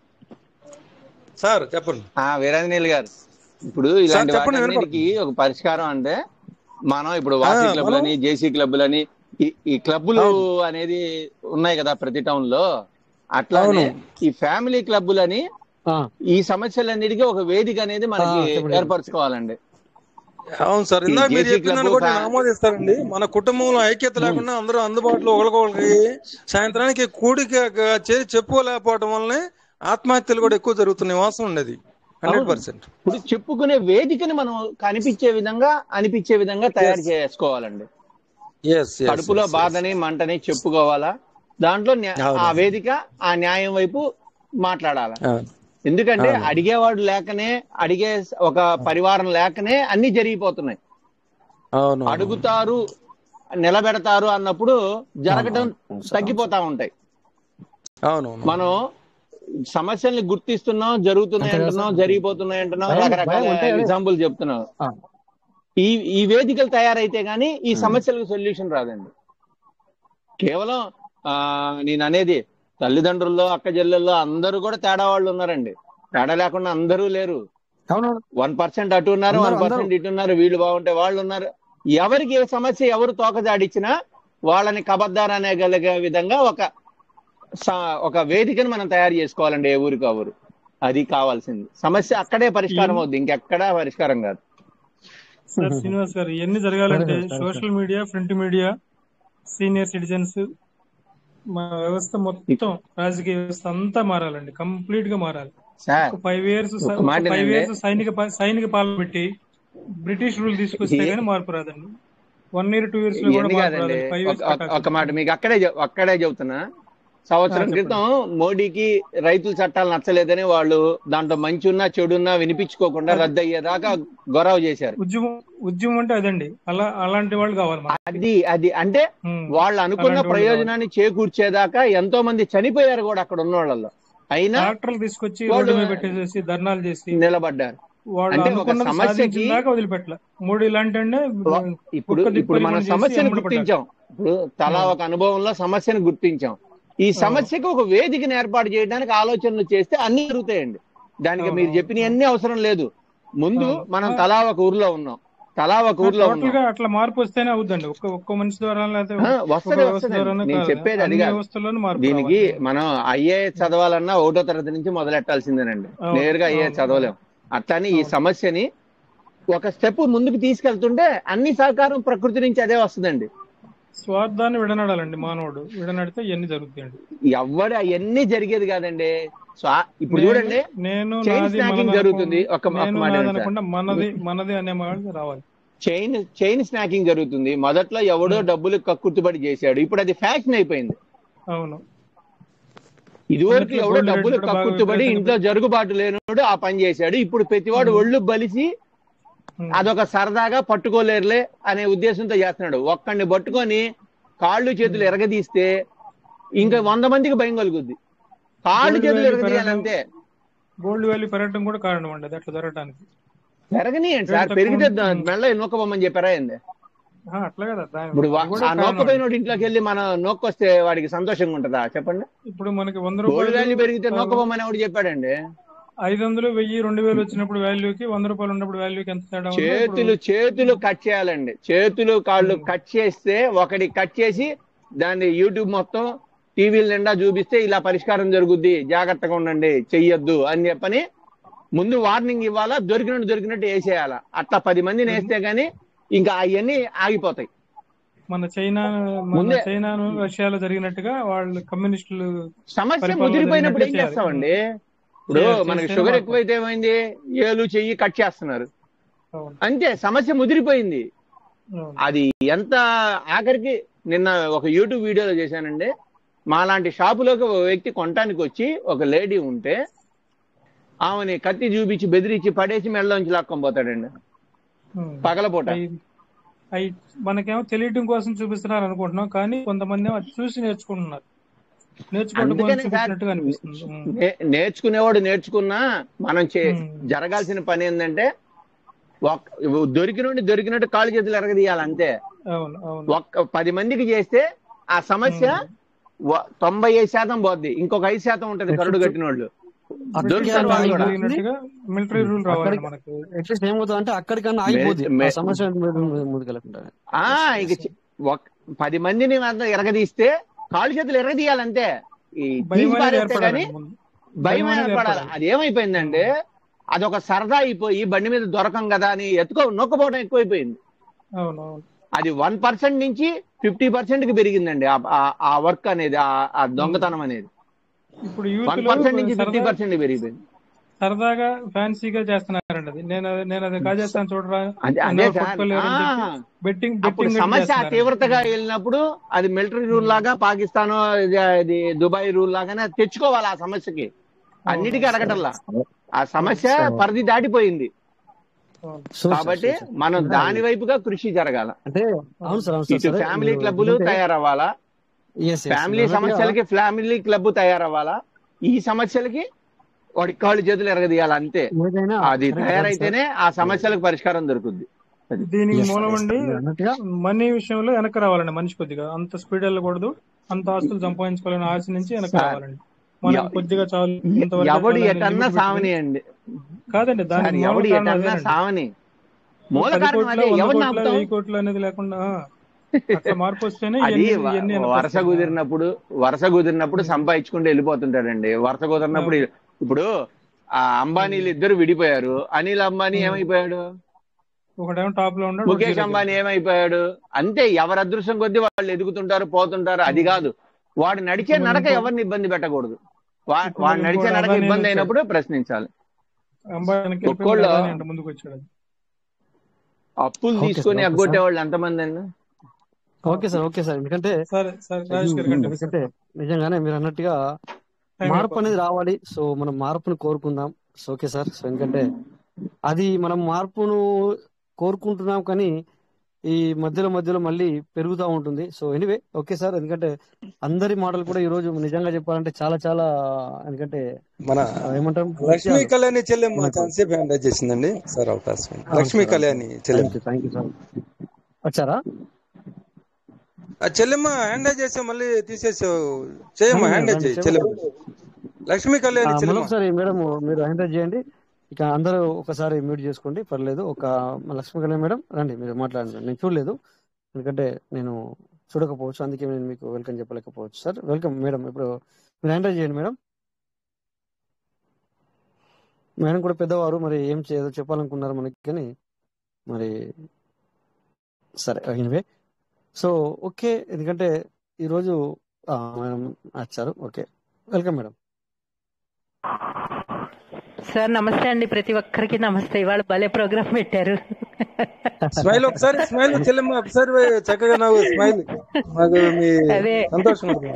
సార్ చెప్పండి ఆ వీరాంజనేయులు గారు ఇప్పుడు సార్ ఇలాంటి చెప్పండి వాటన్నిటికీ వినపడుతుంది ఒక పరిష్కారం అంటే మనం ఇప్పుడు ఆ, వాసీ మనం క్లబ్లని జేసీ క్లబ్లని ఈ ఈ క్లబ్బులు అవును అనేది ఉన్నాయి కదా ప్రతి టౌన్ లో అట్లానే అవును ఈ ఫ్యామిలీ క్లబ్బులని ఆ, ఈ సమస్యలన్నిటికీ ఒక వేదిక అనేది ఆ, మనకి చెప్పండి చెప్పండి. ఏర్పరచుకోవాలండి అవును సార్ ఈ ఇందాక మీరు జేసీ చెప్పిన క్లబ్ దాన్ని కూడా నేను ఆమోదిస్తానండి మన కుటుంబంలో ఐక్యత లేకుండా అందరూ అందుబాటులో ఒకరికొకరికి సాయంత్రానికి కూడిక చేరి చెప్పుకోలేకపోవడం వల్లనే ఆత్మహత్యలు కూడా ఎక్కువ జరుగుతున్నాయి వాస్తవం ఉండేది హండ్రెడ్ అవును పర్సెంట్ ఇప్పుడు చెప్పుకునే వేదికని మనం కనిపించే విధంగా అనిపించే విధంగా తయారు ఎస్ చేసుకోవాలండి ఎస్ ఎస్ కడుపులో ఎస్ ఎస్ బాధని మంటని చెప్పుకోవాలా దాంట్లో న్యా- ఆ అవును వేదిక ఆ న్యాయం వైపు మాట్లాడాలా అవును ఎందుకంటే అవును అడిగేవాడు లేకనే అడిగే ఒక పరివారం లేకనే అన్ని జరిగిపోతున్నాయి అవును అవును అడుగుతారు నిలబెడతారు అన్నప్పుడు అవును జరగడం అవును సార్ అవును తగ్గిపోతా ఉంటాయి అవును అవును మనం సమస్యల్ని గుర్తిస్తున్నాం జరుగుతున్నాయి అంతే కదా అంటున్నాం సార్ జరిగిపోతున్నాయి అంటున్నాం భయం రకరకాల భయం ఉంటే అదే ఎగ్జాంపుల్ చెప్తున్నాం ఆ, ఈ ఈ వేదికలు తయారైతే గానీ ఈ ఉమ్, సమస్యలకు సొల్యూషన్ రాదండి కేవలం ఆ నేను అనేది తల్లిదండ్రుల్లో అక్క చెల్లెల్లో అందరూ కూడా తేడా వాళ్ళు ఉన్నారండి తేడా లేకుండా అందరూ లేరు అవునవును వన్ పర్సెంట్ అటు ఉన్నారు అందరూ వన్ అందరూ పర్సెంట్ ఇటు ఉన్నారు వీళ్ళు బాగుంటే వాళ్ళు ఉన్నారు ఎవరికి ఏ సమస్య ఎవరు తోకజాడిచ్చినా వాళ్ళని కబద్దారు అనేగలిగే విధంగా ఒక స- ఒక వేదికను మనం తయారు చేసుకోవాలండి ఏ ఊరికి ఆ ఊరు అది కావాల్సింది సమస్య అక్కడే పరిష్కారం ఇవన్నీ అవుద్ది ఇంకెక్కడా పరిష్కారం కాదు సార్ శ్రీనివాస్ గారు ఇవన్నీ సరే జరగాలంటే సార్ సరే sir social media print media senior citizens మన వ్యవస్థ మొత్తం రాజకీయ వ్యవస్థ అంతా మారాలండి కంప్లీట్ గా మారాలి సార్ ఒక ఫైవ్ ఇయర్స్ ఒక్క ఒక ఫైవ్ మాటనండి ఇయర్స్ సైనిక పా- సైనిక పాలన పెట్టి బ్రిటిష్ రూల్ తీసుకొస్తే ఏ- గానీ మార్పు రాదండి వన్ ఇయర్ టూ ఇయర్స్ లో కూడా ఇవన్నీ మార్పు కాదండి రాదండి ఫైవ్ ఒక ఇయర్స్ ఒక- ఒక మాట పట్టాల్సింది మీకు అక్కడే చెప్- అక్కడే చెబుతున్నా సంవత్సరం చెప్పండి క్రితం మోడీకి రైతుల చట్టాలు నచ్చలేదని వాళ్ళు దాంట్లో మంచి ఉన్నా చెడున్నా వినిపించుకోకుండా అది రద్దు అయ్యేదాకా గొడవ చేశారు ఉద్యమం ఉద్యమం అంటే అదండి అలా అలాంటి వాళ్ళు కావాలి మనకి అది అది అంటే ఉమ్, వాళ్ళు అనుకున్న అలాంటి వాళ్ళు కావాలి ప్రయోజనాన్ని చేకూర్చేదాకా ఎంతో మంది చనిపోయారు కూడా అక్కడ ఉన్న వాళ్ళలో అయినా ట్రాక్టర్లు తీసుకొచ్చి వాళ్ళు రోడ్డు మీద పెట్టేసేసి ధర్నాలు చేసి నిలబడ్డారు వాళ్ళు అంటే ఒక అనుకున్నది సమస్యకి సాధించిన దాకా వదిలిపెట్టలే మూడు ఇలాంటి అంటే వ- ఇప్పుడు కుక్క ఇప్పుడు దిప్పని మనం మనం చేసి సమస్యను అమ్ముడు పడ్డారు గుర్తించాం ఇప్పుడు తలా ఉమ్, ఒక అనుభవంలో సమస్యను గుర్తించాం ఈ అవును సమస్యకు ఒక వేదికను ఏర్పాటు చేయడానికి ఆలోచనలు చేస్తే అన్ని జరుగుతాయండి దానికి అవును మీరు అవును చెప్పిన అవును అన్ని అవసరం లేదు ముందు అవును మనం ఆ, తలా ఒక ఊర్లో ఉన్నాం తలా ఒక ఊర్లో టోటల్ ఉన్నాం గా అట్లా మార్పు వస్తేనే అవుద్దండి ఒక్క ఒక్క మనిషి ద్వారా లేకపోతే ఆ, ఒక వస్తది వ్యవస్థ వస్తదండి ద్వారానే నేను కాదు చెప్పేది అది అన్ని కాదు వ్యవస్థల్లోనూ మార్పు దీనికి రావాలి మనం ఐఏఎస్ చదవాలన్నా ఒకటో తరగతి నుంచి మొదలెట్టాల్సిందేనండి అవును నేరుగా ఐఏఎస్ అవును అవును చదవలేం అట్లానే ఈ అవును సమస్యని ఒక స్టెప్ ముందుకు తీసుకెళ్తుంటే అన్ని సహకారం ప్రకృతి నుంచి అదే వస్తుందండి స్వార్థాన్ని విడనడాలండి మానవుడు విడనడితే ఇవన్నీ జరుగుతాయండి ఎవ్వడు అవన్నీ జరిగేది కాదండి సో ఆ- ఇప్పుడు నేను చూడండి నేను చైన్ నాది స్నాకింగ్ మనది జరుగుతుంది అనుకో ఒక ఒక నేను మాట నాది వినండి సార్ అనకుండా మనది మనది అనే మాట రావాలి చైన్ చైన్ స్నాకింగ్ జరుగుతుంది మొదట్లో ఎవడో ఉమ్, డబ్బులు కక్కుర్తిపడి చేశాడు ఇప్పుడు అది ఫ్యాషన్ అయిపోయింది అవును ఇదివరకు అందుకే ఎవడో గోల్డ్ రేట్ డబ్బులు కూడా బాగా కక్కుర్తిపడి విపరీతంగా ఇంట్లో పెరిగి జరుగుబాటు లేనివాడు ఆ పని చేశాడు ఇప్పుడు ప్రతివాడు ఉమ్, ఒళ్ళు బలిసి ఉమ్, అదొక సరదాగా పట్టుకోలేరులే అనే ఉద్దేశంతో చేస్తున్నాడు ఒక్కడిని పట్టుకొని కాళ్ళు చేతులు ఉమ్, ఎరగదీస్తే ఇంకా ఉమ్. వంద మందికి భయం కలుగుద్ది కాళ్ళు గోల్డ్ చేతులు వాల్యూ పెరగడం ఎరగదీయాలంతే గోల్డ్ వాల్యూ పెరగడం కూడా కారణం అండి అది అట్లా జరగడానికి పెరగనీయండి రేట్ సార్ తక్కువ పెరిగితే ఉం- దా- ఉమ్, మెల్ల నొక్కబొమ్మని చెప్పారా ఏంది ఆ, అట్లా కదా దాని ఇప్పుడు వా- అది కూడా ఆ కారణం అండి నొక్కపోయినోడి ఇంట్లోకి వెళ్ళి మనం నొక్కొస్తే వాడికి సంతోషంగా ఉంటుందా చెప్పండి ఇప్పుడు మనకి వంద గోల్డ్ రూపాయలు వాల్యూ పెరిగితే ఆ, నొక్కబొమ్మని ఎవడు చెప్పాడండి ఐదు వందలు వెయ్యి రెండు వేలు వచ్చినప్పుడు వాల్యూకి వంద రూపాయలు ఉన్నప్పుడు వాల్యూకి ఎంత తేడా ఉందో ఇప్పుడు చేతులు చేతులు కట్ చేయాలండి చేతులు కాళ్ళు ఉమ్, కట్ చేస్తే ఒకటి కట్ చేసి దాన్ని యూట్యూబ్ మొత్తం టీవీల నిండా చూపిస్తే ఇలా పరిష్కారం జరుగుద్ది జాగ్రత్తగా ఉండండి చెయ్యొద్దు అని చెప్పని ముందు వార్నింగ్ ఇవ్వాలా దొరికినట్టు దొరికినట్టు వేసేయాలా అట్లా పది మందిని ఇప్పుడు వేస్తే గానీ ఇంకా అవన్నీ ఆగిపోతాయి మన చైనా మన ముందే చైనా రష్యాలో జరిగినట్టుగా వాళ్ళు కమ్యూనిస్టులు సమస్య పరిపాలన ముదిరిపోయినప్పుడు జరిగినట్టుగా ఏం చేయాలి ఉమ్, చేస్తామండి ఇప్పుడు చేయాలి మనకి చేస్తేనే షుగర్ మార్పు ఎక్కువైతే ఏమైంది ఏలు చెయ్యి కట్ చేస్తున్నారు అవును అంతే సమస్య ముదిరిపోయింది అవును అది ఎంత ఆఖరికి నిన్న ఒక యూట్యూబ్ వీడియోలో చేశానండి మాలాంటి షాపులోకి ఒక వ్యక్తి కొనటానికి వచ్చి ఒక లేడీ ఉంటే ఆమెని కత్తి చూపించి బెదిరించి పడేసి మెడలోంచి లాక్కొని పోతాడండి పగలపూట అయి అయి మనకేమో తెలియటం కోసం చూపిస్తున్నారు అనుకుంటున్నాం కానీ కొంతమంది ఏమో అది చూసి నేర్చుకుంటున్నారు నేర్చుకోవడం కోసం అందుకనే సార్ చూపించినట్టుగా అనిపిస్తుంది ఉమ్. నే- నేర్చుకునేవాడు నేర్చుకున్నా మనం చే ఉమ్. జరగాల్సిన పని ఏంటంటే ఒక్క దొరికినోడి దొరికినట్టు కాళ్ళు చేతులు ఎరగదీయాలి అంతే అవును అవును ఒక్క పది మందికి చేస్తే ఆ సమస్య వ- తొంభై ఐదు శాతం పోద్ది ఇంకొక ఐదు శాతం ఉంటది కరుడు కట్టిన వాళ్ళు అక్కడికి దొరుకుతారు వాళ్ళు కూడా జరిగినట్టుగా మిలిటరీ రూల్ రావాలి అక్కడికి మనకు అట్లీస్ట్ ఏమవుతుంది అంటే అక్కడికన్నా మే- ఆగిపోద్ది ఆ మే- సమస్య ముందుకెళ్ళకుండా ఆ ఇక చి- ఒక్- పది మందిని మాత్రం ఎరగదీస్తే కాళ్ళు చేతులు ఎరగదీయాలంతే ఈ భయం తీసి అనేది పారేస్తే ఏర్పడాలి కానీ ముందు. భయం భయం అనేది ఏర్పడాలి ఏర్పడాలి. అది ఏమైపోయిందంటే అదొక సరదా అయిపోయి బండి మీద దొరకం కదా అని ఎత్తుకో నొక్కపోవడం ఎక్కువైపోయింది అవును అవును అది వన్ పర్సెంట్ నుంచి ఫిఫ్టీ పర్సెంట్ కి పెరిగిందండి ఆ- ఆ- ఆ వర్క్ అనేది ఆ- ఆ దొంగతనం అనేది ఇప్పుడు వన్ యూత్ పర్సెంట్ నుంచి ఫిఫ్టీ సరదా పర్సెంట్ పెరిగిపోయింది సరదాగా ఫ్యాన్సీగా చేస్తున్నారండి అది నేను అది- నేను అది కాజేస్తాను చూడరా అదే నన్ను అదే ఎవరు సార్ పట్టుకోలేరు అని చెప్పి ఆ. బెట్టింగ్ అప్పుడు బెట్టింగ్ సమస్య ఆ చేస్తున్నారండి తీవ్రతగా వెళ్ళినప్పుడు అది మిలిటరీ రూల్ లాగా పాకిస్తాన్ ఇది దుబాయ్ రూల్ లాగానే అది తెచ్చుకోవాలి ఆ సమస్యకి అన్నిటికీ అడగటల్లా ఆ సమస్య పరిధి దాటిపోయింది కాబట్టి మనం దాని వైపుగా కృషి జరగాల అంటే అవును సార్ అవును సార్ ఇటు సరే ఫ్యామిలీ మీరు క్లబ్బులు ఏంటంటే- తయారవ్వాలా Yes, yes. ఫ్యామిలీ అన్నట్టుగా- సమస్యలకి ఫ్యామిలీ క్లబ్ తయారవ్వాలా ఈ సమస్యలకి వాడి కాళ్ళు చేతులు ఎరగదీయాలి అంతే ఏదైనా అది correct, తయారైతేనే ఆ సమస్యలకు పరిష్కారం దొరుకుద్ది అది. దీనికి Yes, మూలం yes. అండి మీరు అన్నట్టుగా మనీ విషయంలో వెనక రావాలండి మనిషి కొద్దిగా అంత స్పీడ్ వెళ్ళకూడదు అంత ఆస్తులు సంపాదించుకోవాలని ఆశ నుంచి వెనక సార్, రావాలండి మనం ఎవ- కొద్దిగా చాలు ఎ- ఇంతవరకు ఎవడు చాలు అనే ఎటన్నా limit పెట్టుకొని- సావని అండి కాదండి దానికి సార్ మూల ఎవడు కారణం ఎటన్నా అదేనండి సావని మూల పది కారణం కోట్ల అదే వంద ఎవరిని కోట్ల ఆపుతాం వెయ్యి కోట్లు అనేది లేకుండా ఆ, అట్లా మార్పు వస్తేనే అది ఇవన్నీ వ- ఇవన్నీ వెనక్కి వరుస వస్తాయి. కుదిరినప్పుడు వరుస కుదిరినప్పుడు సంపాదించుకుంటూ వెళ్ళిపోతుంటాడండి వరుస కుదిరినప్పుడు ఇప్పుడు ఆ అంబానీలు ఇద్దరు విడిపోయారు అనిల్ అంబానీ ఉమ్. ఏమైపోయాడు ఒకటేమో టాప్ లో ఉన్నాడు ఒకటి ముఖేష్ జీరోకి అంబానీ ఏమైపోయాడు అంతే ఎవరి అదృష్టం కొద్దీ వాళ్ళు ఎదుగుతుంటారు పోతుంటారు అది కాదు వాడు నడిచే ఇప్పుడు నడక ఇంకో- ఎవరిని ఇబ్బంది పెట్టకూడదు వా- ఇప్పుడు వాడు నడిచే ఇంకోటి నడక అదానీ ఇబ్బంది వచ్చాడు. అయినప్పుడు ప్రశ్నించాలి అంబానీకి ఒక్కోళ్ళు- వెళ్ళిపోయి అంటే ముందుకు వచ్చాడు అప్పులు ఓకే తీసుకొని సార్, ఓకే అగ్గొట్టే సార్. వాళ్ళు ఎంతమంది అండి ఓకే సార్ ఓకే సార్ ఎందుకంటే సరే సరే రాజేష్ గారు కంటిన్యూ ఎందుకంటే నిజంగానే మీరు అన్నట్టుగా టైం మార్పు అయిపోతుంది అనేది రావాలి సో మనం మార్పును కోరుకుందాం సో ఓకే సార్ సో ఎందుకంటే అది మనం మార్పును కోరుకుంటున్నాం కానీ ఈ మధ్యలో మధ్యలో మళ్ళీ పెరుగుతూ ఉంటుంది సో ఎనీవే ఓకే సార్ ఎందుకంటే అందరి మాటలు కూడా ఈ రోజు నిజంగా చెప్పాలంటే చాలా చాలా ఎందుకంటే మన ఆ, ఏమంటాం లక్ష్మీ విషయాలు. కళ్యాణి చెల్లెమ్మ మనకు- చాలాసేపు హ్యాండ్ చేసిందండి సార్ అవకాశం అవును లక్ష్మీ సార్, కళ్యాణి థ్యాంక్ చెల్లెమ్మ యూ థ్యాంక్ యూ సార్ వచ్చారా ఆ చెల్లెమ్మ హ్యాండ్ చేసా మళ్ళీ తీసేసావు చేయమ్మా హ్యాండ్ రండి, చేయి చెప్పండి. చెల్లెమ్మ లక్ష్మీ ఆ, కళ్యాణి చెల్లెమ్మ మరొకసారి మేడం మీరు హ్యాండ్ చేయండి ఇక అందరూ ఒకసారి మ్యూట్ చేసుకోండి పర్లేదు ఒక లక్ష్మీ కళ్యాణ్ మేడం రండి మీరు మాట్లాడండి నేను చూడలేదు ఎందుకంటే నేను చూడకపోవచ్చు అందుకే నేను మీకు వెల్కమ్ చెప్పలేకపోవచ్చు సార్ వెల్కమ్ మేడం ఇప్పుడు మీరు హ్యాండ్ చేయండి మేడం మేడం కూడా పెద్దవారు మరి ఏం చేయదో చెప్పాలనుకున్నారు మనకి కానీ మరి సరే ఎనివే సో ఓకే ఎందుకంటే ఈరోజు ఆ, మేడం వచ్చారు ఓకే వెల్కమ్ మేడం సార్ నమస్తే అండి ప్రతి ఒక్కరికి నమస్తే ఇవాళ భలే ప్రోగ్రామ్ పెట్టారు స్మైల్ ఒకసారి స్మైల్ చెల్లెమ్మ ఒకసారి చక్కగా నాకు స్మైల్ నాకు మీ అదే సంతోషం ఉంటుంది.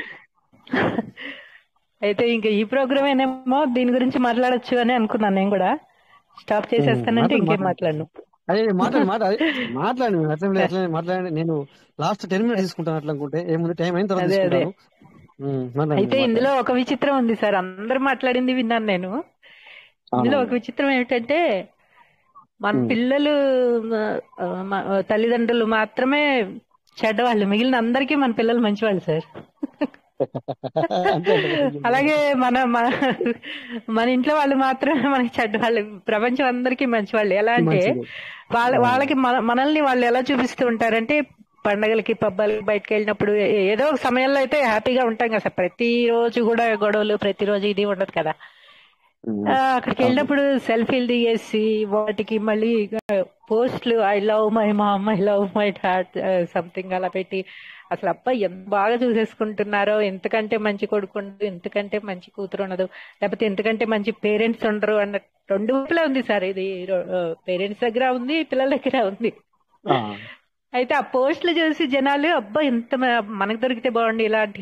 అయితే ఇంకా ఈ ప్రోగ్రామ్ ఏనేమో దీని గురించి మాట్లాడొచ్చు అని అనుకున్నాను నేను కూడా స్టాప్ చేసేస్తానంటే మాట్లాడు, ఇంకేం మాట్లాడు. మాట్లాడను అదే మాట్లాడి మాట్లాడి మాట్లాడి అట్లా లేదు, అట్లా లేదు, మాట్లాడండి నేను లాస్ట్ టెన్ మినిట్స్ తీసుకుంటాను అట్లా అనుకుంటే ఏముంది టైం అయిన తర్వాత అదే, అదే. తీసుకుంటాను ఉమ్, మాట్లాడండి, అయితే ఇందులో ఒక విచిత్రం ఉంది సార్ అందరూ మాట్లాడింది విన్నాను నేను ఇందులో ఒక విచిత్రం ఏమిటంటే మన ఉమ్. పిల్లలు ఆ, మ- తల్లిదండ్రులు మాత్రమే చెడ్డవాళ్ళు మిగిలిన అందరికీ మన పిల్లలు మంచివాళ్ళు సార్ అంతే అంతే. అలాగే మన మన- మన ఇంట్లో వాళ్ళు మాత్రమే మనకి చెడ్డవాళ్ళు ప్రపంచం అందరికీ మంచివాళ్ళు ఎలా అంటే మంచిది. వాళ్ళ ఆ. వాళ్ళకి మన- మనల్ని వాళ్ళు ఎలా చూపిస్తూ ఉంటారంటే పండగలకి పబ్బాలకి బయటకు వెళ్ళినప్పుడు ఏ- ఏదో ఒక సమయంలో అయితే హ్యాపీగా ఉంటాం కదా సార్ ప్రతి రోజు కూడా గొడవలు ప్రతిరోజు ఇది ఉండదు కదా ఉమ్. ఆ, అక్కడికి వెళ్ళినప్పుడు సెల్ఫీలు దిగేసి వాటికి మళ్ళీ పోస్ట్లు I love my mom I love my dad something అలా పెట్టి అసలు అబ్బా ఎంత బాగా చూసేసుకుంటున్నారో ఎంతకంటే మంచి కొడుకు ఉండదు ఎంతకంటే మంచి కూతురు ఉండదు లేకపోతే ఎంతకంటే మంచి పేరెంట్స్ ఉండరు అన్న రెండు వైపులా ఉంది సార్ ఇది పేరెంట్స్ దగ్గర ఉంది పిల్లల దగ్గర ఉంది ఆ. అయితే ఆ పోస్టులు చూసి జనాలు అబ్బా ఇంత మ- మనకు దొరికితే బాగుండి ఇలాంటి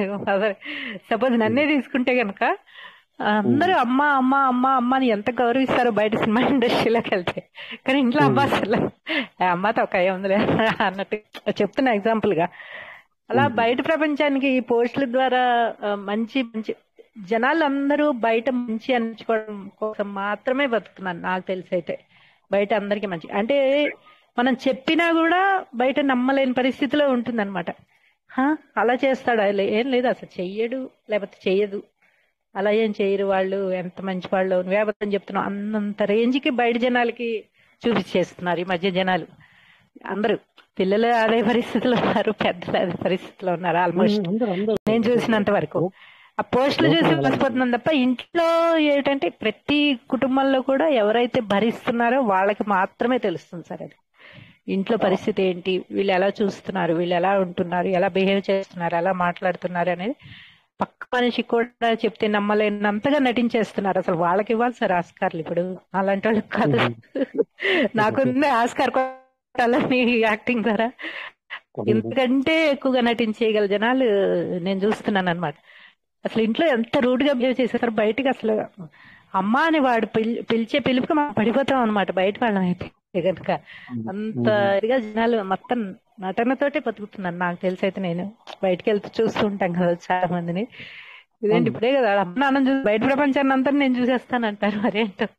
సపోజ్ నన్నే తీసుకుంటే గనక అందరూ అమ్మ అమ్మ అమ్మ అమ్మ అని ఎంత గౌరవిస్తారో బయట సినిమా ఇండస్ట్రీలోకి వెళ్తే కానీ ఇంట్లో అమ్మ అసలు "ఏ, అమ్మతో ఒక ఏముందిలే అన్నట్టు చెప్తున్నా ఎగ్జాంపుల్ గా అలా బయట ప్రపంచానికి ఈ పోస్టుల ద్వారా ఆ, మంచి మంచి జనాలు అందరూ బయట మంచి అనిపించుకోవడం కోసం మాత్రమే బతుకుతున్నాను నాకు తెలిసి అయితే బయట అందరికీ మంచి అంటే మనం చెప్పినా కూడా బయట నమ్మలేని పరిస్థితిలో ఉంటుందన్నమాట హా, అలా చేస్తాడా లే- ఏం లేదు అసలు చెయ్యడు లేకపోతే చెయ్యదు అలా ఏం చేయరు వాళ్ళు ఎంత మంచి వాళ్ళు నువ్వే అబద్ధం చెప్తున్నావు అన్నంత రేంజ్కి బయట జనాలకి చూపించేస్తున్నారు ఈ మధ్య జనాలు అందరూ పిల్లలు అదే పరిస్థితిలో ఉన్నారు పెద్దలు అదే పరిస్థితిలో ఉన్నారు ఆల్మోస్ట్ అందరూ అందరూ నేను చూసినంత వరకు ఆ పోస్టులు చూసి మర్చిపోతున్నాను తప్ప ఇంట్లో ఏంటంటే ప్రతి కుటుంబంలో కూడా ఎవరైతే భరిస్తున్నారో వాళ్ళకి మాత్రమే తెలుస్తుంది సార్ అది ఇంట్లో పరిస్థితి ఏంటి వీళ్ళు ఎలా చూస్తున్నారు వీళ్ళు ఎలా ఉంటున్నారు ఎలా బిహేవ్ చేస్తున్నారు ఎలా మాట్లాడుతున్నారు అనేది పక్క మనిషి కూడా చెప్తే నమ్మలేనంతగా నటించేస్తున్నారు అసలు వాళ్ళకి ఇవ్వాలి సార్ ఆస్కార్లు ఇప్పుడు అలాంటి వాళ్ళకి కాదు నాకుంది ఆస్కార్ కొట్టాలని యాక్టింగ్ ద్వారా ఇంతకంటే ఎక్కువగా నటించేయగల జనాలు నేను చూస్తున్నాను అనమాట అసలు ఇంట్లో ఎంత రూడ్ గా బిహేవ్ చేసేసారు బయటకు అసలు అమ్మ అని వాడు పిల్- పిలిచే పిలుపుకి మనం పడిపోతాం అనమాట బయట వాళ్ళం అయితే కనుక అంత ఇదిగా జనాలు మొత్తం నటనతోటే బతుకుతున్నాను నాకు తెలిసి అయితే నేను బయటకు వెళ్తూ చూస్తూ ఉంటాం కదా చాలా మందిని ఇదేంటి ఇప్పుడే కదా అమ్మ నాన్న చూసి బయట ప్రపంచాన్ని అంతా నేను చూసేస్తాను అంటారు మరేంటో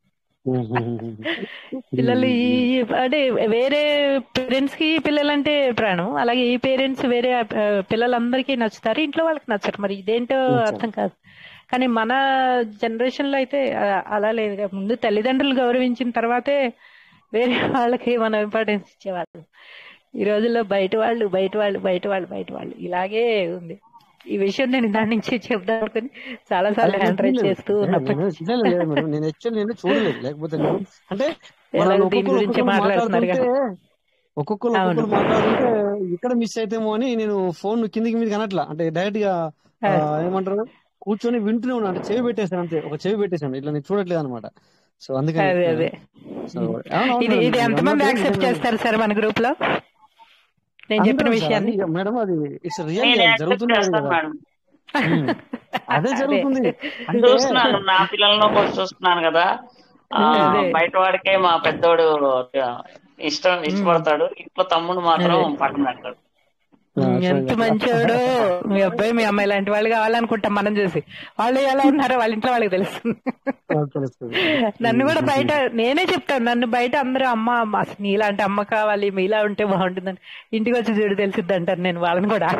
పిల్లలు ఈ ఈ- అంటే వేరే పేరెంట్స్ కి పిల్లలంటే ప్రాణం అలాగే ఈ పేరెంట్స్ వేరే ఆ, పిల్లలందరికీ నచ్చుతారు ఇంట్లో వాళ్ళకి నచ్చరు మరి ఇదేంటో అర్థం కాదు కానీ మన జనరేషన్ లో అయితే ఆ, అలా లేదు కదా. ముందు తల్లిదండ్రులు గౌరవించిన తర్వాతే వేరే వాళ్ళకి మనం ఇంపార్టెన్స్ ఇచ్చేవాళ్ళు ఈ రోజుల్లో బయట వాళ్ళు బయట వాళ్ళు బయట వాళ్ళు బయట వాళ్ళు ఇలాగే ఉంది ఈ విషయం నేను దాని నుంచి చెప్దాం అనుకుని చాలా సార్లు హ్యాండ్ రైట్ చేస్తూ ఉన్నప్పుడు నేను యాక్చువల్ నేను చూడలేదు లేకపోతే నేను అంటే ఎలాగో మనం దీని ఒక్కొక్కరు గురించి ఒక్కొక్కరు మాట్లాడుతున్నారు మాట్లాడుతుంటే ఒక్కొక్కరు అవును. ఒక్కొక్కరు మాట్లాడుతుంటే ఇక్కడ మిస్ అయితేమో అని నేను ఫోన్ కిందికి మీదకి అనట్లా అంటే డైరెక్ట్ గా ఆ, ఏమంటారు కూర్చొని వింటూనే ఉన్నాను అంటే చెవి పెట్టేశాను అంతే ఒక చెవి పెట్టేశాను ఇట్లా నేను చూడట్లేదు అనమాట సో అందుకని అదే అదే సో అవునవును ఇది మేడం, ఇది మీరు ఎంతమంది అన్నట్టు యాక్సెప్ట్ నిజమే. చేస్తారు సార్ మన గ్రూప్ లో నేను చెప్పిన అందరం సార్, విషయాన్ని అది మేడం అది ఇట్స్ రియల్ నేను యాక్సెప్ట్ జరుగుతుంది అది చేస్తాను కదా మేడం ఉమ్. అదే జరుగుతుంది అంటే చూస్తున్నాను నా పిల్లలను కూడా చూస్తున్నాను కదా ఆ, అదే. బయట వాడికే మా పెద్దోడు ఇష్టం ఇష్టపడతాడు ఇంట్లో తమ్ముడు మాత్రం పక్కన పెడతాడు ఉమ్, ఎంత మంచోడు మీ అబ్బాయి మీ అమ్మాయి లాంటి వాళ్ళు కావాలనుకుంటాం మనం చూసి వాళ్ళు ఎలా ఉన్నారో వాళ్ళ ఇంట్లో వాళ్ళకి తెలుస్తుంది తెలుస్తుంది నన్ను కూడా బయట నేనే చెప్తాను నన్ను బయట అందరూ అమ్మ అమ్మ అసలు నీలాంటి అమ్మ కావాలి మీలా ఉంటే బాగుంటుందని ఇంటికి వచ్చి చూడు తెలిసిద్ది అంటారు నేను వాళ్ళని కూడా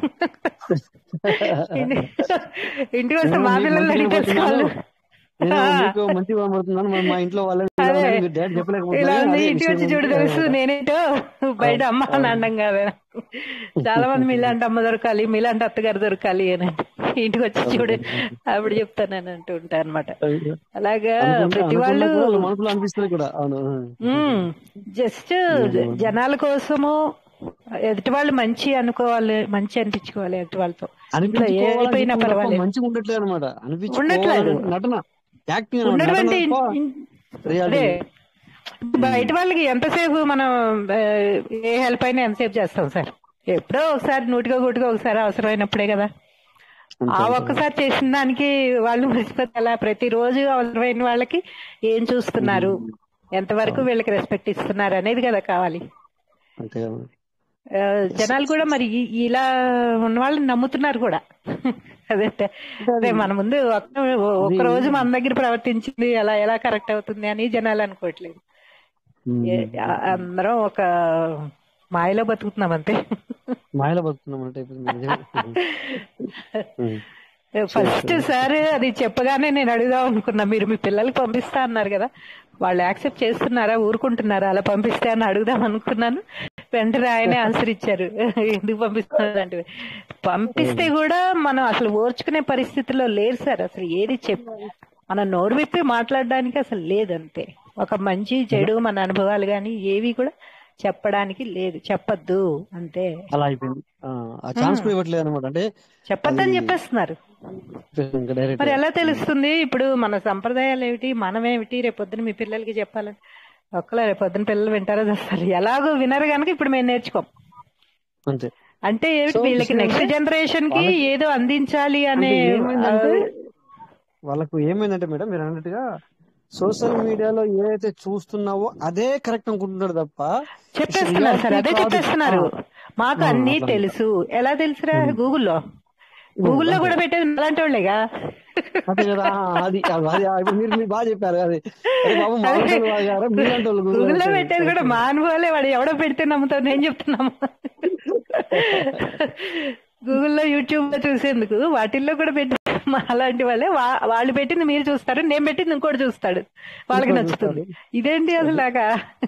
ఇంటి- ఇంటికి వస్తే మా నేను పిల్లలు మీకు అడిగి మంచిగా తెలుసుకోవాలి నేను మీకు మంచిగా కనబడుతున్నాను మరి మా ఇంట్లో వాళ్ళని ఇలా అదే. ఉన్నారని మీరు డాడీ ఇలా చెప్పలేకపోతున్నారు ఉంది అదే ఇంటికి వచ్చి విషయం చూడు తెలుసు నేనేంటో బయట అమ్మ అని అనడం కాదు చాలా మంది మీలాంటి అమ్మ దొరకాలి మీలాంటి అత్తగారు దొరకాలి అని అంటే, ఇంటికి వచ్చి చూడు అప్పుడు చెప్తాను అని అంటూ ఉంటా అనమాట అలాగా అనుకుంటే- ప్రతి అనుకున్నా వాళ్ళు కూడా వాళ్ళ మనసులో అనిపిస్తుంది కూడా అవును జస్ట్ జనాల కోసము ఎదుటి వాళ్ళు మంచి అనుకోవాలి మంచి అనిపించుకోవాలి ఎదుటి వాళ్ళతో ఇంట్లో ఏమైపోయినా పర్వాలేదు మంచిగా ఉండట్లేదు అనమాట ఉండట్లేదు. అనిపించుకోవాలి నటన యాక్టింగ్ ఉన్నటువంటి అనమాట ఇన్- రియాలిటీ అదే బయట వాళ్ళకి ఎంతసేపు మనం ఆ, ఏ హెల్ప్ అయినా ఎంతసేపు చేస్తాం సార్ ఎప్పుడో ఒకసారి నూటిగా గుటిగా ఒకసారి అవసరమైనప్పుడే కదా ఆ ఒక్కసారి చేసిన దానికి వాళ్ళు మర్చిపోతే అలా ప్రతిరోజు అవసరమైన వాళ్ళకి ఏం చూస్తున్నారు ఎంతవరకు వీళ్ళకి రెస్పెక్ట్ ఇస్తున్నారు అనేది కదా కావాలి అంతే కదా ఆ, జనాలు కూడా మరి ఈ- ఇలా ఉన్న వాళ్ళని నమ్ముతున్నారు కూడా అదే అదే మన ముందు ఒక్క ఒక్క రోజు మన దగ్గర ప్రవర్తించింది అలా ఎలా కరెక్ట్ అవుతుంది అని జనాలు అనుకోవట్లేదు ఏ- ఆ- అందరం ఒక మాయలో బతుకుతున్నాం అంతే మాయలో బతుకుతున్నాం అంటే ఇప్పుడు నిజమే. ఉమ్. ఫస్ట్ సార్ అది చెప్పగానే నేను అడుగుదాం అనుకున్నా మీరు మీ పిల్లలకి పంపిస్తా అన్నారు కదా వాళ్ళు యాక్సెప్ట్ చేస్తున్నారా ఊరుకుంటున్నారా అలా పంపిస్తే అని అడుగుదాం అనుకున్నాను వెంటనే ఆయనే ఆన్సర్ ఇచ్చారు ఎందుకు పంపిస్తున్నారు అంటే పంపిస్తే కూడా మనం అసలు ఓర్చుకునే పరిస్థితిలో లేరు సార్ అసలు ఏది చెప్ మనం నోరు విప్పి మాట్లాడడానికి అసలు లేదంతే ఒక మంచి చెడు మన అనుభవాలు కానీ ఏవి కూడా చెప్పడానికి లేదు చెప్పొద్దు అంతే అలా అయిపోయింది ఆ, ఆ ఛాన్స్ కూడా ఇవ్వట్లేదు అనమాట అంటే చెప్పొద్దని చెప్పేస్తున్నారు ఇంకా డైరెక్ట్ మరి ఎలా తెలుస్తుంది ఇప్పుడు మన సంప్రదాయాలు ఏమిటి మనమేమిటి రేపొద్దున మీ పిల్లలకి చెప్పాలని ఒక్కలా రేపొద్దున పిల్లలు వింటారో చేస్తారు ఎలాగో వినరు కనుక ఇప్పుడు మేము నేర్చుకోం అంతే అంటే ఏమిటి సో వీళ్ళకి విషయం నెక్స్ట్ అంటే జనరేషన్ కి వాళ్ళకి ఏదో అందించాలి అంటే అనే ఏమైందంటే ఆ, వాళ్ళకు ఏమైందంటే మేడం మీరు అన్నట్టుగా సోషల్ మీడియాలో ఏదైతే చూస్తున్నావో అదే కరెక్ట్ అనుకుంటున్నారు తప్ప చెప్పేస్తున్నారు సార్ రియాలిటీ అదే కాదు చెప్పేస్తున్నారు ఆ, మాకు ఆ, అన్ని అట్లా తెలుసు ఎలా తెలుసురా ఉమ్, గూగుల్లో ఉమ్, గూగుల్లో అంతే కూడా పెట్టేది అలాంటి వాళ్ళేగా అదే కదా ఆ, అది అది అది ఇప్పుడు మీరు మీరు బాగా చెప్పారు అది అరే బాబు మా అదే వాళ్ళు వాగారా మీలాంటి వాళ్ళు గూగుల్లో గూగుల్లో పెట్టేది పెట్టేది కూడా కరెక్ట్ మా అనుభవాలే వాడు ఎవడో పెడితే నమ్ముతావు నేను చెప్తున్నాము గూగుల్లో యూట్యూబ్ లో చూసేందుకు వాటిల్లో కూడా పెట్టి మా అలాంటి వాళ్ళే వా- వాళ్ళు పెట్టింది మీరు చూస్తారు నేను పెట్టింది ఇంకోటి చూస్తాడు వాళ్ళకి ఇంకోటి నచ్చుతుంది చూస్తాడు ఇదేంటి అసలు లాగా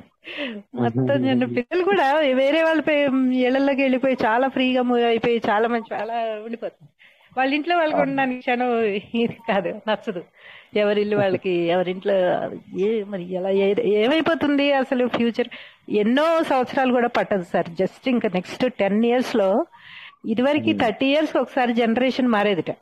మొత్తం చిన్న పిల్లలు కూడా వేరే వాళ్ళపై ఇళ్లలోకి వెళ్ళిపోయి చాలా ఫ్రీగా మూవ్ అయిపోయి చాలా మంచి చాలా ఉండిపోతుంది వాళ్ళ ఇంట్లో వాళ్ళకి ఉండడానికి క్షణం ఇది కాదు నచ్చదు ఎవరిల్లు వాళ్ళకి ఎవరింట్లో ఏ మరి ఎలా ఏ- ఏమైపోతుంది అసలు ఫ్యూచర్ ఎన్నో సంవత్సరాలు కూడా పట్టదు సార్ జస్ట్ ఇంకా నెక్స్ట్ టెన్ ఇయర్స్ లో ఇదివరకు థర్టీ ఇయర్స్ ఒకసారి జనరేషన్ మారేదిట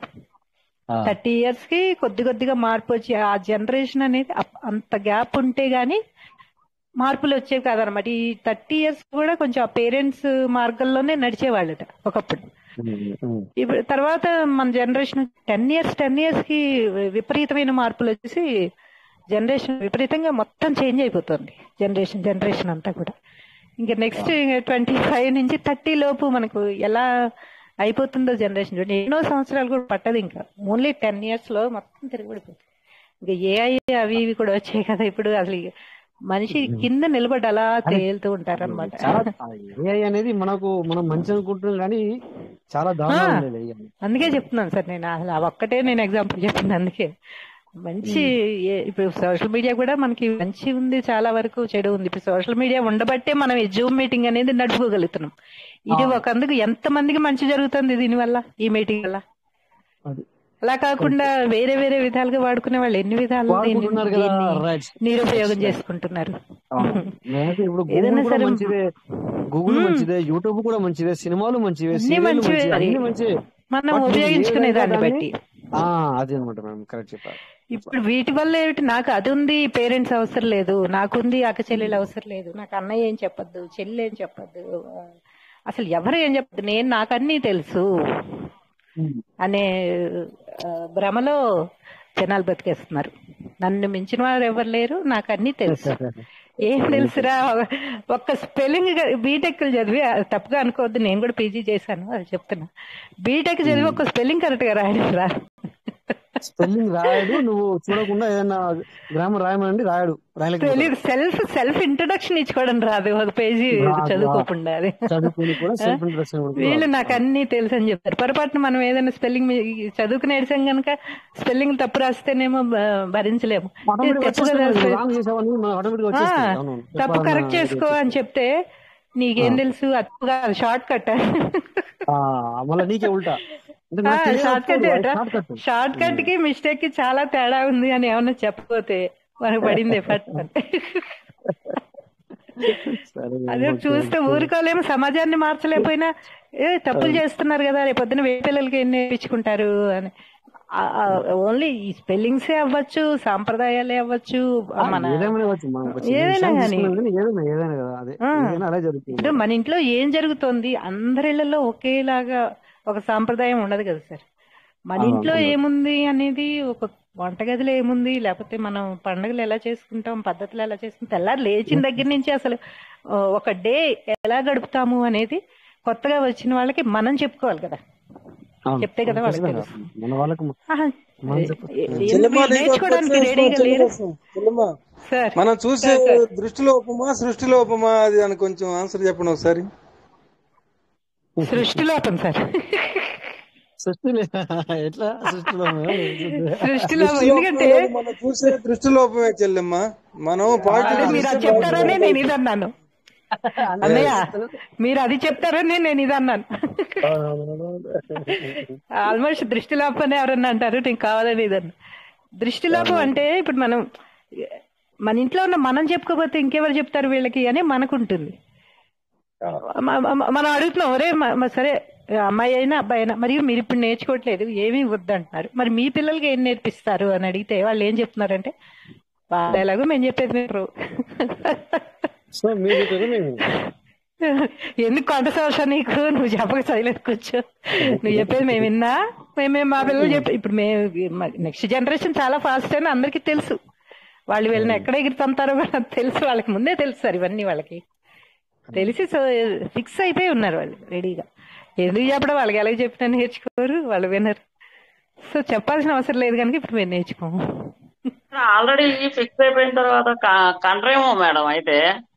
థర్టీ ఇయర్స్ కి కొద్ది కొద్దిగా మార్పు వచ్చి ఆ జనరేషన్ అనేది అప్- అంత గ్యాప్ ఉంటే గానీ మార్పులు వచ్చేవి కాదనమాట ఈ థర్టీ ఇయర్స్ కూడా కొంచెం ఆ పేరెంట్స్ మార్గంలోనే నడిచేవాళ్ళట ఒకప్పుడు ఇప్పుడు తర్వాత మన generation ten years ten years కి విపరీతమైన మార్పులు వచ్చేసి జనరేషన్ విపరీతంగా మొత్తం చేంజ్ అయిపోతుంది జనరేషన్ జనరేషన్ అంతా కూడా ఇంకా నెక్స్ట్ ట్వంటీ ఫైవ్ నుంచి థర్టీ లోపు మనకు ఎలా అయిపోతుందో జనరేషన్ చూడండి ఎన్నో సంవత్సరాలు కూడా పట్టదు ఇంకా ఓన్లీ టెన్ ఇయర్స్ లో మొత్తం తిరగబడిపోతుంది ఇంకా ఏఐ అవి ఇవి కూడా వచ్చాయి కదా ఇప్పుడు అసలు ఇక మనిషి కింద నిలబడి అలా అదే తేలుతూ ఉంటారు అనమాట చాలా ఏఐ అనేది మనకు మనం మంచి అనుకుంటున్నాం కానీ చాలా దారుణంగా ఉండేది AI అనేది. అందుకే చెప్తున్నాను సార్ నేను అసలు ఆ ఒక్కటే నేను ఎగ్జాంపుల్ చెప్పింది అందుకే మంచి ఏ- ఇప్పుడు సోషల్ మీడియా కూడా మనకి మంచి ఉంది చాలా వరకు చెడు ఉంది ఇప్పుడు సోషల్ మీడియా ఉండబట్టే మనం ఈ జూమ్ మీటింగ్ అనేది నడుపుకోగలుగుతున్నాం ఇది అవును. ఒక అందుకు ఎంత మందికి మంచి జరుగుతుంది దీనివల్ల ఈ మీటింగ్ వల్ల అది అలా కాకుండా వేరే వేరే విధాలుగా వాడుకునే వాళ్ళు ఎన్ని విధాలు దీన్ని వాడుకుంటున్నారు కదా దీన్ని రైట్ నిరుపయోగం చేసుకుంటున్నారు నేనైతే ఇప్పుడు గూగుల్ ఏదైనా కూడా సరే మంచిదే గూగుల్ మ్మ్. మంచిదే యూట్యూబ్ కూడా మంచిదే సినిమాలు మంచివే అన్ని సీరియల్ మంచివే మంచివే మరి అన్ని మంచివే మనం బట్ నువ్వు ఏ ఉపయోగించుకునే విధంగా దాన్ని దాన్ని బట్టి ఆ అదే అనమాట మేడం కరెక్ట్ చెప్పారు ఇప్పుడు వీటి వల్ల ఏమిటి నాకు అది ఉంది పేరెంట్స్ అవసరం లేదు నాకుంది అక్క చెల్లెలు అవసరం లేదు నాకు అన్నయ్య ఏం చెప్పొద్దు చెల్లి ఏం చెప్పొద్దు ఆ, అసలు ఎవరు ఏం చెప్పద్దు నేను నాకు అన్నీ తెలుసు అనే ఆ, భ్రమలో జనాలు బతికేస్తున్నారు నన్ను మించిన వారు ఎవరు లేరు నాకు అన్నీ తెలుసు ఏం తెలుసురా ఒక్క స్పెల్లింగ్ బీటెక్ చదివి ఆ, తప్పుగా అనుకోవద్దు నేను కూడా పీజీ చేశాను అది చెప్తున్నా బీటెక్ చదివి ఒక స్పెల్లింగ్ కరెక్ట్ గా రాయడం రా స్పెల్లింగ్ రాయడు నువ్వు చూడకుండా ఏదైనా గ్రామర్ రాయమనండి రాయడు రాయలేకపోతాడు తెలియదు సెల్ఫ్ సెల్ఫ్ ఇంట్రొడక్షన్ ఇచ్చుకోవడం రాదు ఒక పేజీ రాదు, చదువుకోకుండా అది చదువుకొని కూడా ఆ? సెల్ఫ్ ఇంట్రడక్షన్ కూడా వీళ్ళు రాదు. నాకు అన్ని తెలుసు అని చెప్తారు పొరపాటున మనం ఏదైనా స్పెల్లింగ్ చదువుకుని ఏడిసాం గనక స్పెల్లింగ్ తప్పు రాస్తేనేమో బ- భరించలేము ఇది ఆటోమేటిక్ తప్పు వచ్చేస్తాయి కదా నువ్వు రాంగ్ చేసావని మనకు ఆటోమేటిక్ ఆ, వచ్చేస్తాయి అవును తప్పు చెప్పాలన్న కరెక్ట్ ఇది చేసుకో అని వచ్చేస్తుంది. చెప్తే నీకేం ఆ. తెలుసు అతుగా షార్ట్ కట్ ఆ, మళ్ళీ నీకే ఉల్టా అంటే నాకు తెలియదు షార్ట్ కట్ ఒప్పుకోదు, అది ఏటా షార్ట్ కట్ షార్ట్ కట్ కి మిస్టేక్ కి చాలా తేడా ఉంది అని ఏమన్నా చెప్పకపోతే మనకు పడింది ఎఫర్ట్ సరే అదే ఓకే చూస్తే ఓకే ఊరుకోలేము సమాజాన్ని మార్చలేకపోయినా ఏ తప్పులు చేస్తున్నారు కదా రేపు పొద్దున వే పిల్లలకి ఏం నేర్పించుకుంటారు అని ఓన్లీ ఈ స్పెల్లింగ్సే అవ్వచ్చు సాంప్రదాయాలే అవ్వచ్చు ఆ, మన ఏదేమైనా అవ్వచ్చు మనం ఒక చిన్న ఏదైనా విషయాన్ని కానీ తీసుకున్నాం కానీ ఏదైనా ఏదైనా కదా అదే ఆ, ఏదైనా అలా జరుగుతుంది ఇప్పుడు మన ఇంట్లో ఏం జరుగుతోంది అందరిళ్లలో ఒకేలాగా ఒక సాంప్రదాయం ఉండదు కదా సార్ మన ఆ, ఇంట్లో ఉండదు. ఏముంది అనేది ఒక వంటగదిలో ఏముంది లేకపోతే మనం పండుగలు ఎలా చేసుకుంటాం పద్ధతులు ఎలా చేసుకుంటాం తెల్లారి లేచిన దగ్గర నుంచి అసలు ఆ, ఒక డే ఎలా గడుపుతాము అనేది కొత్తగా వచ్చిన వాళ్ళకి మనం చెప్పుకోవాలి కదా అవును చెప్తే కదా అవును, వాళ్ళకి ఖచ్చితంగా తెలుసు మన వాళ్ళకు ఆహా, మనం ఏ- చెప్ప ఏ- ఎందుకు చెల్లెమ్మ వీళ్ళు నీకు ఒక నేర్చుకోవడానికి క్వశ్చన్ రెడీగా చెల్లి లేరు కోసం చెల్లెమ్మ సార్ మనం చూసే సార్ సార్ దృష్టిలోపమా సృష్టిలోపమా అది అని కొంచెం ఆన్సర్ చెప్పండి ఒకసారి సృష్టి లోపం సార్ సృష్టిలో ఎట్లా సృష్టిలో సృష్టిలో దృష్టిలోపం ఎందుకంటే అనేది మనం చూసే దృష్టిలోపమే చెల్లెమ్మ మనం అదే పాజిటివ్ మీరు అది చూస్తే చెప్తారని బాగుంటుంది నేను ఇది అన్నాను అన్నయ్య మీరు అది చెప్తారని నేను ఇది అన్నాను ఆల్మోస్ట్ దృష్టిలోపం అని ఎవరన్నా అంటారు నేను కావాలని ఇది అన్నా దృష్టిలోపం అంటే ఇప్పుడు మనం మన ఇంట్లో ఉన్న మనం చెప్పుకోకపోతే ఇంకెవరు చెప్తారు వీళ్ళకి అని మనకుంటుంది మ- మ- మనం అడుగుతున్నాం ఒరే మ- మ- సరే అమ్మాయి అయినా అబ్బాయి అయినా మరి మీరు ఇప్పుడు నేర్చుకోవట్లేదు ఏమీ వద్దంటున్నారు మరి మీ పిల్లలకి ఏం నేర్పిస్తారు అని అడిగితే వాళ్ళు ఏం చెప్తున్నారంటే వాళ్ళ ఎలాగో మేము చెప్పేది మీరు సో మీరు చెప్పారు మేము ఎందుకు కొంత సంవత్సరం నీకు నువ్వు చెప్పక సైలెంట్ కూర్చో నువ్వు చెప్పేది మేము విన్నా మేము మా పిల్లలు చెప్పి ఇప్పుడు మేము నెక్స్ట్ జనరేషన్ చాలా ఫాస్ట్ అని అందరికీ తెలుసు వాళ్ళు వీళ్ళని ఎక్కడ ఎగురుతుంటారో కూడా తెలుసు వాళ్ళకి ముందే తెలుసు సార్ ఇవన్నీ వాళ్ళకి తెలిసి సో ఫిక్స్ అయిపోయి ఉన్నారు వాళ్ళు రెడీగా ఎందుకు చెప్పడం వాళ్ళకి ఎలాగ చెప్పినా నేర్చుకోరు వాళ్ళు వినరు సో చెప్పాల్సిన అవసరం లేదు కనుక ఇప్పుడు మేము నేర్చుకోము ఆల్రెడీ ఫిక్స్ అయిపోయిన తర్వాత క- కనరేమో మేడం అయితే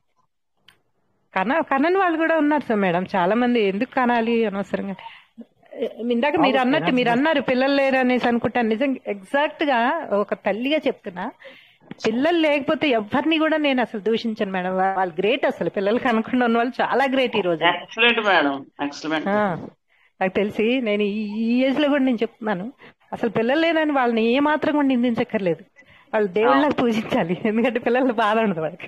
కన కనని వాళ్ళు కూడా ఉన్నారు సార్ మేడం చాలా మంది ఎందుకు కనాలి అనవసరంగా ఇందాక మీరు అన్నట్టు మీరు అన్నారు పిల్లలు లేరు అనేసి అనుకుంటాను నిజంగా ఎగ్జాక్ట్ గా ఒక తల్లిగా చెప్తున్నా పిల్లలు లేకపోతే ఎవరిని కూడా నేను అసలు దూషించను మేడం వా- వాళ్ళు గ్రేట్ అసలు పిల్లలు కనుకుండా ఉన్న వాళ్ళు చాలా గ్రేట్ ఈ రోజు ఎక్సలెంట్ మేడం ఎక్సలెంట్ ఆ, నాకు తెలిసి నేను ఈ ఈ ఏజ్ లో కూడా నేను చెప్తున్నాను అసలు పిల్లలు లేదని వాళ్ళని ఏ మాత్రం కూడా నిందించక్కర్లేదు వాళ్ళు దేవుళ్ళకి పూజించాలి ఎందుకంటే పిల్లలు బాధ ఉండదు వాళ్ళకి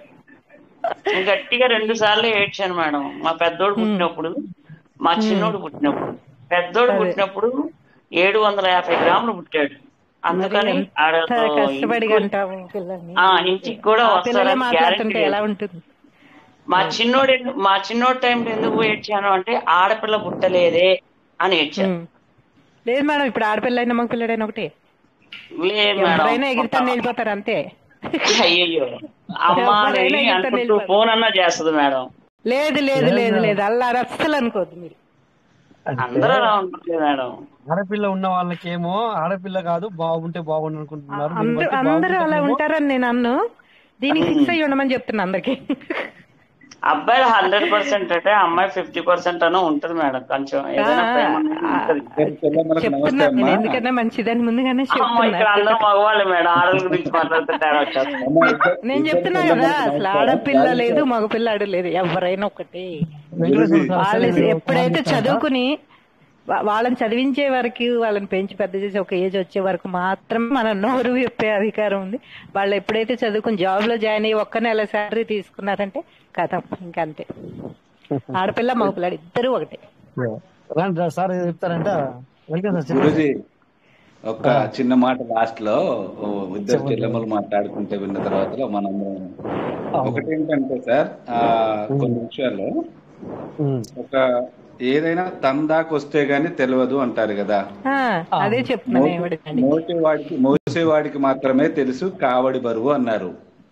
నేను గట్టిగా రెండు సార్లు ఏడ్చాను మేడం మా పెద్దోడు పుట్టినప్పుడు మా చిన్నోడు పుట్టినప్పుడు పెద్దోడు అదే. పుట్టినప్పుడు ఏడు వందల యాభై గ్రాములు పుట్టాడు అందుకని మరి ఎంత ఆడతో కష్టపడి ఇంటికి- అంటాము పిల్లల్ని ఆ, ఇంటికి కూడా ఆ పిల్లలే వస్తారని మాట్లాడుతుంటే గ్యారెంటీ ఎలా ఉంటుంది మా చిన్నోడు ఎందు- మా చిన్నోడు టైంలో ఎందుకు ఏడ్చాను అంటే ఆడపిల్ల పుట్టలేదే అని ఏడ్చాను ఉమ్. లేదు మేడం ఇప్పుడు ఆడపిల్ల అయినా మగ పిల్లడైనా ఒకటే లేదు ఎవరైనా మేడం ఎగిరితాను వెళ్ళిపోతారు అంతే అయ్యయ్యో అమ్మ ఎవరైనా అని ఎగిరితాను అనుకుంటూ వెళ్ళిపోతారు ఫోన్ అన్నా చేస్తుంది మేడం లేదు లేదు లేదు లేదు అల్లా అస్సలు అనుకోవద్దు మీరు అందరూ అలా ఉంటుంది మేడం ఆడపిల్ల ఉన్న వాళ్ళకేమో ఆడపిల్ల కాదు బాగుంటే బాగుండు అనుకుంటున్నారు దీన్ని అందరూ బట్టి అందరూ అలా బాగుంటేనేమో ఉంటారని నేను అన్ను దీనికి ఫిక్స్ అయ్యి ఉండమని చెప్తున్నా అందరికి అబ్బాయి హండ్రెడ్ పర్సెంట్ అంటే అమ్మాయి ఫిఫ్టీ పర్సెంట్ అనే ఉంటది మేడం కొంచెం ఏదైనా ప్రేమ అనేది ఉంటది చెప్తున్నా నేను ఎందుకన్నా మంచిదని ముందుగానే అమ్మ ఇక్కడ అందరూ చెప్తున్నా మగవాళ్ళే మేడం ఆడల గురించి మాట్లాడుతుంటే తేడా వచ్చేస్తుంది నేను చెప్తున్నా కదా అసలు ఆడపిల్ల లేదు మగపిల్లాడు లేదు ఎవరైనా ఒకటి వాళ్ళు ఎప్పుడైతే చదువుకుని వా- వాళ్ళని చదివించే వరకు వాళ్ళని పెంచి పెద్ద చేసి ఒక ఏజ్ వచ్చే వరకు మాత్రం మన నోరు విప్పే అధికారం ఉంది వాళ్ళు ఎప్పుడైతే చదువుకుని జాబ్ లో జాయిన్ అయ్యి ఒక్క నెల శాలరీ తీసుకున్నారంటే కథం ఇంకంతే ఆడపిల్ల మగపిల్లాడు ఇద్దరు ఒకటే రండి రా, సార్ ఏదో చెప్తారంట వెల్కమ్ సార్ చెప్పండి గురుజీ ఒక చిన్న మాట లాస్ట్ లో ఓ ఇద్దరు చెల్లెమ్మలు మాట్లాడుకుంటే విన్న తర్వాత మనం ఒకటి ఏంటంటే సార్ ఆ కొన్ని విషయాల్లో ఒక ఏదైనా తన దాకా వస్తే గానీ తెలియదు అంటారు కదా ఆ, అదే చెప్తున్నాను ఎవడికండి మోసేవాడికి మోసేవాడికి మాత్రమే తెలుసు కావడి బరువు అన్నారు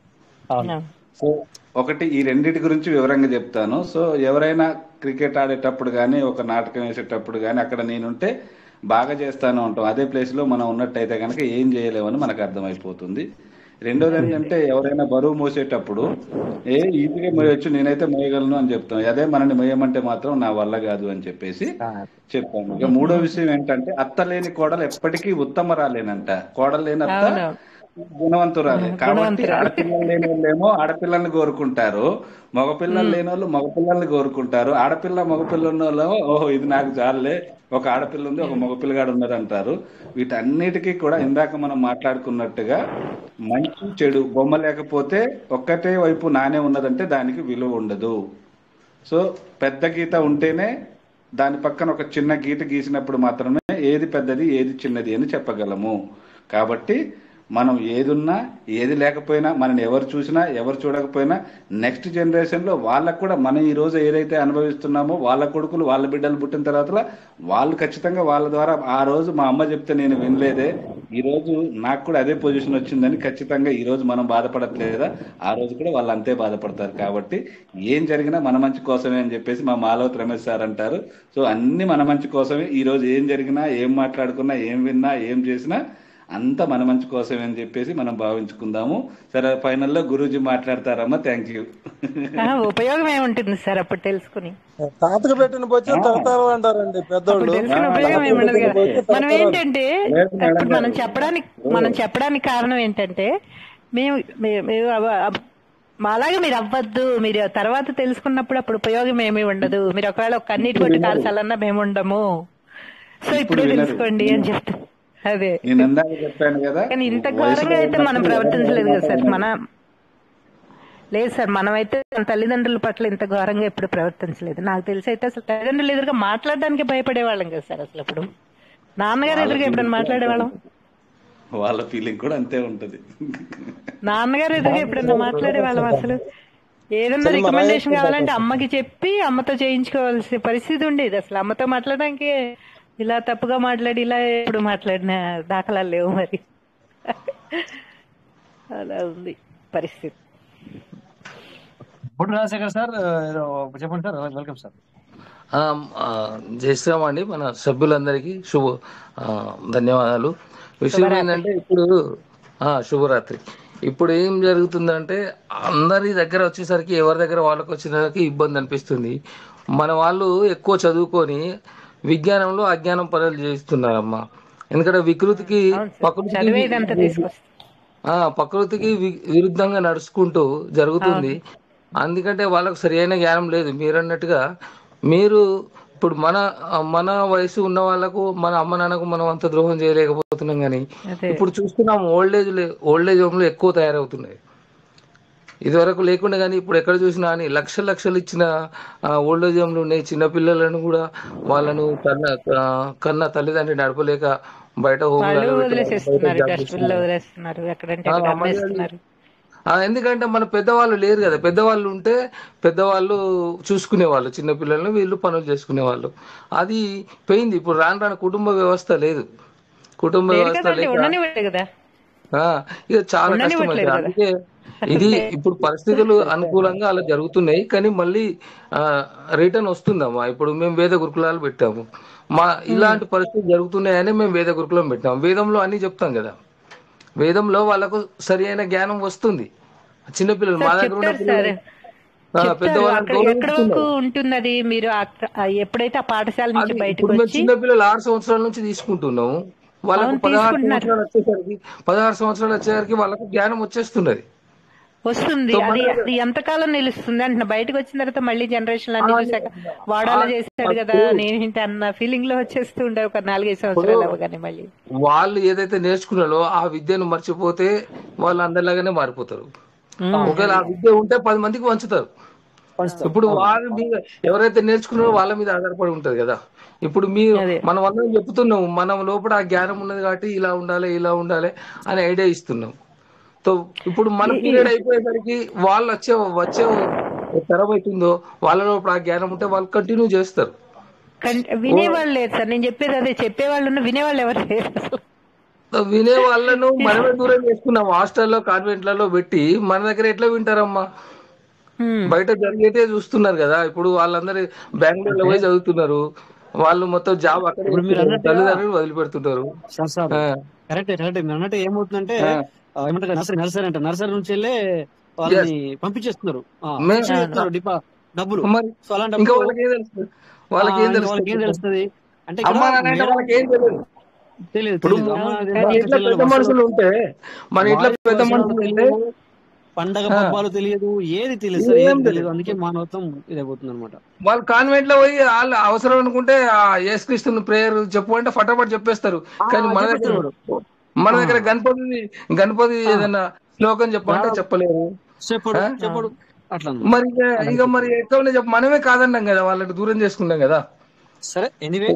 సో ఒకటి ఈ రెండింటి గురించి వివరంగా చెప్తాను సో ఎవరైనా క్రికెట్ ఆడేటప్పుడు కానీ ఒక నాటకం వేసేటప్పుడు కానీ అక్కడ నేనుంటే బాగా చేస్తాను అంటాం అదే ప్లేస్ లో మనం ఉన్నట్టయితే కనుక ఏం చేయలేమని మనకు అర్థమైపోతుంది రెండోది ఏంటంటే ఎవరైనా బరువు మోసేటప్పుడు ఏ ఈజీగా మోయొచ్చు నేనైతే మోయగలను అని చెప్తాం అదే మనని మోయమంటే మాత్రం నా వల్ల కాదు అని చెప్పేసి చెప్పాను ఇక మూడో విషయం ఏంటంటే అత్త లేని కోడలు ఎప్పటికీ ఉత్తమరాలేనంట కోడలు లేని అత్త అవునవును గుణవంతురాలే కాబట్టి గుణవంతురాలు. ఆడపిల్లలు లేని వాళ్ళేమో ఆడపిల్లల్ని కోరుకుంటారు మగపిల్లలు లేని వాళ్ళు మగపిల్లల్ని కోరుకుంటారు ఆడపిల్ల మగపిల్ల ఉన్న వాళ్ళు ఓహో ఇది నాకు చాలులే ఒక ఆడపిల్ల ఉంది ఒక మగపిల్లగాడు ఉన్నది అంటారు వీటన్నిటికీ కూడా ఇందాక మనం మాట్లాడుకున్నట్టుగా మంచి చెడు బొమ్మ లేకపోతే ఒక్కటే వైపు నానే ఉన్నదంటే దానికి విలువ ఉండదు సో పెద్ద గీత ఉంటేనే దాని పక్కన ఒక చిన్న గీత గీసినప్పుడు మాత్రమే ఏది పెద్దది ఏది చిన్నది అని చెప్పగలము కాబట్టి మనం ఏదున్నా ఏది లేకపోయినా మనని ఎవరు చూసినా ఎవరు చూడకపోయినా నెక్స్ట్ జనరేషన్ లో వాళ్ళకు కూడా మనం ఈ రోజు ఏదైతే అనుభవిస్తున్నామో వాళ్ళ కొడుకులు వాళ్ళ బిడ్డలు పుట్టిన తర్వాత వాళ్ళు ఖచ్చితంగా వాళ్ళ ద్వారా ఆ రోజు మా అమ్మ చెప్తే నేను వినలేదే ఈ రోజు నాకు కూడా అదే పొజిషన్ వచ్చిందని ఖచ్చితంగా ఈ రోజు మనం బాధపడట్లేదా ఆ రోజు కూడా వాళ్ళు అంతే బాధపడతారు కాబట్టి ఏం జరిగినా మన మంచి కోసమే అని చెప్పేసి మా మాలవత్ రమేష్ సార్ అంటారు సో అన్ని మన మంచి కోసమే ఈ రోజు ఏం జరిగినా ఏం మాట్లాడుకున్నా ఏం విన్నా ఏం చేసినా అంత మన మంచి కోసమే అని చెప్పేసి మనం భావించుకుందాము సరే ఫైనల్లో గురూజీ మాట్లాడతారమ్మా థ్యాంక్ యూ ఆ, ఉపయోగం ఏముంటుంది సార్ అప్పుడు తెలుసుకుని తాతకు పెట్టిన బొచ్చు తరతరం అంటారండి పెద్దోళ్ళు అప్పుడు తెలుసుకుని ఉపయోగం ఏముండదు కదా మనం ఏంటంటే ఇప్పుడు మనం చెప్పడానికి మనం చెప్పడానికి కారణం ఏంటంటే మేము మే- మేము అవ- అవ- మాలాగా మీరు అవ్వద్దు మీరు తర్వాత తెలుసుకున్నప్పుడు అప్పుడు ఉపయోగం ఏమీ ఉండదు మీరు ఒకవేళ ఒక కన్నీటి కొట్టి కాల్చాలన్నా మేము ఉండము సో ఇప్పుడే వినరు. తెలుసుకోండి అని చెప్తా అదే నేను ఇందాక చెప్పాను కదా కానీ ఇంత వయసులో ఘోరంగా అయితే మనం ఉన్నప్పుడు ప్రవర్తించలేదు కదా సార్ ఎవరు మన లేదు సార్ మనమైతే మన తల్లిదండ్రుల పట్ల ఇంత ఘోరంగా ఎప్పుడు ప్రవర్తించలేదు నాకు తెలిసి అయితే అసలు తల్లిదండ్రులు ఎదురుగా మాట్లాడడానికి భయపడేవాళ్ళం కదా సార్ అసలు అప్పుడు నాన్నగారు వాళ్ళ ఎదురుగా ఎప్పుడైనా feeling మాట్లాడేవాళ్ళం వాళ్ళ ఫీలింగ్ కూడా అంతే ఉంటది నాన్నగారు ఎదురుగా ఎప్పుడైనా మాట్లాడేవాళ్ళం అసలు ఏదన్నా సరే, మా రికమెండేషన్ రాజేష్ కావాలంటే గారు అమ్మకి చెప్పి అమ్మతో చేయించుకోవాల్సిన పరిస్థితి ఉండేది అసలు అమ్మతో మాట్లాడడానికి ఇలా తప్పుగా మాట్లాడి ఇలా ఎప్పుడు మాట్లాడిన దాఖలాలు లేవు మరి అలా ఉంది పరిస్థితి బొడ్డు రాజశేఖర్ సార్ ఏదో చెప్పండి సార్ వెల్కమ్ సార్ ఆ, ఆ, జై శ్రీరామ్ అండి మన సభ్యులందరికీ శుభ ఆ, ధన్యవాదాలు విషయం శుభరాత్రి. ఏంటంటే ఇప్పుడు ఆ, శుభరాత్రి ఇప్పుడు ఏం జరుగుతుందంటే అందరి దగ్గర వచ్చేసరికి ఎవరి దగ్గర వాళ్ళకి వచ్చేసరికి ఇబ్బంది అనిపిస్తుంది మన వాళ్ళు ఎక్కువ చదువుకొని విజ్ఞానంలో అజ్ఞానం పనులు చేస్తున్నారమ్మా ఎందుకంటే వికృతికి చదివే ఇదంతా ప్రకృతికి తీసుకొస్తుంది ఆ ప్రకృతికి వి- విరుద్ధంగా నడుచుకుంటూ జరుగుతుంది అందుకంటే వాళ్ళకు సరైన జ్ఞానం లేదు మీరు అన్నట్టుగా మీరు ఇప్పుడు మన మన వయసు ఉన్న వాళ్ళకు మన అమ్మ నాన్నకు మనం అంత ద్రోహం చేయలేకపోతున్నాం కానీ అదే ఇప్పుడు చూస్తున్నాం ఓల్డ్ ఏజ్ ఓల్డ్ ఏజ్ హోమ్లు ఎక్కువ తయారవుతున్నాయి ఇదివరకు లేకుండా కానీ ఇప్పుడు ఎక్కడ చూసినా అని లక్షలు లక్షలు ఇచ్చిన ఓల్డ్ ఏజ్ హోమ్లు ఉన్నాయి చిన్న పిల్లలను కూడా వాళ్ళను కన్న ఆ, కన్న తల్లిదండ్రి నడపలేక బయట వాళ్ళు హోమ్లలో వదిలేసేస్తున్నారు బయట జాబ్ డస్ట్బిన్ లో చేస్తున్నారు. వదిలేస్తున్నారు ఎక్కడంటే ఆ, అక్కడ మరి అది- అమ్మేస్తున్నారు ఆ, ఎందుకంటే మన పెద్దవాళ్ళు లేరు కదా పెద్దవాళ్ళు ఉంటే పెద్దవాళ్ళు చూసుకునే వాళ్ళు చిన్న పిల్లల్ని వీళ్ళు పనులు చేసుకునే వాళ్ళు అది పోయింది ఇప్పుడు రాను రాను కుటుంబ వ్యవస్థ లేదు కుటుంబ లేరు వ్యవస్థ కదండి లేక ఉండనివ్వట్లేదు కదా ఆ, ఇక చాలా కష్టం ఉండనివ్వట్లేదు అవుతుంది కదా. అందుకే ఇది ఇప్పుడు పరిస్థితులు అనుకూలంగా అలా జరుగుతున్నాయి కానీ మళ్ళీ రిటర్న్ వస్తుందమ్మా ఇప్పుడు మేము వేద గురుకులాలు పెట్టాము మా ఇలాంటి పరిస్థితులు జరుగుతున్నాయని మేము వేద గురుకులం పెట్టాము వేదంలో అన్ని చెప్తాం కదా వేదంలో వాళ్ళకు సరి అయిన జ్ఞానం వస్తుంది చిన్నపిల్లలు మా సార్ దగ్గర ఉన్న చెప్తారు పిల్లలు సార్ ఆ, చెప్తారు పెద్దవాళ్ళని అక్కడ ఎక్కడ వరకు గౌరవిస్తున్నారు ఉంటుంది అది మీరు అక్క- ఆ ఎప్పుడైతే ఆ పాఠశాల నుంచి అది బయటకు ఇప్పుడు మేము వచ్చి చిన్నపిల్లలు ఆరు సంవత్సరాల నుంచి తీసుకుంటున్నాము వాళ్ళకు అవును పదహారు తీసుకుంటున్నారు సంవత్సరాలు వచ్చేసరికి పదహారు సంవత్సరాలు వచ్చేసరికి వాళ్ళకు జ్ఞానం వచ్చేస్తున్నది వస్తుంది సో అది మన అది ఎంతకాలం నిలుస్తుంది అంటున్నా బయటకు వచ్చిన తర్వాత మళ్ళీ జనరేషన్ అన్ని చూసాక వాడాలా చేశాడు కదా అప్పుడు నేనేంటి అన్న ఫీలింగ్ లో వచ్చేస్తూ ఉండే ఒక నాలుగైదు సంవత్సరాలు అవ్వగానే మళ్ళీ వాళ్ళు ఏదైతే నేర్చుకున్నారో ఆ విద్యను మర్చిపోతే వాళ్ళు అందరిలాగానే మారిపోతారు ఒకవేళ ఆ విద్య ఉంటే పది మందికి పంచుతారు ఇప్పుడు వాళ్ళ మీద ఎవరైతే నేర్చుకున్నారో వాళ్ళ మీద ఆధారపడి ఉంటది కదా ఇప్పుడు మీరు మనం అందరం చెప్తున్నాం మనం లోపల ఆ జ్ఞానం ఉన్నది కాబట్టి ఇలా ఉండాలి ఇలా ఉండాలి అని ఐడియా ఇస్తున్నాం సో ఇప్పుడు మన పీరియడ్ అయిపోయేసరికి వాళ్ళు వచ్చే వచ్చే తరం అవుతుందో వాళ్ళ లోపల ఆ జ్ఞానం ఉంటే వాళ్ళు కంటిన్యూ చేస్తారు కన్- వినేవాళ్ళు లేరు సార్ నేను చెప్పేది అదే చెప్పేవాళ్ళు ఉన్న వినేవాళ్ళు ఎవరు లేరు అసలు సో వినే వాళ్ళను మనమే దూరం చేసుకున్నాం హాస్టల్లో కాన్వెంట్లలో పెట్టి మన దగ్గర ఎట్లా వింటారమ్మా బయట జరిగేటే చూస్తున్నారు కదా ఇప్పుడు వాళ్ళందరూ బెంగళూరులో పోయి చదువుతున్నారు వాళ్ళు మొత్తం జాబ్ అక్కడ ఇప్పుడు మీరు అన్నట్టుగా- తల్లిదండ్రులు వదిలిపెడుతుంటారు సార్ సార్ ఆ. కరెక్ట్ కరెక్ట్ మీరు అన్నట్టు ఏమవుతుందంటే ఆ. ఆ, ఏమంటారు నర్సరీ నర్సరీ అంట నర్సరీ నుంచి వెళ్ళే వాళ్ళని పంపించేస్తున్నారు ఆ, మే- ఫిక్స్ చేస్తున్నారు డిపా డబ్బులు మరి సో ఇంకా అలాంటప్పుడు వాళ్ళకి ఏం తెలుస్తుంది వాళ్ళకి ఏం ఆ, ఇంకా వాళ్ళకి ఏం తెలుస్తుంది తెలుస్తుంది అంటే ఇక్కడ అమ్మా నాన్న అంటే మేడం- వాళ్ళకి ఏం తెలియదు తెలియదు ఇప్పుడు తెలియదు. మన అమ్మా, మన తెలియదు, ఇంట్లో తెలియదు. పెద్ద మనుషులు ఉంటే మన ఇంట్లో వారి పెద్ద వచనాలు మనుషులు ఉంటే తెలియదు, పండగ ఆ. పబ్బాలు తెలియదు ఏది తెలియదు సార్ ఏం ఏది తెలియదు. తెలియదు అందుకే మానవత్వం ఇదైపోతుంది అనమాట వాళ్ళు కాన్వెంట్ లో పోయి వాళ్ళు అవసరం అనుకుంటే ఆ యేసుక్రీస్తుని ప్రేయర్ చెప్పు అంటే ఫటాఫట్ చెప్పేస్తారు కానీ మన దగ్గర చెప్పేస్తారు. మన దగ్గర గణపతి గణపతి ఏదైనా శ్లోకం చెప్పమంటే చెప్పలేరు చెప్పడు ఆ? చెప్పడు అట్లా అన్నమాట. మరి ఇక ఇక మరి ఎక్కడ చెప్ప మనమే కాదన్నాం కదా వాళ్ళకి దూరం చేసుకున్నాం కదా సరే anyway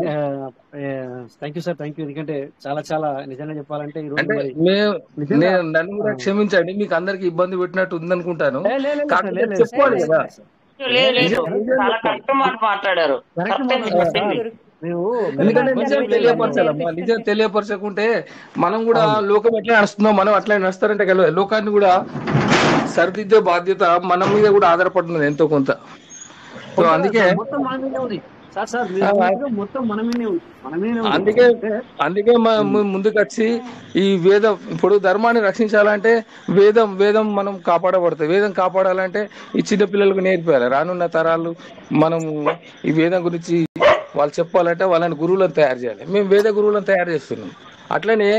thank you sir thank you ఎందుకంటే చాలా చాలా నిజంగా చెప్పాలంటే ఈ రోజు అంటే మరి మేము నిజంగా- నేను నన్ను కూడా క్షమించండి మీకు అందరికి ఇబ్బంది పెట్టినట్టు ఉందనుకుంటాను ఏ, లే, లే, లే, కాకపోతే లే, లే, చెప్పాలి లే, కదా లేదు లేదు నిజం- నిజం చాలా చెప్పాలి. కరెక్ట్ మాట మాట్లాడారు కరెక్ట్ కరెక్ట్ మాట్లాడారు చెప్పింది సార్. మేము ఎందుకంటే మేము నిజం ఇబ్బంది తెలియపరచాలమ్మా నిజం తెలియపరచకుంటే మనం కూడా లోకం ఎట్లా నడుస్తుందో మనం అట్లా నడుస్తారంటే కదా లోకాన్ని కూడా సరిదిద్దే బాధ్యత మన మీద కూడా ఆధారపడుతుంది ఎంతో కొంత సో అందుకే మొత్తం మన మీదే ఉంది సార్ సార్ మీరు ఆ, అన్నట్టుగా మొత్తం మన మీదే ఉంది మన మీదే ఉంది అందుకే అంటే అందుకే మ- ము- ముందుకు వచ్చి ఈ వేదం ఇప్పుడు ధర్మాన్ని రక్షించాలంటే వేదం వేదం మనం కాపాడబడుతుంది వేదం కాపాడాలంటే ఈ చిన్న పిల్లలకు నేర్పాలి రానున్న తరాలు మనం ఈ వేదం గురించి వాళ్ళు చెప్పాలంటే వాళ్ళని గురువులను తయారు చేయాలి మేము వేద గురువులను తయారు చేస్తున్నాం అట్లనే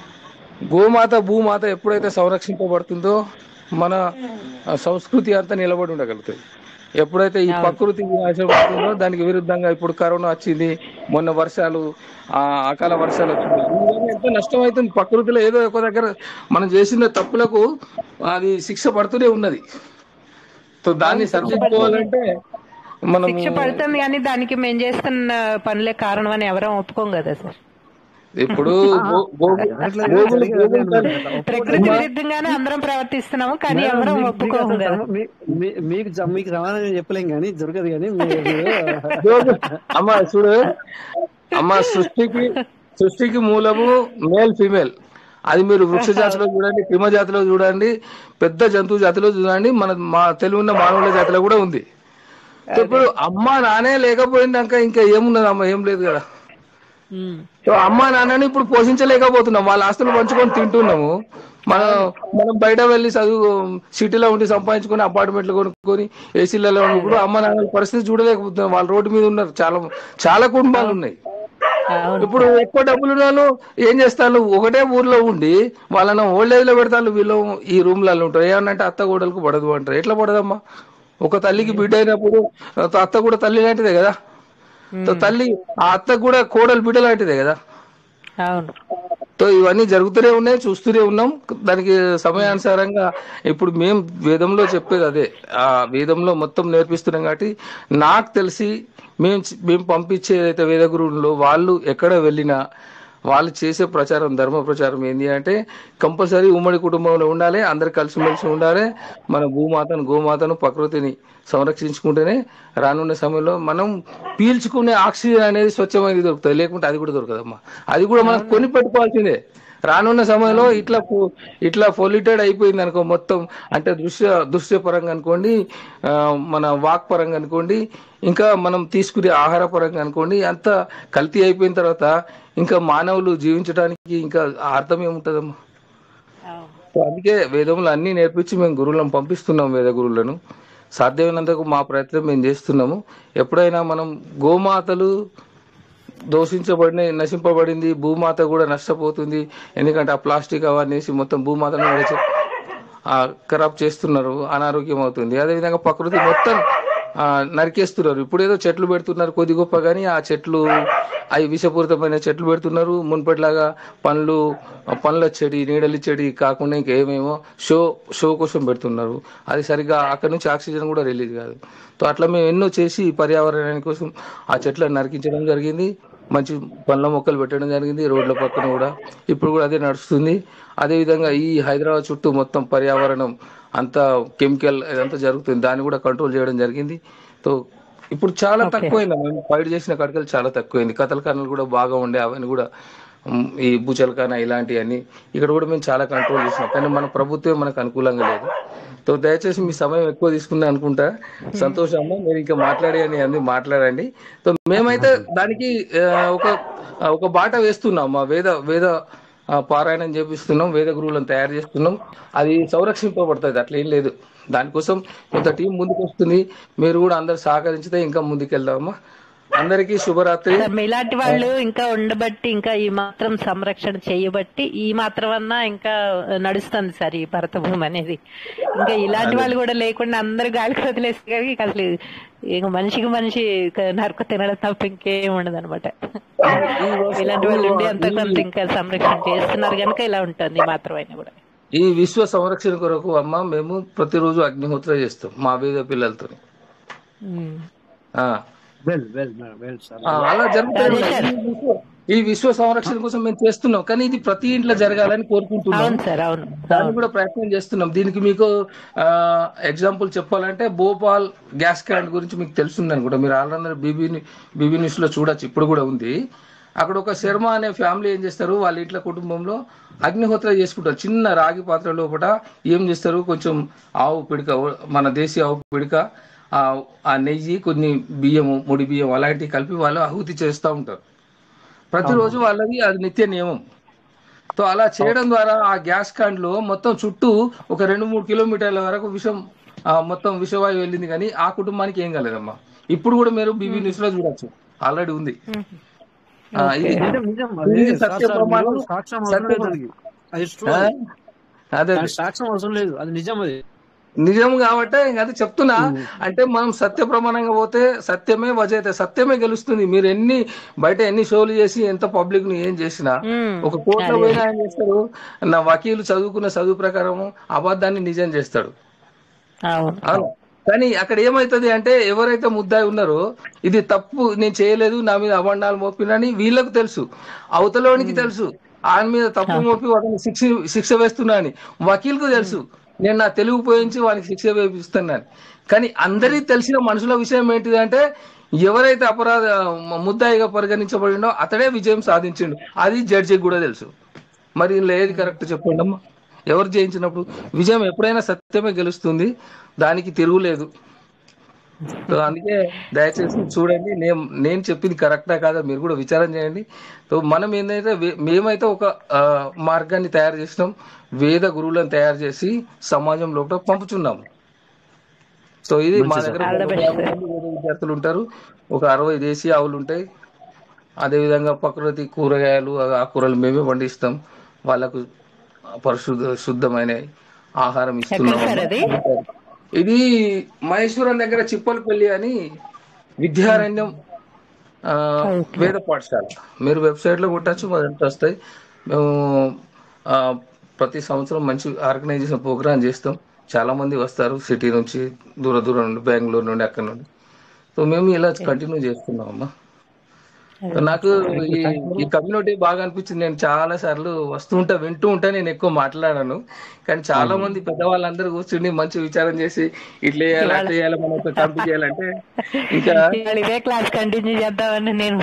గోమాత భూమాత ఎప్పుడైతే సంరక్షింపబడుతుందో మన ఆ, సంస్కృతి అంతా నిలబడి ఉండగలుగుతుంది ఎప్పుడైతే ఈ ప్రకృతి వినాశం అవుతుందో దానికి విరుద్ధంగా ఇప్పుడు కరోనా వచ్చింది మొన్న వర్షాలు ఆ అకాల వర్షాలు వచ్చింది దీనివల్ల ఎంతో నష్టం అవుతుంది ప్రకృతిలో ఏదో ఒక దగ్గర మనం చేసిన తప్పులకు అది శిక్ష పడుతూనే ఉన్నది సో దాన్ని సరిదిద్దుకోవాలంటే మనం శిక్ష పడుతుంది కానీ దానికి మేము చేస్తున్న పనులే కారణం అని ఎవరం ఒప్పుకోం కదా సార్ ఇప్పుడు ఆ, గో- గోగు- జరగట్లేదు గోగులు జరిగేది అదే గోగులు అన్నమాట అట్లా ప్రకృతి ఒప్పుకోవట్లేదు అమ్మా విరుద్ధంగానే అందరం ప్రవర్తిస్తున్నాము కానీ మేడం ఎవరం మీకు మీకు ఒప్పుకోము అసలు కదా సమ- మీ- మీ- మీకు జ- మీకు సమాధానం చెప్పలేం కానీ దొరకదు కానీ మీ- మీరు గోగు అమ్మ చూడు అమ్మ సృష్టికి సృష్టికి మూలము మేల్ ఫీమేల్ అది మీరు వృక్ష జాతిలో చూడండి క్రిమ జాతిలో చూడండి పెద్ద జంతువు జాతిలో చూడండి మన మా తెలివి ఉన్న మానవుల జాతిలో కూడా ఉంది సో ఇప్పుడు అమ్మ నానే లేకపోయిందాక ఇంకా ఏమున్నది అమ్మ ఏం లేదు కదా ఉమ్. సో అమ్మ నాన్నని ఇప్పుడు పోషించలేకపోతున్నాం వాళ్ళ ఆస్తులు పంచుకొని తింటున్నాము మనం మనం బయట వెళ్ళి చదువు సిటీలో ఉండి సంపాదించుకొని అపార్ట్మెంట్లు కొనుక్కొని ఏసీలలో ఉన్నప్పుడు అమ్మ నాన్నల పరిస్థితి చూడలేకపోతున్నాం వాళ్ళ రోడ్డు మీద ఉన్నారు చాలా చాలా కుటుంబాలు ఉన్నాయి అవును ఇప్పుడు ఎక్కువ డబ్బులు ఉన్న వాళ్ళు ఏం చేస్తారు ఒకటే ఊర్లో ఉండి వాళ్ళని ఓల్డ్ ఏజ్ లో పెడతారు వీళ్ళు ఈ రూమ్లలో ఉంటారు ఏమన్నంటే అత్త గోడలకు పడదు అంటారు ఎట్లా పడదమ్మా ఒక తల్లికి బిడ్డ అయినప్పుడు అత్త కూడా తల్లి లాంటిదే కదా తో తల్లి ఆ అత్త కూడా కోడలు బిడ్డ లాంటిదే కదా అవును సో ఇవన్నీ జరుగుతూనే ఉన్నాయి చూస్తూనే ఉన్నాం దానికి సమయానుసారంగా ఇప్పుడు మేము వేదంలో చెప్పేది అదే ఆ వేదంలో మొత్తం నేర్పిస్తున్నాం కాబట్టి నాకు తెలిసి మేము చ- మేము పంపించే ఏదైతే వేద గురువుల్లో వాళ్ళు ఎక్కడ వెళ్ళినా వాళ్ళు చేసే ప్రచారం ధర్మ ప్రచారం ఏంటి అంటే కంపల్సరీ ఉమ్మడి కుటుంబంలో ఉండాలి అందరు కలిసిమెలిసి ఉండాలి మన భూమాతను గోమాతను ప్రకృతిని సంరక్షించుకుంటేనే రానున్న సమయంలో మనం పీల్చుకునే ఆక్సిజన్ అనేది స్వచ్ఛమైనది దొరుకుతుంది లేకుంటే అది కూడా దొరకదమ్మా అది కూడా మనం కొని పెట్టుకోవాల్సిందే రానున్న సమయంలో ఇట్లా పొ- ఇట్లా పొల్యూటెడ్ అయిపోయింది అనుకో మొత్తం అంటే దృశ్య దృశ్య పరంగా అనుకోండి ఆ, మన వాక్ పరంగా అనుకోండి ఇంకా మనం తీసుకునే ఆహార పరంగా అనుకోండి అంత కల్తీ అయిపోయిన తర్వాత ఇంకా మానవులు జీవించడానికి ఇంకా అర్థం ఏముంటదమ్మా అవును సో అందుకే వేదములు అన్ని నేర్పించి మేము గురువులను పంపిస్తున్నాం వేద గురువులను సాధ్యమైనంతకు మా ప్రయత్నం మేము చేస్తున్నాము ఎప్పుడైనా మనం గోమాతలు దోషించబడిన నశింపబడింది భూమాత కూడా నష్టపోతుంది ఎందుకంటే ఆ ప్లాస్టిక్ అవన్నీ వేసి మొత్తం భూమాతను కూడా చే- ఆ, ఖరాబ్ చేస్తున్నారు అనారోగ్యం అవుతుంది అదేవిధంగా ప్రకృతి మొత్తం ఆ, నరికేస్తున్నారు ఇప్పుడు ఏదో చెట్లు పెడుతున్నారు కొద్ది గొప్ప కానీ ఆ చెట్లు అవి విషపూరితమైన చెట్లు పెడుతున్నారు మున్పటిలాగా పండ్లు పండ్ల చెడి నీడలి చెడి కాకుండా ఇంకేమేమో షో షో కోసం పెడుతున్నారు అది సరిగ్గా అక్కడ నుంచి ఆక్సిజన్ కూడా రిలీజ్ కాదు సో అట్లా మేము ఎన్నో చేసి పర్యావరణాని కోసం ఆ చెట్లను నరికించడం జరిగింది మంచి పండ్ల మొక్కలు పెట్టడం జరిగింది రోడ్ల పక్కన కూడా ఇప్పుడు కూడా అదే నడుస్తుంది అదేవిధంగా ఈ హైదరాబాద్ చుట్టూ మొత్తం పర్యావరణం అంతా కెమికల్ ఇదంతా జరుగుతుంది దాన్ని కూడా కంట్రోల్ చేయడం జరిగింది సో ఇప్పుడు చాలా ఓకే తక్కువైంది మేము ఫైట్ చేసిన కడకలు చాలా తక్కువైంది కథలకానలు కూడా బాగా ఉండే అవన్నీ కూడా ఉమ్, ఈ భూచలకాన ఇలాంటివన్నీ ఇక్కడ కూడా మేము చాలా కంట్రోల్ చేసినాం కానీ మన ప్రభుత్వం మనకు అనుకూలంగా లేదు సో దయచేసి మీ సమయం ఎక్కువ తీసుకుందా అనుకుంటా సంతోషం అమ్మ మీరు ఇంకా మాట్లాడే అని అన్ని మాట్లాడండి సో మేమైతే దానికి ఆ, ఒక ఆ, ఒక బాట వేస్తున్నాం మా వేద వేద ఆ, పారాయణం చేపిస్తున్నాం వేద గురువులను తయారు చేస్తున్నాం అది సంరక్షింపబడుతుంది అట్లా ఏం లేదు దానికోసం కొంత టీం ముందుకు వస్తుంది మీరు కూడా అందరు సహకరించితే ఇంకా ముందుకెళ్దామమ్మా అందరికీ శుభరాత్రి సార్ మీలాంటి వాళ్ళు ఇంకా ఉండబట్టి ఇంకా ఈ మాత్రం సంరక్షణ చేయబట్టి ఈ మాత్రం అన్నా ఇంకా నడుస్తుంది సార్ ఈ భరత భూమి అనేది ఇంకా ఇలాంటి అదే వాళ్ళు కూడా లేకుండా అందరు గాలికి వదిలేస్తే కానీ ఇక అసలు ఇక మనిషికి మనిషి ఇక నరక తినడం తప్ప ఇంకేం ఉండదు అనమాట ఈ వర్ష ఇలాంటి వాళ్ళు ఉండి ఈ అంత కొంత ఇంకా సంరక్షణ చేస్తున్నారు కనుక ఇలా ఉంటుంది ఈ మాత్రం అయినా కూడా ఈ విశ్వ సంరక్షణ కొరకు అమ్మ మేము ప్రతిరోజు అగ్నిహోత్ర చేస్తాం మా వేద పిల్లలతో um. Well well madam well sir అలా జరుగుతూనే అదే ఉన్నాయి సార్ ఈ విశ్వ ఈ విశ్వ సంరక్షణ కోసం మేము చేస్తున్నాం కానీ ఇది ప్రతి ఇంట్లో జరగాలని కోరుకుంటున్నాం అవును సార్ అవును దాన్ని అవును కూడా ప్రయత్నం చేస్తున్నాం దీనికి మీకు ఎగ్జాంపుల్ చెప్పాలంటే భోపాల్ గ్యాస్ క్యాండ్ గురించి మీకు తెలుస్తుంది అనుకుంటా మీరు ఆల్రెడీ బీబీ బీబీ న్యూస్ లో చూడొచ్చు ఇప్పుడు కూడా ఉంది అక్కడ ఒక శర్మ అనే ఫ్యామిలీ ఏం చేస్తారు వాళ్ళ ఇంట్లో కుటుంబంలో అగ్నిహోత్ర చేసుకుంటారు చిన్న రాగి పాత్ర లోపల ఏం చేస్తారు కొంచెం ఆవు పిడక మన దేశీయ ఆవు పిడక ఆ ఆ నెయ్యి కొన్ని బియ్యము ముడి బియ్యం అలాంటివి కలిపి వాళ్ళు ఆహుతి చేస్తూ ఉంటారు ప్రతిరోజు వాళ్ళది అది నిత్య నియమం సో అలా చేయడం ద్వారా ఆ గ్యాస్ కాండ్ లో మొత్తం చుట్టూ ఒక రెండు మూడు కిలోమీటర్ల వరకు విషం ఆ, మొత్తం విషవాయు వెళ్ళింది కానీ ఆ కుటుంబానికి ఏం కాలేదమ్మా ఇప్పుడు కూడా మీరు బీబీ న్యూస్ లో చూడొచ్చు ఆల్రెడీ ఉంది ఆ, ఇది నిజం నిజం అది ఇది సార్ సత్య సార్ ప్రమాణం మీరు సాక్ష్యం అవసరం సత్య లేదు దానికి అది ట్రూ ఆ? అది అదే దానికి సాక్ష్యం అవసరం లేదు అది నిజం అది నిజం కాబట్టి ఇంక అది చెప్తున్నా ఉమ్. అంటే మనం సత్య ప్రమాణంగా పోతే సత్యమే వజైతే సత్యమే గెలుస్తుంది మీరు ఎన్ని బయట ఎన్ని షోలు చేసి ఎంత పబ్లిక్ ని ఏం చేసినా ఉమ్. ఒక కోర్టులో అదే పోయినా ఏం చేస్తారు నా వకీలు చదువుకున్న చదువు ప్రకారం అబద్ధాన్ని నిజం చేస్తాడు అవును అవును కానీ అక్కడ ఏమైతది అంటే ఎవరైతే ముద్దాయి ఉన్నారో ఇది తప్పు నేను చేయలేదు నా మీద అబండాలు మోపినని వీళ్ళకు తెలుసు అవతలోనికి తెలుసు ఆయన మీద తప్పు మోపి వాడిని శిక్ష శిక్ష వేస్తున్నా అని వకీల్కు తెలుసు నేను నా తెలుగు పోయించి వానికి శిక్ష వేపిస్తున్నాను కానీ అందరికీ తెలిసిన మనుషుల విషయం ఏంటిది అంటే ఎవరైతే అపరాధ ముద్దాయిగా పరిగణించబడిండో అతడే విజయం సాధించిండు అది జడ్జికి కూడా తెలుసు మరి ఇందులో ఏది కరెక్ట్ చెప్పండి అమ్మా ఎవరు జయించినప్పుడు విజయం ఎప్పుడైనా సత్యమే గెలుస్తుంది దానికి తిరుగులేదు సో అందుకే దయచేసి చూడండి నేను నేను చెప్పింది కరెక్టా కాదా మీరు కూడా విచారం చేయండి సో మనం ఏంటంటే వే- మేమైతే ఒక ఆ, మార్గాన్ని తయారు చేసినాం వేద గురువులను తయారు చేసి సమాజం లోపల పంపుచున్నాము సో ఇది మా మంచిది దగ్గర సార్ ఆల్ ద ఒక బెస్ట్ యాభై సార్ మంది వేద విద్యార్థులు ఉంటారు ఒక అరవై దేశీయ ఆవులు ఉంటాయి అదేవిధంగా ప్రకృతి కూరగాయలు ఆకుకూరలు మేమే పండిస్తాం వాళ్ళకు పరిశుద్ధ శుద్ధమైన ఆహారం ఎక్కడ ఇస్తున్నాం సార్ అమ్మా అది ఇది మహేశ్వరం దగ్గర చిప్పలపల్లి అని విద్యారణ్యం ఆ, ఓకే వేద పాఠశాల మీరు వెబ్సైట్ లో కొట్టచ్చు మొదటి వస్తాయి మేము ఆ, ప్రతి సంవత్సరం మంచి ఆర్గనైజేషన్ ప్రోగ్రామ్ చేస్తాం చాలా మంది వస్తారు సిటీ నుంచి దూర దూరం నుండి బెంగళూరు నుండి అక్కడ నుండి సో మేము ఇలా కంటిన్యూ చేస్తున్నాం అమ్మా నాకు ఈ ఈ కమ్యూనిటీ బాగా అనిపించింది నేను చాలా సార్లు వస్తూ ఉంటా వింటూ ఉంటా నేను ఎక్కువ మాట్లాడాను కానీ చాలా మంది పెద్దవాళ్ళందరూ కూర్చుని మంచి విచారం చేసి ఇట్లా చేయాలి ఇవాళ అట్లా చేయాలి మనం కంపి చేయాలంటే ఇంకా ఇవాళ ఇదే క్లాస్ కంటిన్యూ చేద్దామని నేను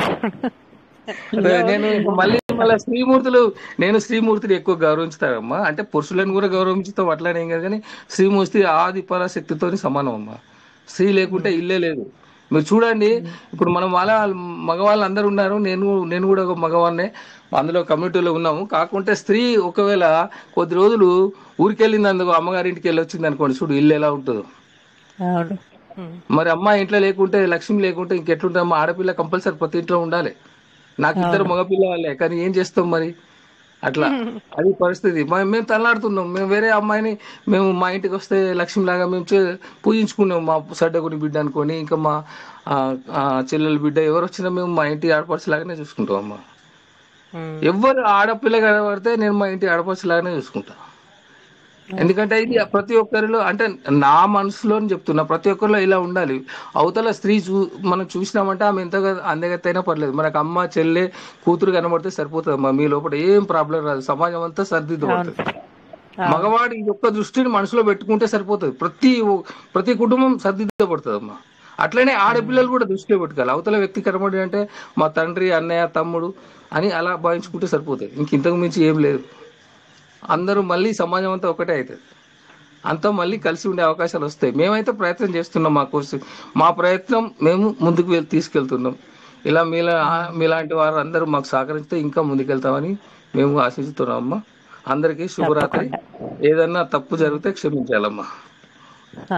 అదే నేను ఇంకా మళ్ళీ మళ్ళీ శ్రీమూర్తులు నేను శ్రీమూర్తిని ఎక్కువ గౌరవించుతానమ్మా అంటే పురుషులను కూడా గౌరవించుతాం అట్లానే ఏం కాదు కానీ శ్రీమూర్తి ఆది పరాశక్తితో సమానం అమ్మా స్త్రీ లేకుంటే ఇల్లే లేదు మీరు చూడండి ఇప్పుడు మనం వాళ్ళ మగవాళ్ళు అందరూ ఉన్నారు నేను నేను కూడా ఒక మగవాడినే అందులో కమ్యూనిటీలో ఉన్నాము కాకుంటే స్త్రీ ఒకవేళ కొద్ది రోజులు ఊరికెళ్ళింది అందుకు అమ్మగారింటికి వెళ్ళి వచ్చింది అనుకోండి చూడు ఇల్లు ఎలా ఉంటుందో అవును ఉమ్. మరి అమ్మ ఇంట్లో లేకుంటే లక్ష్మి లేకుంటే ఇంకెట్లుంటుంది అమ్మ ఆడపిల్ల కంపల్సరీ ప్రతి ఇంట్లో ఉండాలి నాకు ఇద్దరు అవును మగపిల్ల వాళ్ళే కానీ ఏం చేస్తాం మరి అట్లా అది పరిస్థితి మ- మేము తల్లాడుతున్నాం మేము వేరే అమ్మాయిని మేము మా ఇంటికి వస్తే లక్ష్మిలాగా మేము చే- పూజించుకున్నాం మా సడ్డగుని బిడ్డ అనుకొని ఇంకా మా ఆ, ఆ, చెల్లెల బిడ్డ ఎవరు వచ్చినా మేము మా ఇంటి ఆడపడుచులాగానే చూసుకుంటాం అమ్మ ఉమ్. ఎవరు ఆడపిల్ల కనబడితే నేను మా ఇంటి ఆడపడుచులాగానే చూసుకుంటా ఎందుకంటే ఇది ప్రతి ఒక్కరిలో అంటే నా మనసులో చెప్తున్నా ప్రతి ఒక్కరిలో ఇలా ఉండాలి అవతల స్త్రీ చూ మనం చూసినామంటే ఆమె ఎంతగా అందగత్తైనా పర్లేదు మనకు అమ్మ చెల్లె కూతురు కనబడితే సరిపోతుంది అమ్మా మీ లోపల ఏం ప్రాబ్లం రాదు సమాజం అంతా అవును సరిదిద్దబడుతుంది అవును మగవాడు ఈ యొక్క దృష్టిని మనసులో పెట్టుకుంటే సరిపోతుంది ప్రతి ఒ- ప్రతి కుటుంబం సరిదిద్దబడుతుంది అమ్మా అట్లనే ఆడపిల్లలు కూడా దృష్టిలో పెట్టుకోవాలి అవతల వ్యక్తి కనబడి అంటే మా తండ్రి అన్నయ్య తమ్ముడు అని అలా భావించుకుంటే సరిపోతుంది ఇంక ఇంతకు మించి ఏం లేదు అందరూ మళ్ళీ సమాజం అంతా ఒకటే అవుతుంది అంతా మళ్ళీ కలిసి ఉండే అవకాశాలు వస్తాయి మేమైతే ప్రయత్నం చేస్తున్నాం మా కోర్సు మా ప్రయత్నం మేము ముందుకు వెళ్ళి తీసుకెళ్తున్నాం ఇలా మీలా మీలాంటి వారు అందరూ మాకు సహకరిస్తే ఇంకా ముందుకెళ్తామని మేము ఆశిస్తున్నాం అమ్మా అందరికీ శుభరాత్రి తప్పకుండా ఏదన్నా తప్పు జరిగితే క్షమించాలమ్మా ఆ.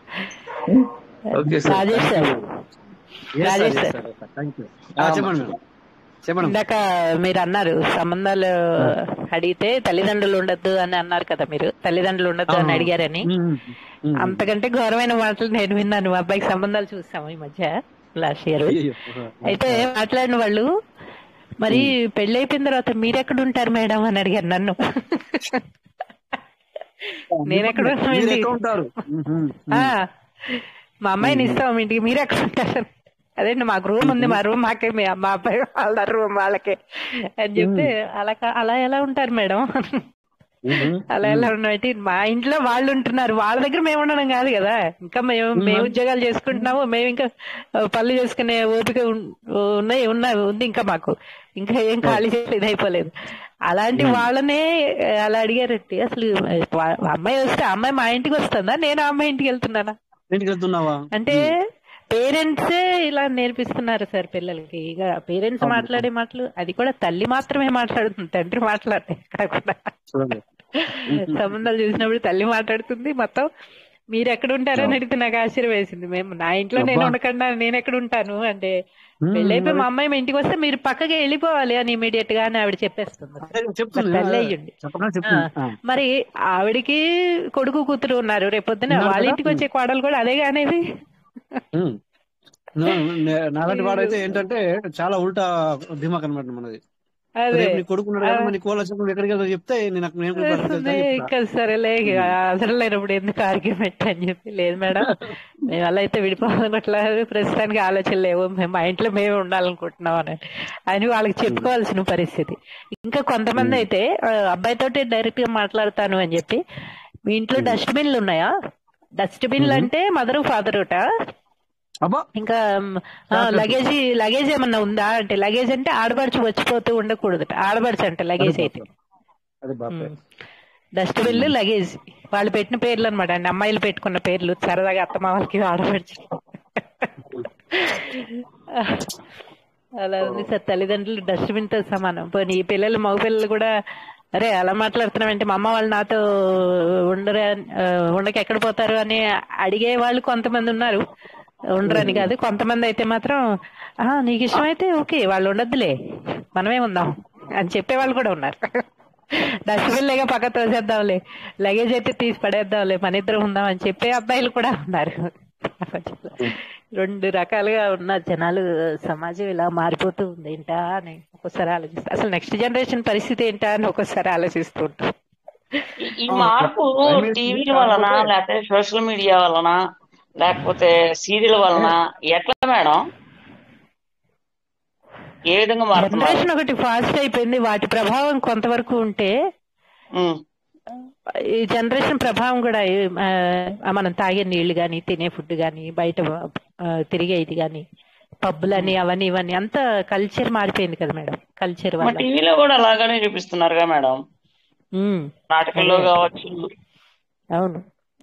Okay sir Rajesh sir yes sir Rajesh yes sir sir thank you ఆ, అమ్మా చెప్పండి మేడం చెప్పండి ఇందాక మీరు అన్నారు సంబంధాలు అడిగితే తల్లిదండ్రులు ఉండొద్దు అని అన్నారు కదా మీరు తల్లిదండ్రులు ఉండొద్దు అని అవును అడిగారని ఉమ్, ఉమ్, ఉమ్. అంతకంటే ఘోరమైన మాటలు నేను విన్నాను మా అబ్బాయికి సంబంధాలు చూసాము ఈ మధ్య లాస్ట్ ఇయర్ అయ్యయ్యో. అయితే మాట్లాడిన వాళ్ళు మరి పెళ్లి అయిపోయిన తర్వాత మీరెక్కడ ఉంటారు మేడం అని అడిగారు నన్ను నేను ఎక్కడ మీరు ఉన్నామండి ఎక్కడ ఉంటారు ఉమ్, ఉమ్, ఆ, ఉమ్, మా అమ్మాయిని ఇస్తాం ఇంటికి మీరు ఎక్కడ ఉంటారు అదేంటి మాకు రూమ్ ఉంది మా రూమ్ మాకే మీ మా అబ్బాయి వాళ్ళ రూమ్ వాళ్ళకే అని చెప్తే అలా కా- అలా ఎలా ఉంటారు మేడం ఉమ్, అలా ఎలా ఉన్నట్టు మా ఇంట్లో వాళ్ళు ఉంటున్నారు వాళ్ళ దగ్గర మేము ఉండడం కాదు కదా ఇంకా మేము మేము ఉద్యోగాలు చేసుకుంటున్నాము మేము ఇంకా ఆ, పనులు చేసుకునే ఓపిక ఉన్- ఉన్నాయి ఉన్నాయి ఉంది ఇంకా మాకు ఇంకా ఏం ఖాళీ చేసి ఇది అయిపోలేదు అలాంటి వాళ్ళనే ఆ, అలా అడిగారంటే అసలు వా- అమ్మాయి వస్తే ఆ అమ్మాయి మా ఇంటికి వస్తుందా నేను ఆ అమ్మాయి ఇంటికి వెళ్తున్నానా ఇంటికి వెళ్తున్నావా అంటే పేరెంట్సే ఇలా నేర్పిస్తున్నారు సార్ పిల్లలకి ఇక పేరెంట్స్ మాట్లాడే మాటలు అది కూడా తల్లి మాత్రమే మాట్లాడుతుంది తండ్రి మాట్లాడే ఎక్కడ కూడా చూడండి సంబంధాలు చూసినప్పుడు తల్లి మాట్లాడుతుంది మొత్తం మీరు ఎక్కడ ఉంటారని అడిగితే నాకు ఆశ్చర్యం వేసింది మేము నా ఇంట్లో నేను అబ్బా. ఉండకుండా నేను ఎక్కడ ఉంటాను అంటే ఉమ్, పెళ్ళైపోయి మా మరి అమ్మాయి మా ఇంటికి వస్తే మీరు పక్కకి వెళ్ళిపోవాలి అని ఇమీడియట్ గా అని ఆవిడ చెప్పేస్తుంది అదే చెప్తుంది మరి తల్లి అయ్యుండి చెప్పకుండా ఆ, చెప్తుంది ఆ. మరి ఆవిడకి కొడుకు కూతురు ఉన్నారు రేపొద్దున ఉన్నారు వాళ్ళ కదా? ఇంటికి వచ్చే కోడలు కూడా అదే అనేది ఉమ్. నా- నే- నాలాంటి వాడైతే ఏంటంటే చాలా ఉల్టా దిమాక్ అనమాట మనది అదే రేపు నీ కొడుకున్నాడు ఆ, కదా మరి నీ కోళ్ళు వచ్చినప్పుడు ఎక్కడికి వెళ్తావు చెప్తే నేను అక్కడ నేను కూడా అక్కడికి వెళ్తా అని చెప్తా ఇంకా సరేలే ఇక అవసరం లేనప్పుడు ఎందుకు ఆర్గ్యుమెంట్ అని చెప్పి లేదు మేడం మేము అలా అయితే విడిపోవాలన్నట్లేదు ప్రస్తుతానికి ఆలోచన లేవు మేము మా ఇంట్లో మేమే ఉండాలనుకుంటున్నాం అని అని వాళ్ళకి చెప్పుకోవాల్సిన పరిస్థితి ఇంకా కొంతమంది అయితే ఆ, అబ్బాయితోటి డైరెక్ట్ గా మాట్లాడతాను అని చెప్పి మీ ఇంట్లో డస్ట్బిన్లు ఉన్నాయా డస్ట్బిన్లు అంటే మదర్ ఫాదర్ అబ్బా ఇంకా లగేజ్ లగేజ్ ఏమన్నా ఉందా అంటే లగేజ్ అంటే ఆడపడుచు వచ్చిపోతూ ఉండకూడదు ఆడపడుచు అంటే లగేజ్ అయితే అదే బాబాయ్ డస్ట్బిన్లు లగేజ్ వాళ్ళు పెట్టిన పేర్లు అనమాట అండి అమ్మాయిలు పెట్టుకున్న పేర్లు సరదాగా అత్తమ్మ వాళ్ళకి ఆడపడుచు అలా ఉంది సార్ తల్లిదండ్రులు డస్ట్బిన్ తో సమానం పోనీ ఈ పిల్లలు మగ పిల్లలు కూడా అరే అలా మాట్లాడుతున్నామంటే మా అమ్మ వాళ్ళు నాతో ఉండరా ఆ, ఉండక ఎక్కడ పోతారు అని అడిగే వాళ్ళు కొంతమంది ఉన్నారు ఉండరని కాదు కొంతమంది అయితే మాత్రం ఆ నీకు ఇష్టమైతే ఓకే వాళ్ళు ఉండొద్దులే మనమే ఉందాం అని చెప్పే వాళ్ళు కూడా ఉన్నారు డస్ట్బిన్ లేక పక్క తోసేద్దాంలే లగేజ్ అయితే తీసి పడేద్దాంలే మన ఇద్దరం ఉందాం అని చెప్పే అబ్బాయిలు కూడా ఉన్నారు రెండు రకాలుగా ఉన్న జనాలు సమాజం ఇలా మారిపోతూ ఉంది ఏంటా అని ఒక్కోసారి ఆలోచిస్తా అసలు నెక్స్ట్ జనరేషన్ పరిస్థితి ఏంటా అని ఒక్కోసారి ఆలోచిస్తూ ఉంటాం ఈ- ఈ మార్పు టీవీ వలన లేకపోతే సోషల్ మీడియా వలన లేకపోతే సీరియల్ వలన ఎట్లా మేడం ఏ విధంగా మారుతున్నారు జనరేషన్ ఒకటి ఫాస్ట్ అయిపోయింది వాటి ప్రభావం కొంతవరకు ఉంటే ఈ జనరేషన్ ప్రభావం కూడా ఏ- ఆ, మనం తాగే నీళ్లు గాని తినే ఫుడ్ గాని బయట ఆ, తిరిగే ఇది గాని పబ్బులని అవన్నీ ఇవన్నీ అంత కల్చర్ మారిపోయింది కదా మేడం కల్చర్ మా వల్ల టీవీలో కూడా అలాగనే చూపిస్తున్నారుగా మేడం ఉమ్, నాటకంలో అదే. కావచ్చు అవును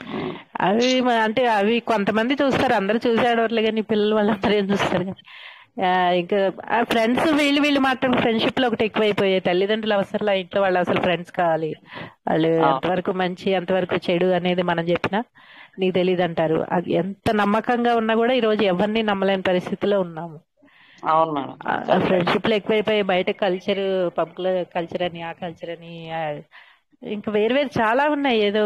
అవి మ- అంటే అవి కొంతమంది చూస్తారు అందరూ చూసేవాళ్ళు కానీ పిల్లలు వాళ్ళందరూ ఏం చూస్తారు కానీ ఆ, ఇంకా ఫ్రెండ్స్ వీళ్ళు వీళ్ళు మాత్రం ఫ్రెండ్షిప్ లో ఒకటి ఎక్కువైపోయాయి తల్లిదండ్రులు అవసరం ఇంట్లో వాళ్ళు అసలు ఫ్రెండ్స్ కావాలి వాళ్ళు ఆ. ఎంతవరకు మంచి ఎంతవరకు చెడు అనేది మనం చెప్పినా నీకు తెలియదు అంటారు అది ఎంత నమ్మకంగా ఉన్నా కూడా ఈ రోజు ఎవరిని నమ్మలేని పరిస్థితిలో ఉన్నాము అవును మేడం ఫ్రెండ్షిప్ లో ఎక్కువైపోయి బయట కల్చర్ పబ్ కల్చర్ అని ఆ కల్చర్ అని ఆ, ఇంకా వేరు వేరు చాలా ఉన్నాయి ఏదో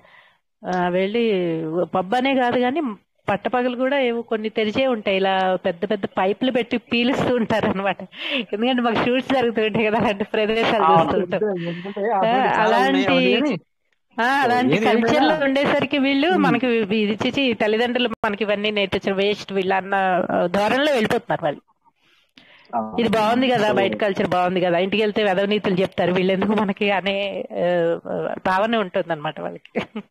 ఆ, వెళ్ళి పబ్ అనే కాదు కానీ పట్టపగలు కూడా ఏవో కొన్ని తెరిచే ఉంటాయి ఇలా పెద్ద పెద్ద పైపులు పెట్టి పీలుస్తూ ఉంటారు అనమాట ఎందుకంటే మాకు షూట్స్ జరుగుతుంటాయి కదా అలాంటి ప్రదేశాలు చూస్తూ ఉంటాం ఆ, అలాంటి ఆ, అలాంటి ఏది కల్చర్ లో ఏమైనా- ఉండేసరికి వీళ్ళు మనకి ఇది చిచి తల్లిదండ్రులు మనకి ఇవన్నీ నేర్పించిన వేస్ట్ వీళ్ళు అన్న ఆ, ధోరణిలో వెళ్ళిపోతున్నారు వాళ్ళు ఇది బాగుంది కదా బయట కల్చర్ బాగుంది కదా ఇంటికి వెళ్తే వెదవనీతులు చెప్తారు వీళ్ళెందుకు మనకి అనే ఆ, భావన ఉంటుంది అనమాట వాళ్ళకి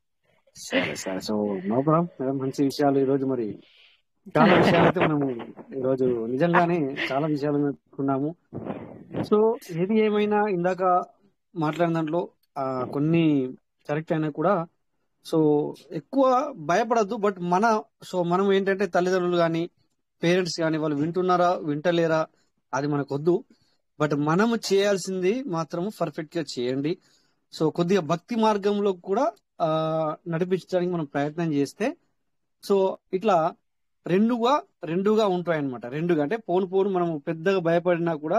సరే సరే సో నో ప్రాబ్లం మేడం మంచి విషయాలు ఈ రోజు మరి చాలా విషయాలు అయితే మనము ఈ రోజు నిజంగానే చాలా విషయాలు నేర్చుకున్నాము సో ఏది ఏమైనా ఇందాక మాట్లాడిన దాంట్లో ఆ, కొన్ని కరెక్ట్ అయినా కూడా సో ఎక్కువ భయపడద్దు బట్ మన సో మనం ఏంటంటే తల్లిదండ్రులు కానీ పేరెంట్స్ కానీ వాళ్ళు వింటున్నారా వింటలేరా అది మనకు వద్దు బట్ మనము చేయాల్సింది మాత్రం పర్ఫెక్ట్ గా చేయండి సో కొద్దిగా భక్తి మార్గంలో కూడా ఆ, నడిపించడానికి మనం ప్రయత్నం చేస్తే సో ఇట్లా రెండుగా రెండుగా ఉంటాయి అనమాట రెండుగా అంటే పోను పోను మనం పెద్దగా భయపడినా కూడా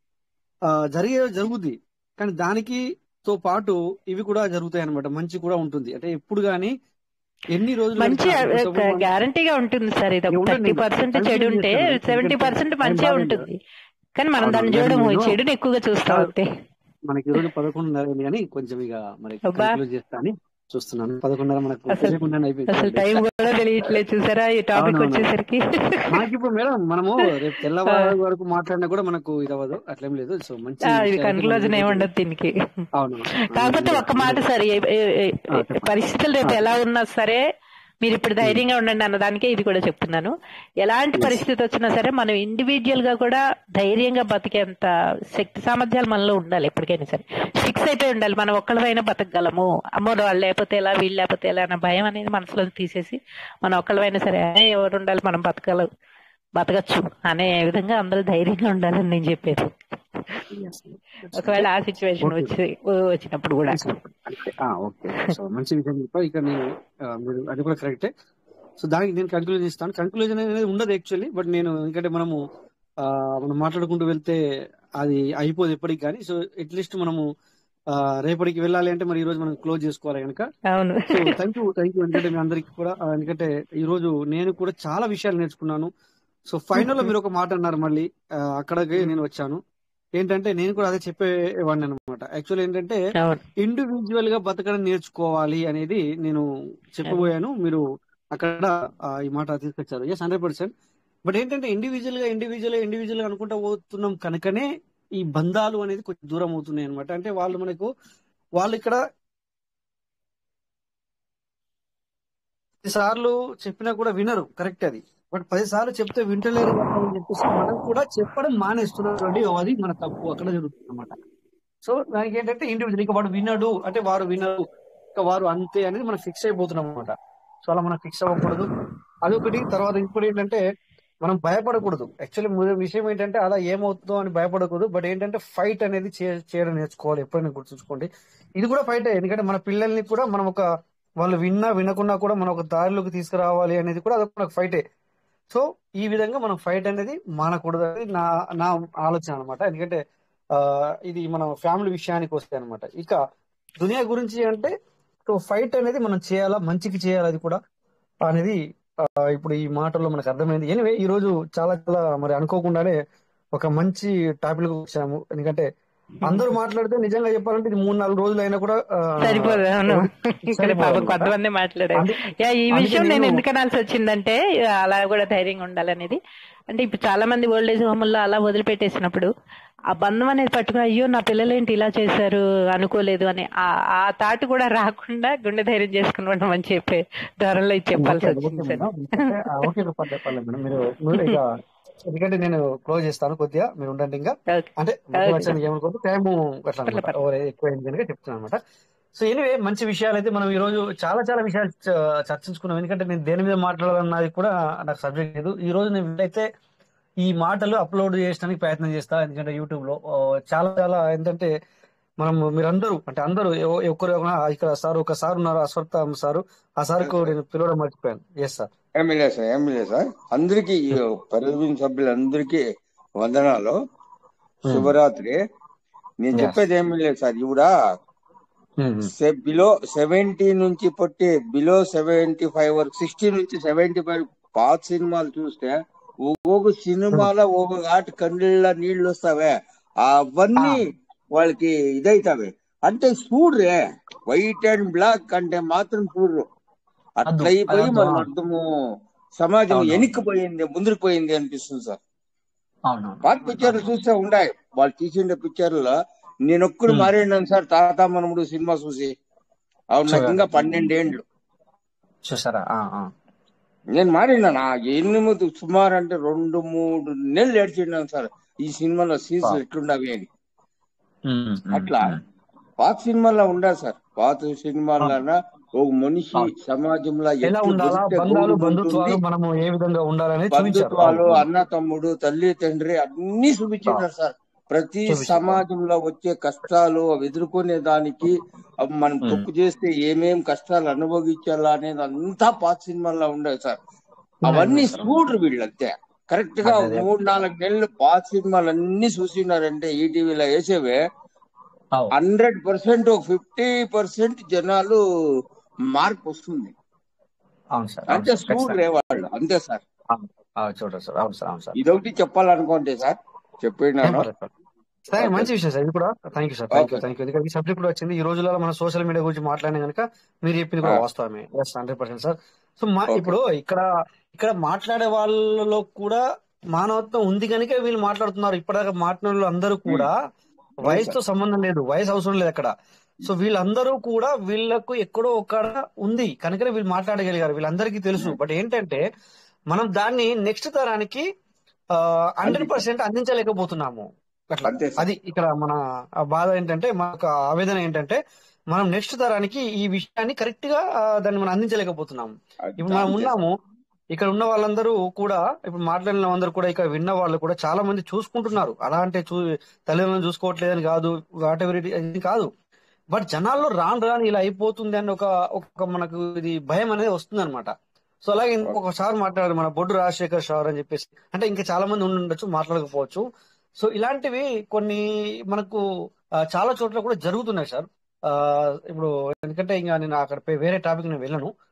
ఆ, జరిగే జరుగుద్ది కానీ దానికి తో పాటు ఇవి కూడా జరుగుతాయి అనమాట మంచి కూడా ఉంటుంది అంటే ఎప్పుడు గాని ఎన్ని రోజులు మంచి గడిచినా ఇప్పుడు మనం- గ్యారంటీగా ఉంటుంది సార్ ఇది ఉండండి, థర్టీ పర్సెంట్ continue చెడు ఉంటే చేస్తాను. సెవెంటీ పర్సెంట్ నేను మంచిగా బాగా ఉంటుంది కానీ మనం అవును, దాన్ని నేను చూడము నేను- చెడుని ఎక్కువగా చూస్తాం అంతే మనకి ఈ రోజు పదకొండున్నర అయింది కానీ కొంచెం ఇక మరి అబ్బా. కంక్లూడ్ చేస్తా అని చూస్తున్నాను పదకొండున్నర మనకు అసలు తెలియకుండానే అయిపోయింది అసలు టైం కూడా తెలియట్లేదు చూసారా ఈ టాపిక్ అవునవును. వచ్చేసరికి మనకి ఇప్పుడు మేడం మనము రేపు తెల్లవారు వరకు మాట్లాడినా కూడా మనకు ఇది అవ్వదు అట్లేం లేదు సో మంచి ఆ, ఇది విషయాలు అయితే కన్క్లూజన్ మనం ఏముండదు దీనికి అవును కాకపోతే ఒక్క మాట సార్ ఏ- ఏ- ఏ- ఆ, చెప్పండి. పరిస్థితులు రేపు ఆ. ఎలా ఉన్నా సరే మీరు ఇప్పుడు ధైర్యంగా ఉండండి అన్న దానికే ఇది కూడా చెప్తున్నాను ఎలాంటి Yes. పరిస్థితి వచ్చినా సరే మనం ఇండివిజువల్ గా కూడా ధైర్యంగా బతికేంత శక్తి సామర్థ్యాలు మనలో ఉండాలి ఎప్పటికైనా సరే ఫిక్స్ అయిపోయి ఉండాలి మనం ఒక్కళ్ళమైనా బతకగలము అమ్మో వాళ్ళు లేకపోతే ఎలా వీళ్ళు లేకపోతే ఎలా అన్న భయం అనేది మనసులో తీసేసి మనం ఒక్కళ్ళమైనా సరే "ఏ, ఎవరు ఉండాలి మనం బతకగల బతకచ్చు అనే విధంగా అందరూ ధైర్యంగా ఉండాలని నేను చెప్పేది ఒకవేళ ఆ సిచ్యువేషన్ Okay. వచ్చి వచ్చినప్పుడు కూడా ఆ, ఓకే సో మంచి విషయం చెప్పా ఇక నేను ఆ, మీరు అది కూడా కరెక్టే సో దానికి నేను కంక్లూజన్ ఇస్తాను కంక్లూజన్ అనేది ఉండదు యాక్చువల్లీ బట్ నేను ఎందుకంటే మనము ఆ, మనం మాట్లాడుకుంటూ వెళ్తే అది అయిపోదు ఎప్పటికి కానీ సో అట్లీస్ట్ మనము ఆ, రేపటికి వెళ్ళాలి అంటే మరి ఈ రోజు మనం క్లోజ్ చేసుకోవాలి కనుక అవును so thank you thank you ఎందుకంటే మీ అందరికి కూడా ఆ, ఎందుకంటే ఈ రోజు నేను కూడా చాలా విషయాలు నేర్చుకున్నాను సో ఫైనల్ లో మీరు ఒక మాట అన్నారు మళ్ళీ ఆ, అక్కడికి నేను వచ్చాను ఏంటంటే నేను కూడా అదే చెప్పేవాడిని అనమాట యాక్చువల్ ఏంటంటే అవును ఇండివిజువల్ గా బతకడం నేర్చుకోవాలి అనేది నేను చెప్పబోయాను మీరు అక్కడ ఆ, ఈ మాట తీసుకొచ్చారు ఎస్ హండ్రెడ్ పర్సెంట్ బట్ ఏంటంటే ఇండివిజువల్ గా ఇండివిజువల్ గా ఇండివిజువల్ గా అనుకుంటా పోతున్నాం కనుకనే ఈ బంధాలు అనేది కొంచెం దూరం అవుతున్నాయి అనమాట అంటే వాళ్ళు మనకు వాళ్ళు ఇక్కడ సార్లు చెప్పినా కూడా వినరు కరెక్ట్ అది బట్ పది సార్లు చెప్తే వింటలేరు కదా అని చెప్పేసి మనం కూడా చెప్పడం మానేస్తున్నాం అది మన తప్పు అక్కడ జరుగుతుంది అనమాట సో దానికి ఏంటంటే ఇండివిజువల్ ఇక వాడు వినడు అంటే వారు వినరు ఇక వారు అంతే అనేది మనం ఫిక్స్ అయిపోతున్నాం అనమాట సో అలా మనం ఫిక్స్ అవ్వకూడదు అదొకటి తర్వాత ఇంకోటి ఏంటంటే మనం భయపడకూడదు యాక్చువల్లీ మొదటి విషయం ఏంటంటే అలా ఏమవుతుందో అని భయపడకూడదు బట్ ఏంటంటే ఫైట్ అనేది చే- చేయడం నేర్చుకోవాలి ఎప్పుడైనా గుర్తుంచుకోండి ఇది కూడా ఫైట్ ఎందుకంటే మన పిల్లల్ని కూడా మనం ఒక వాళ్ళు విన్నా వినకున్నా కూడా మనం ఒక దారిలోకి తీసుకురావాలి అనేది కూడా అదొక ఫైటే సో ఈ విధంగా మనం ఫైట్ అనేది మానకూడదు అనేది నా నా ఆలోచన అనమాట ఎందుకంటే ఆ, ఇది మన ఫ్యామిలీ విషయానికి వస్తే అనమాట ఇక దునియా గురించి అంటే సో ఫైట్ అనేది మనం చేయాలా మంచికి చేయాలి అది కూడా అనేది ఆ, ఇప్పుడు ఈ మాటల్లో మనకు అర్థమైంది ఎనివే ఈ రోజు చాలా చాలా మరి అనుకోకుండానే ఒక మంచి టాపిక్ వచ్చాము ఎందుకంటే అందరూ మాట్లాడితే నిజంగా చెప్పాలంటే ఇది మూడు నాలుగు రోజులు అయినా కూడా ఆ, సరిపోదు అవును ఇక్కడ సరిపోదు పాపం అన్నమాట. కొంతమంది మాట్లాడారు అందు- యా ఈ అందుకే విషయం నేను నేను ఎందుకు అనాల్సి వచ్చిందంటే అలా కూడా ధైర్యంగా ఉండాలనేది అంటే ఇప్పుడు చాలా మంది ఓల్డ్ ఏజ్ హోమ్లో అలా వదిలిపెట్టేసినప్పుడు ఆ బంధం అనేది పట్టుకుని అయ్యో నా పిల్లలు ఏంటి ఇలా చేశారు అనుకోలేదు అని ఆ ఆ తాటు కూడా రాకుండా గుండె ధైర్యం చేసుకుని ఉండడం అని చెప్పే ధోరణిలో ఇది చెప్పాల్సి ఓకే వచ్చింది ఓకే సార్ మేడం అంటే ఆ, ఓకే ఓకే, పర్లేదు పర్లేదు మేడం మీరు మీరు ఇక ఎందుకంటే నేను క్లోజ్ చేస్తాను కొద్దిగా మీరు ఉండండి ఇంకా అంటే ఓకే వచ్చాను ఏమనుకోవద్దు టైం అట్లా పర్లేదు అనమాట ఓవర్ ఎక్కువ అయింది కనుక చెప్తున్నాను అనమాట సో ఎనివే మంచి విషయాలు అయితే మనం ఈ రోజు చాలా చాలా విషయాలు చ- చర్చించుకున్నాం ఎందుకంటే నేను దేని మీద మాట్లాడాలన్నది కూడా నాకు సబ్జెక్ట్ లేదు ఈ రోజు నేను వీలైతే ఈ మాటలు అప్లోడ్ చేయడానికి ప్రయత్నం చేస్తా ఎందుకంటే యూట్యూబ్ లో ఆ, చాలా చాలా ఏంటంటే మనం మీరందరూ అంటే అందరూ ఎవ- ఒక్కరు ఒక- ఇక్కడ సార్ ఒక సార్ ఉన్నారు అశ్వత్థ సారు ఆ సార్కు నేను పిలవడం మర్చిపోయాను ఎస్ సార్ ఏమీ లేదు సార్ ఏమీ లేదు సార్ అందరికి పరిధిన సభ్యులందరికీ వందనాలు శుభరాత్రి నేను Yes. చెప్పేది ఏమీ లేదు సార్ ఇవిడ బిలో సెవెంటీ నుంచి పొట్టి బిలో సెవెంటీ ఫైవ్ వరకు సిక్స్టీ నుంచి సెవెంటీ ఫైవ్ పాత సినిమాలు చూస్తే ఒక్కొక్క సినిమాలో ఒక్కొక్క ఆట కన్నీళ్ళ నీళ్లు వస్తావే అవన్నీ వాళ్ళకి ఇదైతావే అంటే చూడ్రే వైట్ అండ్ బ్లాక్ అంటే మాత్రం చూడరు అట్లా అయిపోయి అదొద్దు, మనం ఆ. అర్థము సమాజం అవును. వెనక్కిపోయింది ముందుకు పోయింది అనిపిస్తుంది సార్ అవునవును పాత పిక్చర్లు చూస్తే ఉన్నాయి వాళ్ళు తీసిండే పిక్చర్లో నేను ఒక్కడు మారేనాను సార్ తాత మనముడు సినిమా చూసి అవును నాకు ఇంకా పన్నెండేండ్లు చూసారా ఆ, ఆ. నేను మారినా నా ఎనిమిది సుమారు అంటే రెండు మూడు నెలలు ఏడ్చిన్నాను సార్ ఈ సినిమాలో సీన్స్ ఎట్లుండవి అని ఉమ్, ఉమ్, అట్లా ఉమ్. పాత సినిమాలో ఉండాలి సార్ పాత సినిమాలన ఒక మనిషి సమాజంలో ఎలా ఎట్లా ఉండాలా బతికితే బంధాలు బాగుంటుంది బంధుత్వాలు మనము ఏ విధంగా ఉండాలనేది చూపించారు బంధుత్వాలు అవును. అన్న తమ్ముడు తల్లి తండ్రి అన్ని చూపించారు సార్ ప్రతి చూపించారు. సమాజంలో వచ్చే కష్టాలు అవి ఎదుర్కొనే దానికి అవి మనం ఉమ్. తప్పు చేస్తే ఏమేం కష్టాలు అనుభవించాలా అనేది అంతా పాత సినిమాల్లో ఉండేది సార్ అవన్నీ ఉన్నాయి సార్. చూడరు వీళ్ళు అంతే కరెక్ట్ గా అదే, అదే. మూడు నాలుగు నెలలు పాత సినిమాలు అన్ని చూసినారంటే ఈటీవీలో వేసేవే అవు. హండ్రెడ్ పర్సెంట్ ఒక ఫిఫ్టీ పర్సెంట్ జనాలు మార్పు వస్తుంది అవును సార్ అవును అంటే సార్ ఖచ్చితంగా. చూడరే వాళ్ళు అంతే సార్ అవును. ఆ, చూడరు సార్ అవును సార్ అవును సార్ ఇదొకటి చెప్పాలనుకోండి సార్ ఏం చెప్పినాను పర్లేదు సార్. సరే ఓకే. మంచి విషయం సార్ ఇది కూడా thank you sir thank you okay. Thank you ఎందుకంటే ఈ సబ్జెక్ట్ కూడా వచ్చింది ఈ రోజులలో మన సోషల్ మీడియా గురించి మాట్లాడిన కనుక మీరు చెప్పింది కూడా ఆ. వాస్తవమే yes hundred percent sir so మా ఓకే. ఇప్పుడు ఇక్కడ ఇక్కడ మాట్లాడే వాళ్ళలో కూడా మానవత్వం ఉంది కనుక వీళ్ళు మాట్లాడుతున్నారు ఇప్పటిదాకా మాట్లాడిన వాళ్ళు అందరూ కూడా అవును వయసుతో సార్ సంబంధం లేదు వయసు అవసరం లేదు అక్కడ సో వీళ్ళందరూ కూడా వీళ్ళకు ఎక్కడో ఒక్కడ ఉంది కనుకనే వీళ్ళు మాట్లాడగలిగారు వీళ్ళందరికీ తెలుసు బట్ ఏంటంటే మనం దాన్ని నెక్స్ట్ తరానికి హండ్రెడ్ పర్సెంట్ అందించలేకపోతున్నాము అట్లా అంతే సార్ అది ఇక్కడ మన ఆ బాధ ఏంటంటే మనకు ఆవేదన ఏంటంటే మనం నెక్స్ట్ తరానికి ఈ విషయాన్ని కరెక్ట్ గా ఆ, దాన్ని మనం అందించలేకపోతున్నాము ఇప్పుడు మనం అంతే సార్ ఉన్నాము ఇక్కడ ఉన్న వాళ్ళందరూ కూడా ఇప్పుడు మాట్లాడిన వాళ్ళందరూ కూడా ఇక్కడ విన్న వాళ్ళు కూడా చాలా మంది చూసుకుంటున్నారు అలా అంటే చూ తల్లిదండ్రులను చూసుకోవట్లేదని కాదు వాట్ ఎవర్ ఇది కాదు బట్ జనాల్లో రాను రాను ఇలా అయిపోతుంది అని ఒక ఒక మనకు ఇది భయం అనేది వస్తుంది అనమాట సో అలాగే ఇంకొకసారి మాట్లాడారు మన బొడ్డు రాజశేఖర్ షార్ అని చెప్పేసి అంటే ఇంకా చాలా మంది ఉండి ఉండొచ్చు మాట్లాడకపోవచ్చు సో ఇలాంటివి కొన్ని మనకు ఆ, చాలా చోట్ల కూడా జరుగుతున్నాయి సార్ ఆ, ఇప్పుడు ఎందుకంటే ఇంకా నేను అక్కడ పే- వేరే టాపిక్ నేను వెళ్ళను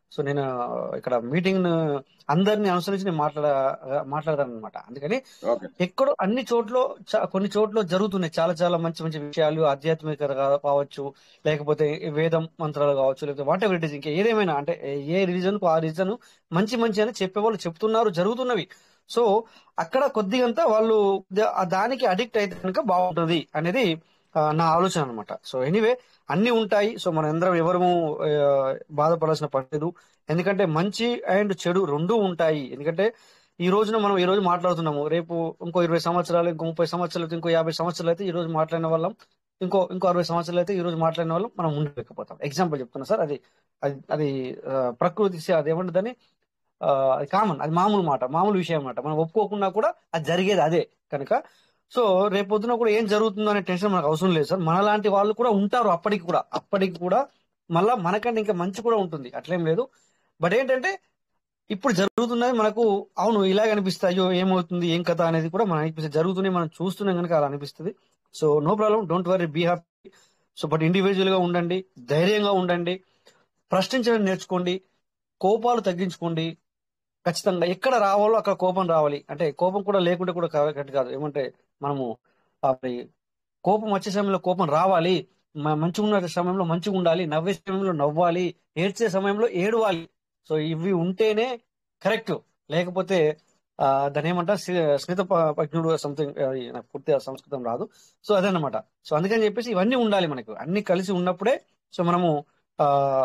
సో నేను ఆ, ఇక్కడ మీటింగ్ అందరిని అనుసరించి నేను మాట్లాడ మాట్లాడతాను అనమాట అందుకని ఓకే ఎక్కడో అన్ని చోట్ల చా- కొన్ని చోట్ల జరుగుతున్నాయి చాలా చాలా మంచి మంచి విషయాలు ఆధ్యాత్మిక కావచ్చు లేకపోతే వేదం మంత్రాలు కావచ్చు లేకపోతే వాట్ ఎవర్ ఇట్ ఇస్ ఇంకా ఏదేమైనా అంటే ఏ రీజన్ కు ఆ రీజన్ మంచి మంచి అని చెప్పేవాళ్ళు చెప్తున్నారు జరుగుతున్నవి సో అక్కడ కొద్దిగంతా వాళ్ళు ద- ఆ దానికి అడిక్ట్ అయితే కనుక బాగుంటుంది అనేది ఆ, నా ఆలోచన అనమాట సో ఎనీవే అన్ని ఉంటాయి సో మనం అందరం ఎవరము ఆ, బాధపడాల్సిన పని లేదు ఎందుకంటే మంచి అండ్ చెడు రెండూ ఉంటాయి ఎందుకంటే ఈ రోజున మనం ఈ రోజు మాట్లాడుతున్నాము రేపు ఇంకో ఇరవై సంవత్సరాలు ఇంకో ముప్పై సంవత్సరాలు అయితే ఇంకో యాభై సంవత్సరాలు అయితే ఈ రోజు మాట్లాడిన వాళ్ళం ఇంకో ఇంకో అరవై సంవత్సరాలు అయితే ఈ రోజు మాట్లాడిన వాళ్ళం మనం ఉండలేకపోతాం ఎగ్జాంపుల్ చెప్తున్నా సార్ అది అది అది ఆ, ప్రకృతి సే- అది ఏమంటుందని ఆ, అది కామన్ అది మామూలు మాట మామూలు విషయం అన్నమాట మనం ఒప్పుకోకుండా కూడా అది జరిగేది అదే కనుక సో రేపొద్దున కూడా ఏం జరుగుతుందో అనే టెన్షన్ మనకు అవసరం లేదు సార్ మనలాంటి వాళ్ళు కూడా ఉంటారు అప్పటికి కూడా అప్పటికి కూడా మళ్ళా మనకంటే ఇంకా మంచి కూడా ఉంటుంది అట్లేం లేదు బట్ ఏంటంటే ఇప్పుడు జరుగుతున్నది మనకు అవును ఇలాగ అనిపిస్తుంది అయ్యో ఏమవుతుంది ఏం కథ అనేది కూడా మనకు అనిపిస్తుంది జరుగుతున్నాయి మనం చూస్తున్నాం కనుక అలా అనిపిస్తుంది so no problem don't worry be happy so but individual గా ఉండండి ధైర్యంగా ఉండండి ప్రశ్నించడం నేర్చుకోండి కోపాలు తగ్గించుకోండి ఖచ్చితంగా ఎక్కడ రావాలో అక్కడ కోపం రావాలి అంటే కోపం కూడా లేకుంటే కూడా కరెక్ట్ కాదు ఏమంటే మనము ఆ మరి కోపం వచ్చే సమయంలో కోపం రావాలి మ- మంచిగా ఉన్న సమయంలో మంచిగా ఉండాలి నవ్వే సమయంలో నవ్వాలి ఏడ్చే సమయంలో ఏడవాలి సో ఇవి ఉంటేనే కరెక్ట్ లేకపోతే ఆ, దాని ఏమంటారు సి- స్మిత ప- పజ్ఞుడు సంథింగ్ నాకు పూర్తిగా సంస్కృతం రాదు సో అదన్నమాట సో అందుకని చెప్పేసి ఇవన్నీ ఉండాలి మనకు అన్ని కలిసి ఉన్నప్పుడే సో మనము ఆ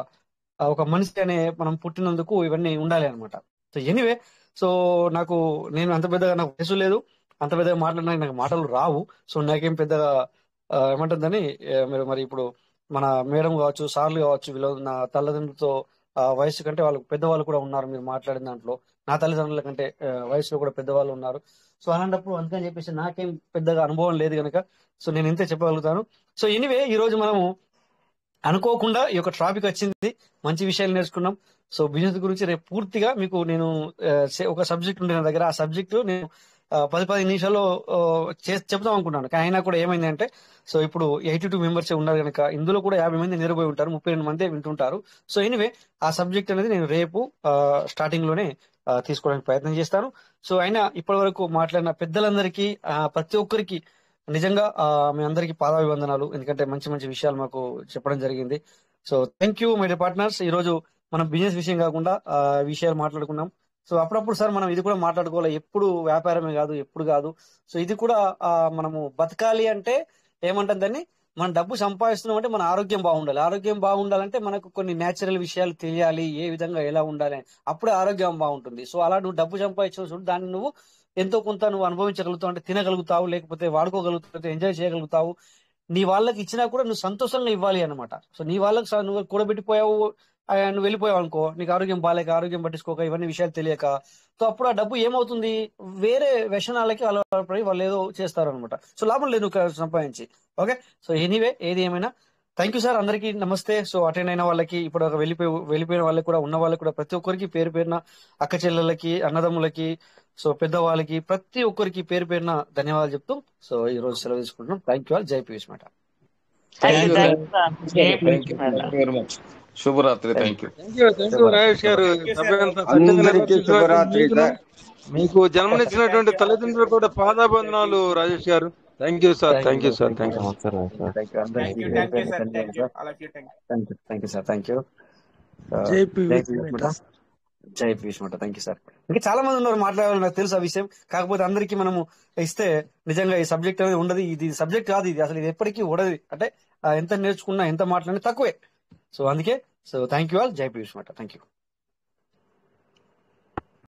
ఆ ఒక మనిషి అనే మనం పుట్టినందుకు ఇవన్నీ ఉండాలి అనమాట సో ఎనీవే సో నాకు నేను అంత పెద్దగా నాకు వయసు లేదు అంత పెద్దగా మాట్లాడడానికి నాకు మాటలు రావు సో నాకేం పెద్దగా ఆ, ఏమంటుందని ఏ, మీరు మరి ఇప్పుడు మన మేడం కావచ్చు సార్లు కావచ్చు వీళ్ళు నా తల్లిదండ్రులతో ఆ, వయసు కంటే వాళ్ళు పెద్దవాళ్ళు కూడా ఉన్నారు మీరు మాట్లాడిన దాంట్లో నా తల్లిదండ్రుల కంటే ఆ, వయసులో కూడా పెద్దవాళ్ళు ఉన్నారు సో అలాంటప్పుడు అందుకని చెప్పేసి నాకేం పెద్దగా అనుభవం లేదు కనుక సో నేను ఇంతే చెప్పగలుగుతాను సో ఎనివే ఈ రోజు మనము అనుకోకుండా ఈ యొక్క ట్రాఫిక్ వచ్చింది మంచి విషయాలు నేర్చుకున్నాం సో బిజినెస్ గురించి రేపు పూర్తిగా మీకు నేను ఆ, చే- ఒక సబ్జెక్ట్ ఉండే నా దగ్గర ఆ సబ్జెక్టు నేను ఆ, పది పది నిమిషాల్లో ఆ, చే- చెప్దాం అనుకున్నాను కానీ అయినా కూడా ఏమైంది అంటే సో ఇప్పుడు ఎయిటీ టూ మెంబర్స్ ఉన్నారు కనుక ఇందులో కూడా యాభై మంది నిరబోయి ఉంటారు ముప్పై రెండు మంది వింటుంటారు సో ఎనివే ఆ సబ్జెక్ట్ అనేది నేను రేపు స్టార్టింగ్ లోనే ఆ, తీసుకోవడానికి ప్రయత్నం చేస్తాను సో అయినా ఇప్పటి వరకు మాట్లాడిన పెద్దలందరికీ ఆ, ప్రతి ఒక్కరికి నిజంగా ఆ, మీ అందరికీ పాదాభివందనాలు ఎందుకంటే మంచి మంచి విషయాలు మాకు చెప్పడం జరిగింది so thank you my partners ఈ రోజు మనం బిజినెస్ విషయం కాకుండా ఆ, విషయాలు మాట్లాడుకున్నాం సో అప్పుడప్పుడు సార్ మనం ఇది కూడా మాట్లాడుకోవాలి ఎప్పుడు వ్యాపారమే కాదు ఎప్పుడు కాదు సో ఇది కూడా ఆ, మనము బతకాలి అంటే ఏమంటాం దాన్ని మన డబ్బు సంపాదిస్తున్నాం అంటే మన ఆరోగ్యం బాగుండాలి ఆరోగ్యం బాగుండాలంటే మనకు కొన్ని నేచురల్ విషయాలు తెలియాలి ఏ విధంగా ఎలా ఉండాలి అని. అప్పుడే ఆరోగ్యం బాగుంటుంది సో అలా నువ్వు డబ్బు సంపాదించిన చూడు దాన్ని నువ్వు ఎంతో కొంత నువ్వు అనుభవించగలుగుతావు అంటే తినగలుగుతావు లేకపోతే వాడుకోగలుగుతావు ఎంజాయ్ చేయగలుగుతావు నీ వాళ్ళకి ఇచ్చినా కూడా నువ్వు సంతోషంగా ఇవ్వాలి అన్నమాట సో నీ వాళ్ళకి స- నువ్వు కూడబెట్టిపోయావు ఆ, నువ్వు వెళ్ళిపోయావు అనుకో నీకు ఆరోగ్యం బాగాలేక ఆరోగ్యం పట్టించుకోక ఇవన్నీ విషయాలు తెలియక సో అప్పుడు ఆ డబ్బు ఏమవుతుంది వేరే వ్యసనాలకి అలవాటు వాళ్ళు ఏదో చేస్తారు అనమాట సో లాభం లేదు నువ్వు సంపాదించి ఓకే సో ఎనీవే ఏది ఏమైనా థ్యాంక్ యూ సార్ అందరికీ నమస్తే సో అటెండ్ అయిన వాళ్ళకి ఇప్పుడు ఒక వెళ్ళిపోయి వెళ్ళిపోయిన వాళ్ళకి కూడా ఉన్న వాళ్ళకి కూడా ప్రతి ఒక్కరికి పేరు పేరున అక్క చెల్లెళ్ళకి అన్నదమ్ములకి సో పెద్దవాళ్ళకి ప్రతి ఒక్కరికి పేరు పేరున ధన్యవాదాలు చెప్తూ సో ఈ రోజు సెలవు తీసుకుంటున్నాం థ్యాంక్ యూ ఆల్ జై Piyush madam thank you thank you thank sir you thank you thank you very much శుభరాత్రి thank you thank you thank you Rajesh గారు సభ అంతా చక్కగా అందరికీ నిర్వర్తించినటువంటి శుభరాత్రి మీకును సార్ మీకు జన్మనిచ్చినటువంటి తల్లిదండ్రులు కూడా పాదాబంధనాలు రాజేష్ గారు thank you sir thank you thank you thank you sir thank you thank you thank you అందరికీ థ్యాంక్ యూ పేరు థ్యాంక్ పేరున యూ ధన్యవాదాలు thank you sir thank you thank you sir thank you జై జై పీయూష్ పీయూష్ మేడం మేడం జై Piyush madam thank you sir ఇంకా చాలా మంది ఉన్నారు మాట్లాడాలి నాకు తెలుసు ఆ విషయం కాకపోతే అందరికీ మనము ఇస్తే నిజంగా ఈ సబ్జెక్ట్ అనేది ఉండదు ఇది సబ్జెక్ట్ కాదు ఇది అసలు ఇది ఎప్పటికీ ఉండదు అంటే ఆ, ఎంత నేర్చుకున్నా ఎంత మాట్లాడినా తక్కువే సో అందుకే సో థ్యాంక్ యూ ఆల్ జై పీయూష్ మేడం థ్యాంక్ యూ